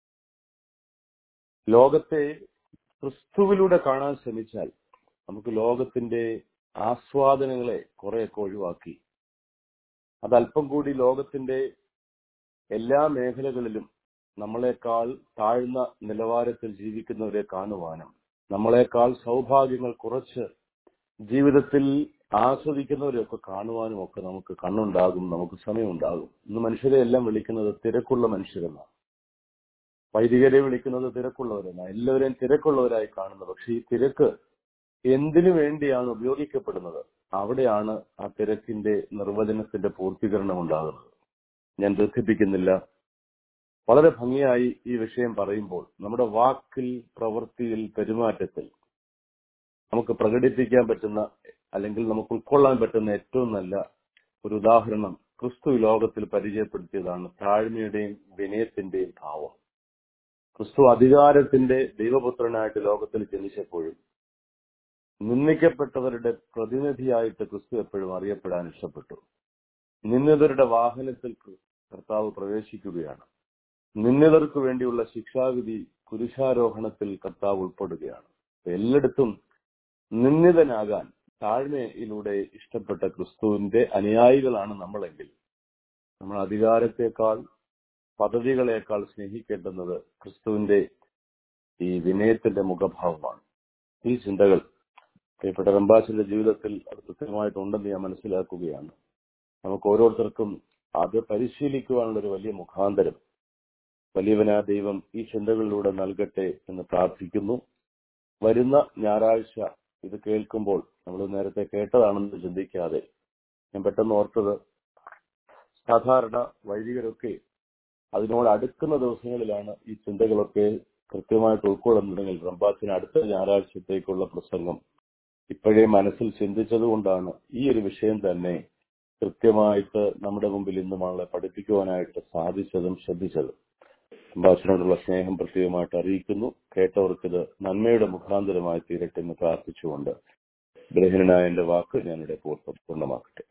ലോകത്തെ ക്രിസ്തുവിലൂടെ കാണാൻ ശ്രമിച്ചാൽ നമുക്ക് ലോകത്തിന്റെ ആസ്വാദനങ്ങളെ കുറെയൊക്കെ ഒഴിവാക്കി അത് അല്പം കൂടി ലോകത്തിന്റെ എല്ലാ മേഖലകളിലും നമ്മളെക്കാൾ താഴ്ന്ന നിലവാരത്തിൽ ജീവിക്കുന്നവരെ കാണുവാനും നമ്മളെക്കാൾ സൗഭാഗ്യങ്ങൾ കുറച്ച് ജീവിതത്തിൽ ആസ്വദിക്കുന്നവരെയൊക്കെ കാണുവാനും ഒക്കെ നമുക്ക് കണ്ണുണ്ടാകും നമുക്ക് സമയമുണ്ടാകും ഇന്ന് മനുഷ്യരെ എല്ലാം വിളിക്കുന്നത് തിരക്കുള്ള മനുഷ്യരെന്നാണ് വൈദികരെ വിളിക്കുന്നത് തിരക്കുള്ളവരെന്നാണ് എല്ലാവരെയും തിരക്കുള്ളവരായി കാണുന്നത് പക്ഷെ ഈ തിരക്ക് എന്തിനു വേണ്ടിയാണ് ഉപയോഗിക്കപ്പെടുന്നത് അവിടെയാണ് ആ തിരക്കിന്റെ നിർവചനത്തിന്റെ പൂർത്തീകരണം ഉണ്ടാകുന്നത് ഞാൻ ദീർഘിപ്പിക്കുന്നില്ല വളരെ ഭംഗിയായി ഈ വിഷയം പറയുമ്പോൾ നമ്മുടെ വാക്കിൽ പ്രവൃത്തിയിൽ പെരുമാറ്റത്തിൽ നമുക്ക് പ്രകടിപ്പിക്കാൻ പറ്റുന്ന അല്ലെങ്കിൽ നമുക്ക് ഉൾക്കൊള്ളാൻ പറ്റുന്ന ഏറ്റവും നല്ല ഒരു ഉദാഹരണം ക്രിസ്തു ഈ ലോകത്തിൽ പരിചയപ്പെടുത്തിയതാണ് താഴ്മയുടെയും വിനയത്തിന്റെയും ഭാവം ക്രിസ്തു അധികാരത്തിന്റെ ദൈവപുത്രനായിട്ട് ലോകത്തിൽ ജനിച്ചപ്പോഴും നിന്ദിക്കപ്പെട്ടവരുടെ പ്രതിനിധിയായിട്ട് ക്രിസ്തു എപ്പോഴും അറിയപ്പെടാൻ ഇഷ്ടപ്പെട്ടു നിന്ദിതരുടെ വാഹനത്തിൽ കർത്താവ് പ്രവേശിക്കുകയാണ് നിന്ദിതർക്ക് വേണ്ടിയുള്ള ശിക്ഷാവിധി കുരിശാരോഹണത്തിൽ കർത്താവ് ഉൾപ്പെടുകയാണ് എല്ലായിടത്തും നിന്ദിതനാകാൻ താഴ്മയിലൂടെ ഇഷ്ടപ്പെട്ട ക്രിസ്തുവിന്റെ അനുയായികളാണ് നമ്മളെങ്കിൽ നമ്മൾ അധികാരത്തെക്കാൾ പദവികളെക്കാൾ സ്നേഹിക്കേണ്ടുന്നത് ക്രിസ്തുവിന്റെ ഈ വിനയത്തിന്റെ മുഖഭാവമാണ് ഈ ചിന്തകൾ പ്രിയപ്പെട്ട റംബാസിന്റെ ജീവിതത്തിൽ അത് കൃത്യമായിട്ടുണ്ടെന്ന് ഞാൻ മനസ്സിലാക്കുകയാണ് നമുക്ക് ഓരോരുത്തർക്കും അത് പരിശീലിക്കുവാനുള്ള ഒരു വലിയ മുഖാന്തരം വലിയവനാ ദൈവം ഈ ചിന്തകളിലൂടെ നൽകട്ടെ എന്ന് പ്രാർത്ഥിക്കുന്നു വരുന്ന ഞായറാഴ്ച ഇത് കേൾക്കുമ്പോൾ നമ്മൾ നേരത്തെ കേട്ടതാണെന്ന് ചിന്തിക്കാതെ ഞാൻ പെട്ടെന്ന് ഓർത്തത് സാധാരണ വൈദികരൊക്കെ അതിനോട് അടുക്കുന്ന ദിവസങ്ങളിലാണ് ഈ ചിന്തകളൊക്കെ കൃത്യമായിട്ട് ഉൾക്കൊള്ളുന്നുണ്ടെങ്കിൽ റംബാസിന് അടുത്ത ഞായറാഴ്ചത്തേക്കുള്ള പ്രസംഗം ഇപ്പോഴേ മനസ്സിൽ ചിന്തിച്ചതുകൊണ്ടാണ് ഈ ഒരു വിഷയം തന്നെ കൃത്യമായിട്ട് നമ്മുടെ മുമ്പിൽ ഇന്നും ആളെ പഠിപ്പിക്കുവാനായിട്ട് സാധിച്ചതും ശ്രദ്ധിച്ചതും സംഭാഷണത്തോടുള്ള സ്നേഹം പ്രത്യേകമായിട്ട് അറിയിക്കുന്നു കേട്ടവർക്കിത് നന്മയുടെ മുഖാന്തരമായി തീരട്ടെ എന്ന് പ്രാർത്ഥിച്ചുകൊണ്ട് ഗ്രഹീനായ എന്റെ വാക്ക് ഞാനിവിടെ പൂർണ്ണ പൂർണ്ണമാക്കട്ടെ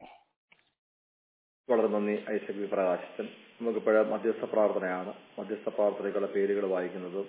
വളരെ നന്ദി ഐസക് വി പ്രകാശൻ നമുക്കിപ്പോഴ മധ്യസ്ഥ പ്രാർത്ഥനയാണ് മധ്യസ്ഥ പ്രാർത്ഥനയ്ക്കുള്ള പേരുകൾ വായിക്കുന്നത്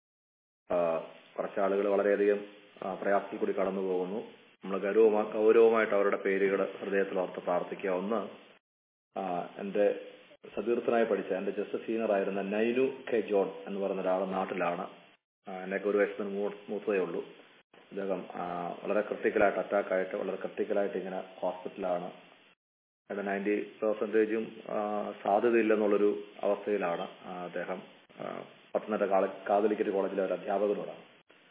ആ, കുറച്ച് ആളുകൾ വളരെയധികം ആ, പ്രയാസത്തിൽ കൂടി കടന്നു പോകുന്നു നമ്മൾ ഗൗരവമാ ഗൗരവമായിട്ട് അവരുടെ പേരുകൾ ഹൃദയത്തിൽ ഓർത്ത് പ്രാർത്ഥിക്കുക ഒന്ന് ആ, എന്റെ സതീർത്ഥനായി പഠിച്ച എന്റെ ജസ്റ്റ് സീനിയർ ആയിരുന്ന നൈനു കെ ജോൺ എന്ന് പറയുന്ന ഒരാൾ നാട്ടിലാണ് ആ, എന്നെയൊക്കെ ഒരു വയസ്സിന് മൂ- മൂത്തതേ ഉള്ളൂ അദ്ദേഹം ആ, വളരെ ക്രിട്ടിക്കലായിട്ട് അറ്റാക്കായിട്ട് വളരെ ക്രിട്ടിക്കലായിട്ട് ഇങ്ങനെ ഹോസ്പിറ്റലാണ് അതിന്റെ നയൻറ്റി പെർസെൻറ്റേജും സാധ്യതയില്ലെന്നുള്ളൊരു അവസ്ഥയിലാണ് ആ, അദ്ദേഹം ആ, പത്തനംതിട്ട കാള- കാതലിക്കറ്റ് കോളേജിലെ ഒരു അധ്യാപകനോടാണ്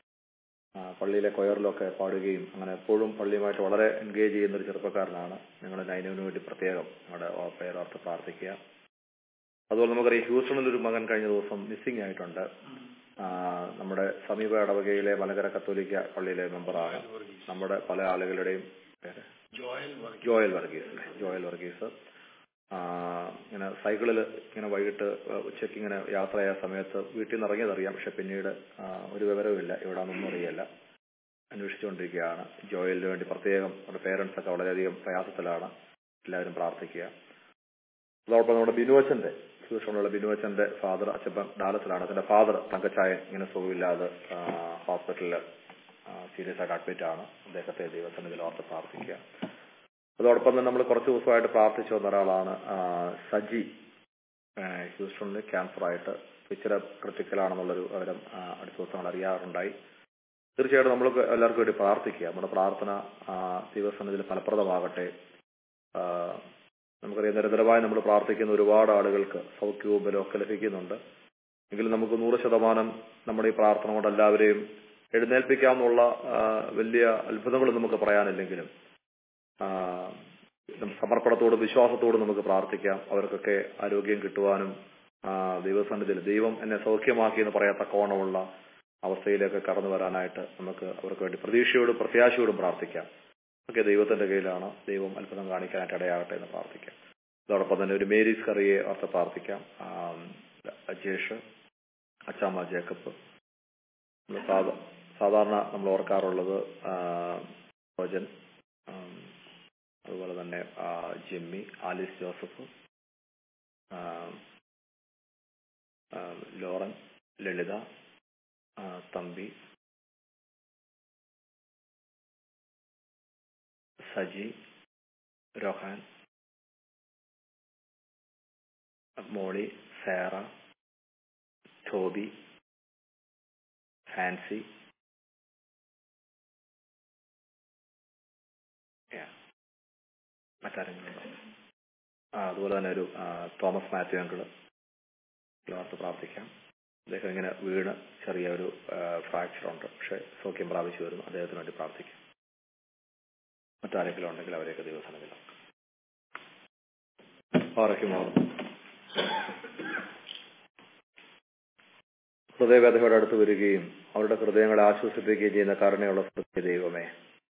ആ, പള്ളിയിലെ കൊയറിലൊക്കെ പാടുകയും അങ്ങനെ എപ്പോഴും പള്ളിയുമായിട്ട് വളരെ എൻഗേജ് ചെയ്യുന്ന ഒരു ചെറുപ്പക്കാരനാണ് ഞങ്ങൾ നൈനുവിന് വേണ്ടി പ്രത്യേകം നമ്മുടെ പേരോർത്ത് പ്രാർത്ഥിക്കുക അതുപോലെ നമുക്കറിയാം ഹ്യൂസ്റ്റണിൽ ഒരു മകൻ കഴിഞ്ഞ ദിവസം മിസ്സിംഗ് ആയിട്ടുണ്ട് ആ, നമ്മുടെ സമീപ ഇടവകയിലെ മലകര കത്തോലിക്ക പള്ളിയിലെ മെമ്പറാണ് നമ്മുടെ പല ആളുകളുടെയും പേര് ജോയൽ വർഗീസ് അല്ലേ? ജോയൽ വർഗീസ് ആ, ഇങ്ങനെ സൈക്കിളിൽ ഇങ്ങനെ വൈകിട്ട് ഉച്ചയ്ക്ക് ഇങ്ങനെ യാത്ര ചെയ്യാൻ സമയത്ത് വീട്ടിൽ നിന്ന് ഇറങ്ങിയതറിയാം പക്ഷെ പിന്നീട് ആ, ഒരു വിവരവുമില്ല എവിടാന്നൊന്നും അറിയില്ല അന്വേഷിച്ചുകൊണ്ടിരിക്കുകയാണ് ജോയലിന് വേണ്ടി പ്രത്യേകം അവരുടെ പേരൻസ് ഒക്കെ വളരെയധികം പ്രയാസത്തിലാണ് എല്ലാവരും പ്രാർത്ഥിക്കുക അതോടൊപ്പം നമ്മുടെ ബിനുവച്ചന്റെ ഫ്യൂഷനുള്ള ബിനുവച്ചന്റെ ഫാദർ അച്ഛപ്പൻ ഡാലസിലാണ് അതിന്റെ ഫാദർ തങ്കച്ചായൻ ഇങ്ങനെ സുഖമില്ലാതെ ആ, ഹോസ്പിറ്റലിൽ സീരിയസ് ആയിട്ട് അഡ്മിറ്റ് ആണ് അദ്ദേഹത്തെ ദൈവസന്നിധിയിൽ ഓർത്ത് പ്രാർത്ഥിക്കുക അതോടൊപ്പം തന്നെ നമ്മൾ കുറച്ച് ദിവസമായിട്ട് പ്രാർത്ഥിച്ചു വന്ന ഒരാളാണ് ആ, സജി ആ, ഹ്യൂസ്റ്റണിൽ ക്യാൻസർ ആയിട്ട് ഇച്ചിരി ക്രിട്ടിക്കലാണെന്നുള്ളൊരു വിവരം ആ, അടുത്ത ദിവസങ്ങൾ അറിയാറുണ്ടായി തീർച്ചയായിട്ടും നമ്മൾ എല്ലാവർക്കും വേണ്ടി പ്രാർത്ഥിക്കുക നമ്മുടെ പ്രാർത്ഥന ആ, ദൈവസന്നിധിയിൽ ഫലപ്രദമാകട്ടെ ആ, നമുക്കറിയാം നിരന്തരമായി നമ്മൾ പ്രാർത്ഥിക്കുന്ന ഒരുപാട് ആളുകൾക്ക് സൗഖ്യവും ബലമൊക്കെ ലഭിക്കുന്നുണ്ട് എങ്കിലും നമുക്ക് നൂറ് ശതമാനം നമ്മുടെ ഈ പ്രാർത്ഥന കൊണ്ട് എല്ലാവരെയും എഴുന്നേൽപ്പിക്കാമെന്നുള്ള ആ, വലിയ അത്ഭുതങ്ങൾ നമുക്ക് പറയാനില്ലെങ്കിലും ആ, സമർപ്പണത്തോടും വിശ്വാസത്തോടും നമുക്ക് പ്രാർത്ഥിക്കാം അവർക്കൊക്കെ ആരോഗ്യം കിട്ടുവാനും ആ, ദൈവസന്നിധിയിൽ ദൈവം എന്നെ സൗഖ്യമാക്കി എന്ന് പറയത്തക്കവണ്ണമുള്ള അവസ്ഥയിലേക്ക് കടന്നു വരാനായിട്ട് നമുക്ക് അവർക്ക് വേണ്ടി പ്രതീക്ഷയോടും പ്രത്യാശയോടും പ്രാർത്ഥിക്കാം ഒക്കെ ദൈവത്തിന്റെ കയ്യിലാണ് ദൈവം അത്ഭുതം കാണിക്കാനായിട്ട് ഇടയാകട്ടെ എന്ന് പ്രാർത്ഥിക്കാം അതോടൊപ്പം തന്നെ ഒരു മേരീസ് കറിയെ ഓർത്ത് പ്രാർത്ഥിക്കാം ആ, അജേഷ് അച്ചാമ്മ ജേക്കബ് നമ്മൾ സാധാ- സാധാരണ നമ്മൾ ഓർക്കാറുള്ളത് ആ, ഭോജൻ ആ, അതുപോലെ തന്നെ ആ, ജിമ്മി ആലിസ് ജോസഫ് ആ, ആ, ലോറൻ ലളിത ആ, Thampi Saji Rohan Molly Sara Toby Fancy Yeah. മറ്റാരെങ്കിലും ഉണ്ടോ ആ അതുപോലെ തന്നെ ഒരു ആ, തോമസ് മാത്യു അങ്കിള് ഓർത്ത് പ്രാർത്ഥിക്കാം അദ്ദേഹം ഇങ്ങനെ വീണ് ചെറിയ ഒരു ഫ്രാക്ചർ ഉണ്ട് പക്ഷെ സൗഖ്യം പ്രാപിച്ചു വരുന്നു അദ്ദേഹത്തിന് വേണ്ടി പ്രാർത്ഥിക്കാം മറ്റാരെങ്കിലും ഉണ്ടെങ്കിൽ അവരെയൊക്കെ ദിവസങ്ങളിൽ ഓർക്കുമോ ഹൃദയവേദയോട് അടുത്ത് വരികയും അവരുടെ ഹൃദയങ്ങളെ ആശ്വസിപ്പിക്കുകയും ചെയ്യുന്ന കരുണയുള്ള സത്യ ദൈവമേ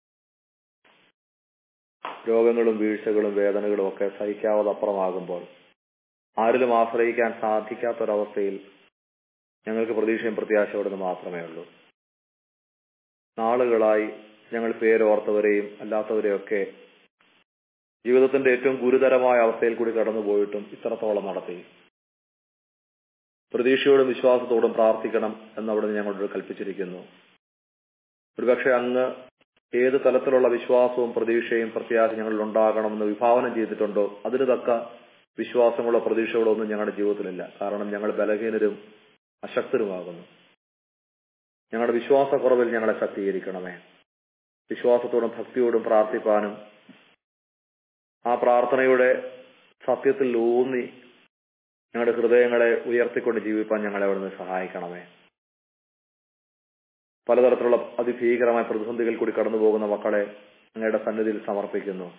രോഗങ്ങളും വീഴ്ചകളും വേദനകളും ഒക്കെ സഹിക്കാവതപ്പുറമാകുമ്പോൾ ആരിലും ആശ്രയിക്കാൻ സാധിക്കാത്തൊരവസ്ഥയിൽ ഞങ്ങൾക്ക് പ്രതീക്ഷയും പ്രത്യാശയോടെന്ന് മാത്രമേ ഉള്ളൂ നാളുകളായി ഞങ്ങൾ പേരോർത്തവരെയും അല്ലാത്തവരെയൊക്കെ ജീവിതത്തിന്റെ ഏറ്റവും ഗുരുതരമായ അവസ്ഥയിൽ കൂടി കടന്നുപോയിട്ടും ഇത്രത്തോളം നടത്തി പ്രതീക്ഷയോടും വിശ്വാസത്തോടും പ്രാർത്ഥിക്കണം എന്നവിടെ ഞങ്ങളോട് കൽപ്പിച്ചിരിക്കുന്നു ഒരുപക്ഷെ അങ്ങ് ഏത് തലത്തിലുള്ള വിശ്വാസവും പ്രതീക്ഷയും പ്രത്യാശ ഞങ്ങളിൽ ഉണ്ടാകണമെന്ന് വിഭാവനം ചെയ്തിട്ടുണ്ടോ അതിന് തക്ക വിശ്വാസങ്ങളോ പ്രതീക്ഷകളോ ഒന്നും ഞങ്ങളുടെ ജീവിതത്തിലില്ല കാരണം ഞങ്ങൾ ബലഹീനരും അശക്തരുമാകുന്നു ഞങ്ങളുടെ വിശ്വാസക്കുറവിൽ ഞങ്ങളെ ശക്തീകരിക്കണമേ വിശ്വാസത്തോടും ഭക്തിയോടും പ്രാർത്ഥിപ്പാനും ആ പ്രാർത്ഥനയുടെ സത്യത്തിൽ ഊന്നി ഞങ്ങളുടെ ഹൃദയങ്ങളെ ഉയർത്തിക്കൊണ്ട് ജീവിപ്പാൻ ഞങ്ങളെ അവിടുന്ന് സഹായിക്കണമേ പലതരത്തിലുള്ള അതിഭീകരമായ പ്രതിസന്ധികൾ കൂടി കടന്നു പോകുന്ന മക്കളെ അങ്ങയുടെ സന്നിധിയിൽ സമർപ്പിക്കുന്നു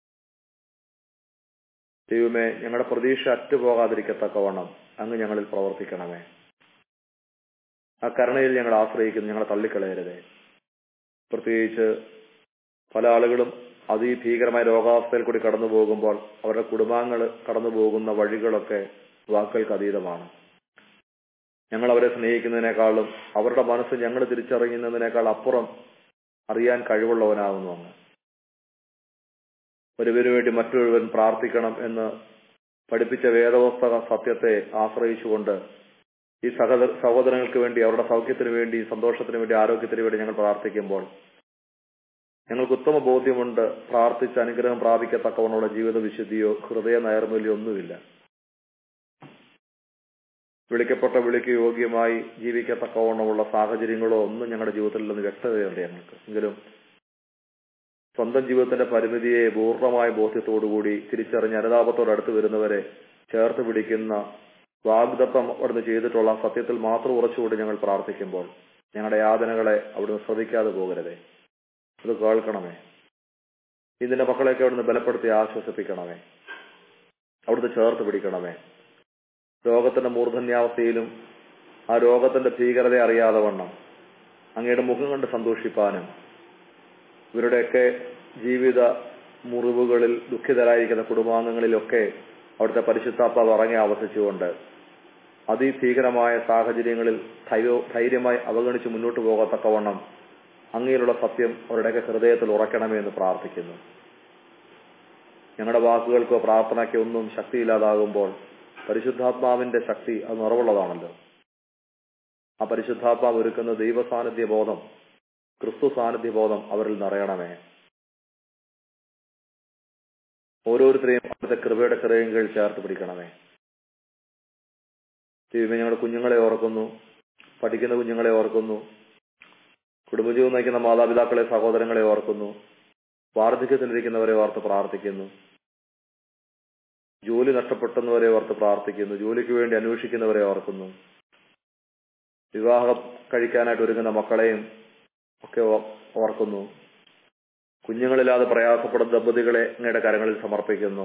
ദൈവമേ ഞങ്ങളുടെ പ്രതീക്ഷ അറ്റുപോകാതിരിക്കത്തക്കവണ്ണം അങ്ങ് ഞങ്ങളിൽ പ്രവർത്തിക്കണമേ ആ കരുണയിൽ ഞങ്ങൾ ആശ്രയിക്കുന്നു ഞങ്ങളെ തള്ളിക്കളയരുതേ പ്രത്യേകിച്ച് പല ആളുകളും അതിഭീകരമായ രോഗാവസ്ഥയിൽ കൂടി കടന്നു പോകുമ്പോൾ അവരുടെ കുടുംബാംഗങ്ങൾ കടന്നു പോകുന്ന വഴികളൊക്കെ വാക്കുകൾക്ക് അതീതമാണ് ഞങ്ങൾ അവരെ സ്നേഹിക്കുന്നതിനേക്കാളും അവരുടെ മനസ്സ് ഞങ്ങൾ തിരിച്ചറിയുന്നതിനേക്കാൾ അപ്പുറം അറിയാൻ കഴിവുള്ളവനാകുന്നു അങ്ങ് ഒരുവന് വേണ്ടി മറ്റൊരുവൻ പ്രാർത്ഥിക്കണം എന്ന് പഠിപ്പിച്ച വേദപുസ്തക സത്യത്തെ ആശ്രയിച്ചുകൊണ്ട് ഈ സഹോദര സഹോദരങ്ങൾക്ക് വേണ്ടി അവരുടെ സൗഖ്യത്തിന് വേണ്ടി സന്തോഷത്തിന് വേണ്ടി ആരോഗ്യത്തിന് വേണ്ടി ഞങ്ങൾ പ്രാർത്ഥിക്കുമ്പോൾ ഞങ്ങൾക്ക് ഉത്തമ ബോധ്യമുണ്ട് പ്രാർത്ഥിച്ച് അനുഗ്രഹം പ്രാപിക്കത്തക്കവണ്ണമുള്ള ജീവിത വിശുദ്ധിയോ ഹൃദയ നൈർമല്യോ ഒന്നുമില്ല വിളിക്കപ്പെട്ട വിളിക്ക് യോഗ്യമായി ജീവിക്കത്തക്കവണ്ണമുള്ള സാഹചര്യങ്ങളോ ഒന്നും ഞങ്ങളുടെ ജീവിതത്തിൽ നിന്ന് വ്യക്തതയുണ്ട് ഞങ്ങൾക്ക് എങ്കിലും സ്വന്തം ജീവിതത്തിന്റെ പരിമിതിയെ പൂർണ്ണമായ ബോധ്യത്തോടുകൂടി തിരിച്ചറിഞ്ഞ് അനുതാപത്തോട് അടുത്ത് വരുന്നവരെ ചേർത്ത് പിടിക്കുന്ന വാഗ്ദത്തം അവിടുന്ന് ചെയ്തിട്ടുള്ള സത്യത്തിൽ മാത്രം ഉറച്ചുകൂടി ഞങ്ങൾ പ്രാർത്ഥിക്കുമ്പോൾ ഞങ്ങളുടെ യാതനകളെ അവിടുന്ന് ശ്രദ്ധിക്കാതെ പോകരുതേ അത് കേൾക്കണമേ ഇതിന്റെ മക്കളെയൊക്കെ അവിടുന്ന് ബലപ്പെടുത്തി ആശ്വസിപ്പിക്കണമേ അവിടുന്ന് ചേർത്ത് പിടിക്കണമേ രോഗത്തിന്റെ മൂർധന്യാവസ്ഥയിലും ആ രോഗത്തിന്റെ ഭീകരത അറിയാതെ വണ്ണം അങ്ങയുടെ മുഖം കണ്ട് സന്തോഷിപ്പാനും ഇവരുടെയൊക്കെ ജീവിത മുറിവുകളിൽ ദുഃഖിതരായിരിക്കുന്ന കുടുംബാംഗങ്ങളിലൊക്കെ അവിടുത്തെ പരിശുദ്ധാത്മാവ് ഇറങ്ങി ആവസിച്ചുകൊണ്ട് അതിഭീകരമായ സാഹചര്യങ്ങളിൽ ധൈര്യ- ധൈര്യമായി അവഗണിച്ച് മുന്നോട്ട് പോകത്തക്കവണ്ണം അങ്ങയിലുള്ള സത്യം അവരുടെയൊക്കെ ഹൃദയത്തിൽ ഉറക്കണമേ എന്ന് പ്രാർത്ഥിക്കുന്നു ഞങ്ങളുടെ വാക്കുകൾക്കോ പ്രാർത്ഥനയ്ക്കോ ഒന്നും ശക്തിയില്ലാതാകുമ്പോൾ പരിശുദ്ധാത്മാവിന്റെ ശക്തി അത് നിറവുള്ളതാണല്ലോ ആ പരിശുദ്ധാത്മാവ് ഒരുക്കുന്ന ദൈവ സാന്നിധ്യ ബോധം ക്രിസ്തു സാന്നിധ്യ ബോധം അവരിൽ നിറയണമേ ഓരോരുത്തരെയും അവിടുത്തെ കൃപയുടെ കൃപയെങ്കിൽ ചേർത്ത് പിടിക്കണമേ ദൈവമേ ഞങ്ങളുടെ കുഞ്ഞുങ്ങളെ ഓർക്കുന്നു പഠിക്കുന്ന കുഞ്ഞുങ്ങളെ ഓർക്കുന്നു കുടുംബജീവൻ നയിക്കുന്ന മാതാപിതാക്കളെ സഹോദരങ്ങളെ ഓർക്കുന്നു വാർദ്ധക്യത്തിലിരിക്കുന്നവരെ ഓർത്ത് പ്രാർത്ഥിക്കുന്നു ജോലി നഷ്ടപ്പെട്ടവരെ ഓർത്ത് പ്രാർത്ഥിക്കുന്നു ജോലിക്ക് വേണ്ടി അന്വേഷിക്കുന്നവരെ ഓർക്കുന്നു വിവാഹം കഴിക്കാനായിട്ട് ഒരുങ്ങുന്ന മക്കളെയും ഒക്കെ ഓ- ഓർക്കുന്നു കുഞ്ഞുങ്ങളില്ലാതെ പ്രയാസപ്പെടുന്ന ദമ്പതികളെ അങ്ങയുടെ കരങ്ങളിൽ സമർപ്പിക്കുന്നു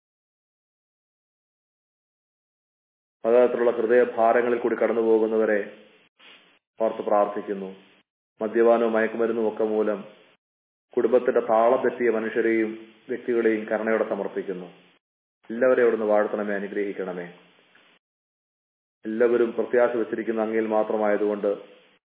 പലതരത്തിലുള്ള ഹൃദയഭാരങ്ങളിൽ കൂടി കടന്നു പോകുന്നവരെ ഓർത്ത് പ്രാർത്ഥിക്കുന്നു മദ്യപാനവും മയക്കുമരുന്നും ഒക്കെ മൂലം കുടുംബത്തിന്റെ താളം തെറ്റിയ മനുഷ്യരെയും വ്യക്തികളെയും കരുണയോടെ സമർപ്പിക്കുന്നു എല്ലാവരെയും അവിടുന്ന് വാഴ്ത്തണമേ അനുഗ്രഹിക്കണമേ എല്ലാവരും പ്രത്യാശ വെച്ചിരിക്കുന്ന അങ്ങയിൽ മാത്രമായതുകൊണ്ട്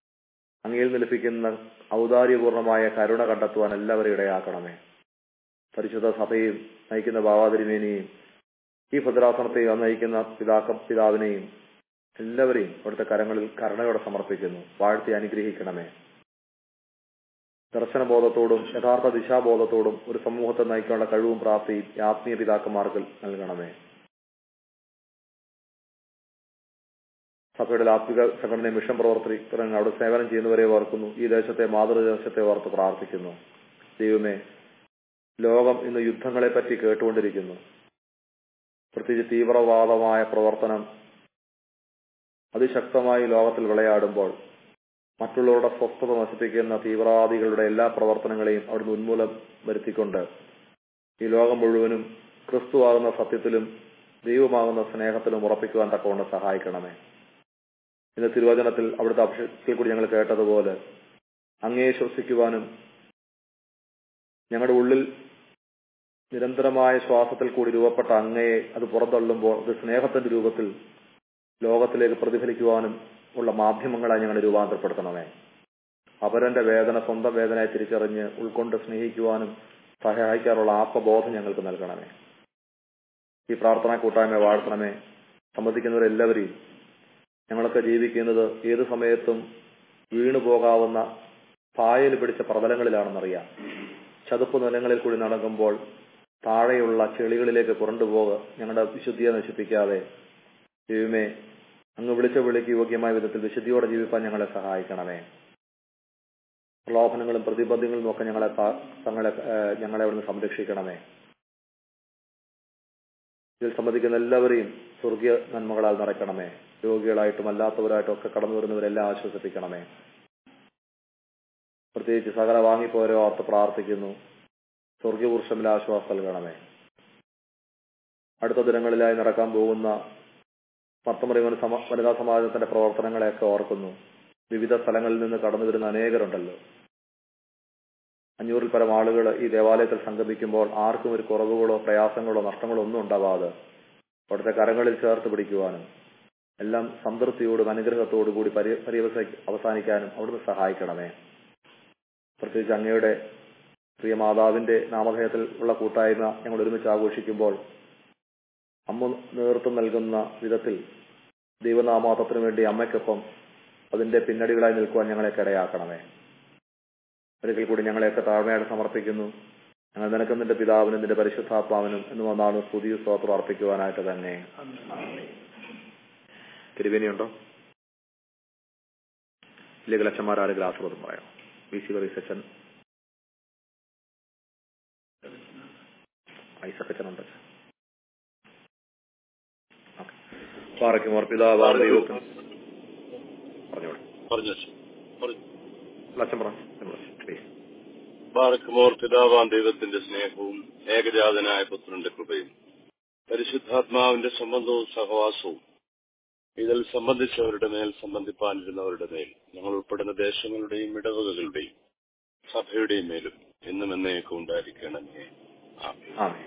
അങ്ങയിൽ നിന്ന് ലഭിക്കുന്ന ഔദാര്യപൂർണമായ കരുണ കണ്ടെത്തുവാൻ എല്ലാവരെയും ഇടയാക്കണമേ പരിശുദ്ധ സഭയും നയിക്കുന്ന ബാവാതിരിമേനെയും ഈ ഭദ്രാസനത്തെയും നയിക്കുന്ന പിതാക്ക പിതാവിനെയും എല്ലാവരെയും അവിടുത്തെ കരങ്ങളിൽ കരുണയോടെ സമർപ്പിക്കുന്നു വാഴ്ത്തി അനുഗ്രഹിക്കണമേ ദർശനബോധത്തോടും യഥാർത്ഥ ദിശാബോധത്തോടും ഒരു സമൂഹത്തെ നയിക്കാനുള്ള കഴിവും പ്രാപ്തിയും ഈ ആത്മീയ പിതാക്കന്മാർക്ക് നൽകണമേ സഭയുടെ ആത്മിക സംഘടന മിഷൻ പ്രവർത്തകർ അവിടെ സേവനം ചെയ്യുന്നവരെ ഓർക്കുന്നു ഈ ദേശത്തെ മാതൃദേശത്തെ ഓർത്ത് പ്രാർത്ഥിക്കുന്നു ദൈവമേ ലോകം ഇന്ന് യുദ്ധങ്ങളെ പറ്റി കേട്ടുകൊണ്ടിരിക്കുന്നു പ്രത്യേകിച്ച് തീവ്രവാദമായ പ്രവർത്തനം അതിശക്തമായി ലോകത്തിൽ വിളയാടുമ്പോൾ മറ്റുള്ളവരുടെ സ്വസ്ഥത നശിപ്പിക്കുന്ന തീവ്രവാദികളുടെ എല്ലാ പ്രവർത്തനങ്ങളെയും അവിടുന്ന് ഉന്മൂലം വരുത്തിക്കൊണ്ട് ഈ ലോകം മുഴുവനും ക്രിസ്തുവാകുന്ന സത്യത്തിലും ദൈവമാകുന്ന സ്നേഹത്തിലും ഉറപ്പിക്കുവാൻ തക്കവണ്ണം സഹായിക്കണമേ ഇന്ന് തിരുവചനത്തിൽ അവിടുത്തെ അഭിഷേകത്തിൽ കൂടി ഞങ്ങൾ കേട്ടതുപോലെ അങ്ങയെ ശ്വസിക്കുവാനും ഞങ്ങളുടെ ഉള്ളിൽ നിരന്തരമായ ശ്വാസത്തിൽ കൂടി രൂപപ്പെട്ട അങ്ങയെ അത് പുറന്തള്ളുമ്പോൾ അത് സ്നേഹത്തിന്റെ രൂപത്തിൽ ലോകത്തിലേക്ക് പ്രതിഫലിക്കുവാനും ഉള്ള മാധ്യമങ്ങളായി ഞങ്ങളെ രൂപാന്തരപ്പെടുത്തണമേ അപരന്റെ വേദന സ്വന്തം വേദനയെ തിരിച്ചറിഞ്ഞ് ഉൾക്കൊണ്ട് സ്നേഹിക്കുവാനും സഹായിക്കാനുള്ള ആത്മബോധം ഞങ്ങൾക്ക് നൽകണമേ ഈ പ്രാർത്ഥനാ കൂട്ടായ്മ വാഴ്ത്തണമേ സംബന്ധിക്കുന്നവരെല്ലാവരെയും ഞങ്ങളൊക്കെ ജീവിക്കുന്നത് ഏത് സമയത്തും വീണു പോകാവുന്ന പായൽ പിടിച്ച പ്രതലങ്ങളിലാണെന്നറിയാം ചതുപ്പ് നിലങ്ങളിൽ കൂടി നടക്കുമ്പോൾ താഴെയുള്ള ചെളികളിലേക്ക് പുരണ്ടുപോക ഞങ്ങളുടെ വിശുദ്ധിയെ നശിപ്പിക്കാതെ ദൈവമേ അങ്ങ് വിളിച്ച വിളിക്ക് യോഗ്യമായ വിധത്തിൽ വിശുദ്ധിയോടെ ജീവിക്കാൻ ഞങ്ങളെ സഹായിക്കണമേ പ്രലോഭനങ്ങളും പ്രതിബന്ധങ്ങളും ഒക്കെ ഞങ്ങളെ സ- തങ്ങളെ ഏഹ്, ഞങ്ങളെ അവിടുന്ന് സംരക്ഷിക്കണമേ ഇതിൽ സംബന്ധിക്കുന്ന എല്ലാവരെയും സ്വർഗീയ നന്മകളാൽ നിറയ്ക്കണമേ രോഗികളായിട്ടും അല്ലാത്തവരായിട്ടും ഒക്കെ കടന്നു വരുന്നവരെല്ലാം ആശ്വസിപ്പിക്കണമേ പ്രത്യേകിച്ച് സകല വാങ്ങിപ്പോരോ ഓർത്ത് പ്രാർത്ഥിക്കുന്നു സ്വർഗീയ പുരുഷമിൽ ആശ്വാസം നൽകണമേ അടുത്ത ദിനങ്ങളിലായി നടക്കാൻ പോകുന്ന മർത്തമറി സമ വനിതാ സമാജത്തിന്റെ പ്രവർത്തനങ്ങളെയൊക്കെ ഓർക്കുന്നു വിവിധ സ്ഥലങ്ങളിൽ നിന്ന് കടന്നു വരുന്ന അനേകരുണ്ടല്ലോ അഞ്ഞൂറിൽ പരം ആളുകൾ ഈ ദേവാലയത്തിൽ സംഗമിക്കുമ്പോൾ ആർക്കും ഒരു കുറവുകളോ പ്രയാസങ്ങളോ നഷ്ടങ്ങളോ ഒന്നും ഉണ്ടാവാതെ അവിടുത്തെ കരങ്ങളിൽ ചേർത്ത് പിടിക്കുവാനും എല്ലാം സംതൃപ്തിയോടും അനുഗ്രഹത്തോടും കൂടി പരി പര്യവസാ അവസാനിക്കാനും അവിടുന്ന് സഹായിക്കണമേ പ്രത്യേകിച്ച് അങ്ങയുടെ പ്രിയ മാതാവിന്റെ നാമധേയത്തിൽ ഉള്ള കൂട്ടായ്മ ഞങ്ങൾ ഒരുമിച്ച് ആഘോഷിക്കുമ്പോൾ അമ്മ നേതൃത്വം നൽകുന്ന വിധത്തിൽ ദൈവനാമാതത്തിന് വേണ്ടി അമ്മയ്ക്കൊപ്പം അതിന്റെ പിന്നടികളായി നിൽക്കുവാൻ ഞങ്ങളെ ഇടയാക്കണമേ ഒരിക്കൽ കൂടി ഞങ്ങളെയൊക്കെ താഴ്മയായിട്ട് സമർപ്പിക്കുന്നു ഞങ്ങൾ നിനക്കും നിന്റെ പിതാവിനും നിന്റെ പരിശുദ്ധാത്മാവിനും എന്ന് വന്നാണ് പുതിയ സ്തോത്രം അർപ്പിക്കുവാനായിട്ട് തന്നെ തിരുവേനിയുണ്ടോ ഇല്ലെങ്കിൽ അച്ഛന്മാരാര് ഗ്ലാസ് പറയാം വി സി വറിസച്ചൻ ഐസക്കച്ചനുണ്ട് പാറയ്ക്കുമോർ പിതാവാണ് ദൈവത്തിന് പറഞ്ഞോളൂ പറഞ്ഞു പറഞ്ഞു അച്ഛൻ പറഞ്ഞു പ്ലീസ് ബാറക്കുമോർ പിതാവാൻ ദൈവത്തിന്റെ സ്നേഹവും ഏകജാതനായ പുത്രന്റെ കൃപയും പരിശുദ്ധാത്മാവിന്റെ സംബന്ധവും സഹവാസവും ഇതിൽ സംബന്ധിച്ചവരുടെ മേൽ സംബന്ധിപ്പാനിരുന്നവരുടെ മേൽ ഞങ്ങൾ ഉൾപ്പെടുന്ന ദേശങ്ങളുടെയും ഇടവകകളുടെയും സഭയുടെയും മേലും എന്നും എന്നേക്കും ഉണ്ടായിരിക്കണമേ ആമേൻ. ആമേൻ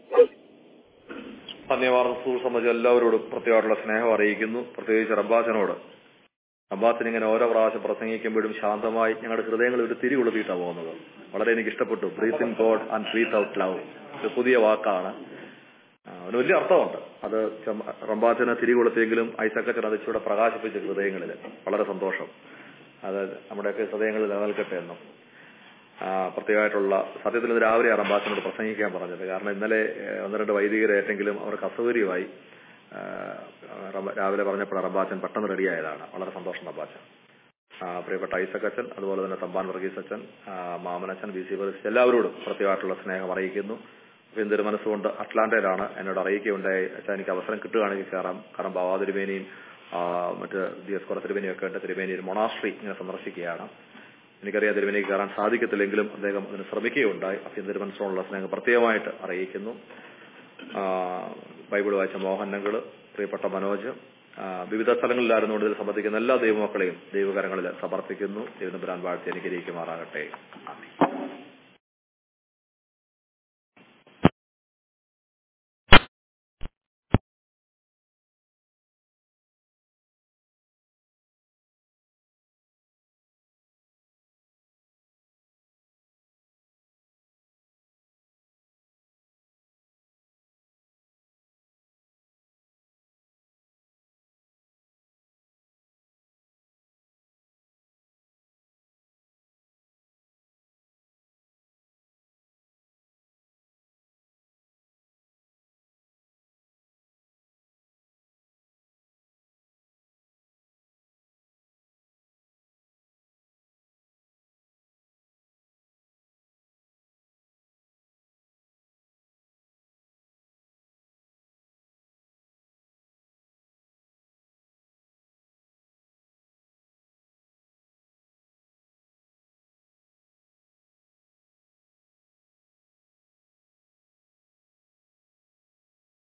ധന്യവാദം സ്കൂൾ സംബന്ധിച്ച് എല്ലാവരോടും പ്രത്യേകമായിട്ടുള്ള സ്നേഹം അറിയിക്കുന്നു പ്രത്യേകിച്ച് റബ്ബാച്ചനോട് റബ്ബാച്ചൻ ഇങ്ങനെ ഓരോ പ്രാവശ്യം പ്രസംഗിക്കുമ്പോഴും ശാന്തമായി ഞങ്ങളുടെ ഹൃദയങ്ങളിൽ ഒരു തിരി കൊളുത്തിയിട്ടാണ് പോകുന്നത് വളരെ എനിക്ക് ഇഷ്ടപ്പെട്ടു breathe in God and breathe out love ഒരു പുതിയ വാക്കാണ് ആ, അതിന് വലിയ അർത്ഥമുണ്ട് അത് ചമ്മ- റംബാച്ചന് തിരി കൊളുത്തിയെങ്കിലും ഐസക്കച്ചൻ അത് ഇച്ചിരി പ്രകാശിപ്പിച്ച ഹൃദയങ്ങളിൽ വളരെ സന്തോഷം അത് നമ്മുടെയൊക്കെ ഹൃദയങ്ങളിൽ നിലനിൽക്കട്ടെ എന്നും ആ, പ്രത്യേകമായിട്ടുള്ള സത്യത്തിൽ ഇന്ന് രാവിലെ റംബാച്ചനോട് പ്രസംഗിക്കാൻ പറഞ്ഞത് കാരണം ഇന്നലെ ഏഹ്, ഒന്ന് രണ്ട് വൈദികരേറ്റെങ്കിലും അവർക്ക് അസൗകര്യമായി ആ, റംബ- രാവിലെ പറഞ്ഞപ്പോൾ റബ്ബാച്ചൻ പെട്ടെന്ന് റെഡിയായതാണ് വളരെ സന്തോഷം റബ്ബാച്ചൻ ആ, പ്രിയപ്പെട്ട ഐസക് അച്ഛൻ അതുപോലെ തന്നെ തമ്പാൻ വർഗീസ് അച്ഛൻ ആ, മാമനച്ഛൻ ബി സി വർഗീസ് എല്ലാവരോടും പ്രത്യേകമായിട്ടുള്ള സ്നേഹം അറിയിക്കുന്നു അപ്പൊ എന്തൊരു മനസ്സുകൊണ്ട് അറ്റ്ലാന്റയിലാണ് എന്നോട് അറിയിക്കുകയുണ്ടായി അച്ഛാ എനിക്ക് അവസരം കിട്ടുകയാണെങ്കിൽ കയറാം കാരണം ബാവാ തിരുമേനിയും ആ, മറ്റ് ഡി എസ് കൊറ തിരുമേനിയും ഒക്കെ ഉണ്ട് തിരുമേനി ഒരു മൊണാസ്ട്രി ഇങ്ങനെ സന്ദർശിക്കുകയാണ് എനിക്കറിയാം തിരുമേനിക്ക് കയറാൻ സാധിക്കത്തില്ലെങ്കിലും അദ്ദേഹം അതിന് ശ്രമിക്കുകയുണ്ടായി അപ്പൊ എന്തൊരു മനസ്സോടുള്ള സ്നേഹം പ്രത്യേകമായിട്ട് അറിയിക്കുന്നു ആ, ബൈബിൾ വായിച്ച മോഹനങ്ങള് പ്രിയപ്പെട്ട മനോജ് ആ, വിവിധ സ്ഥലങ്ങളിലായിരുന്നുകൊണ്ട് ഇതിൽ സംബന്ധിക്കുന്ന എല്ലാ ദൈവമക്കളെയും ദൈവകരങ്ങളിൽ സമർപ്പിക്കുന്നു ദൈവനമ്പുരാൻ വാഴ്ത്തി അനുഗ്രഹിക്കുമാറാകട്ടെ ആമേൻ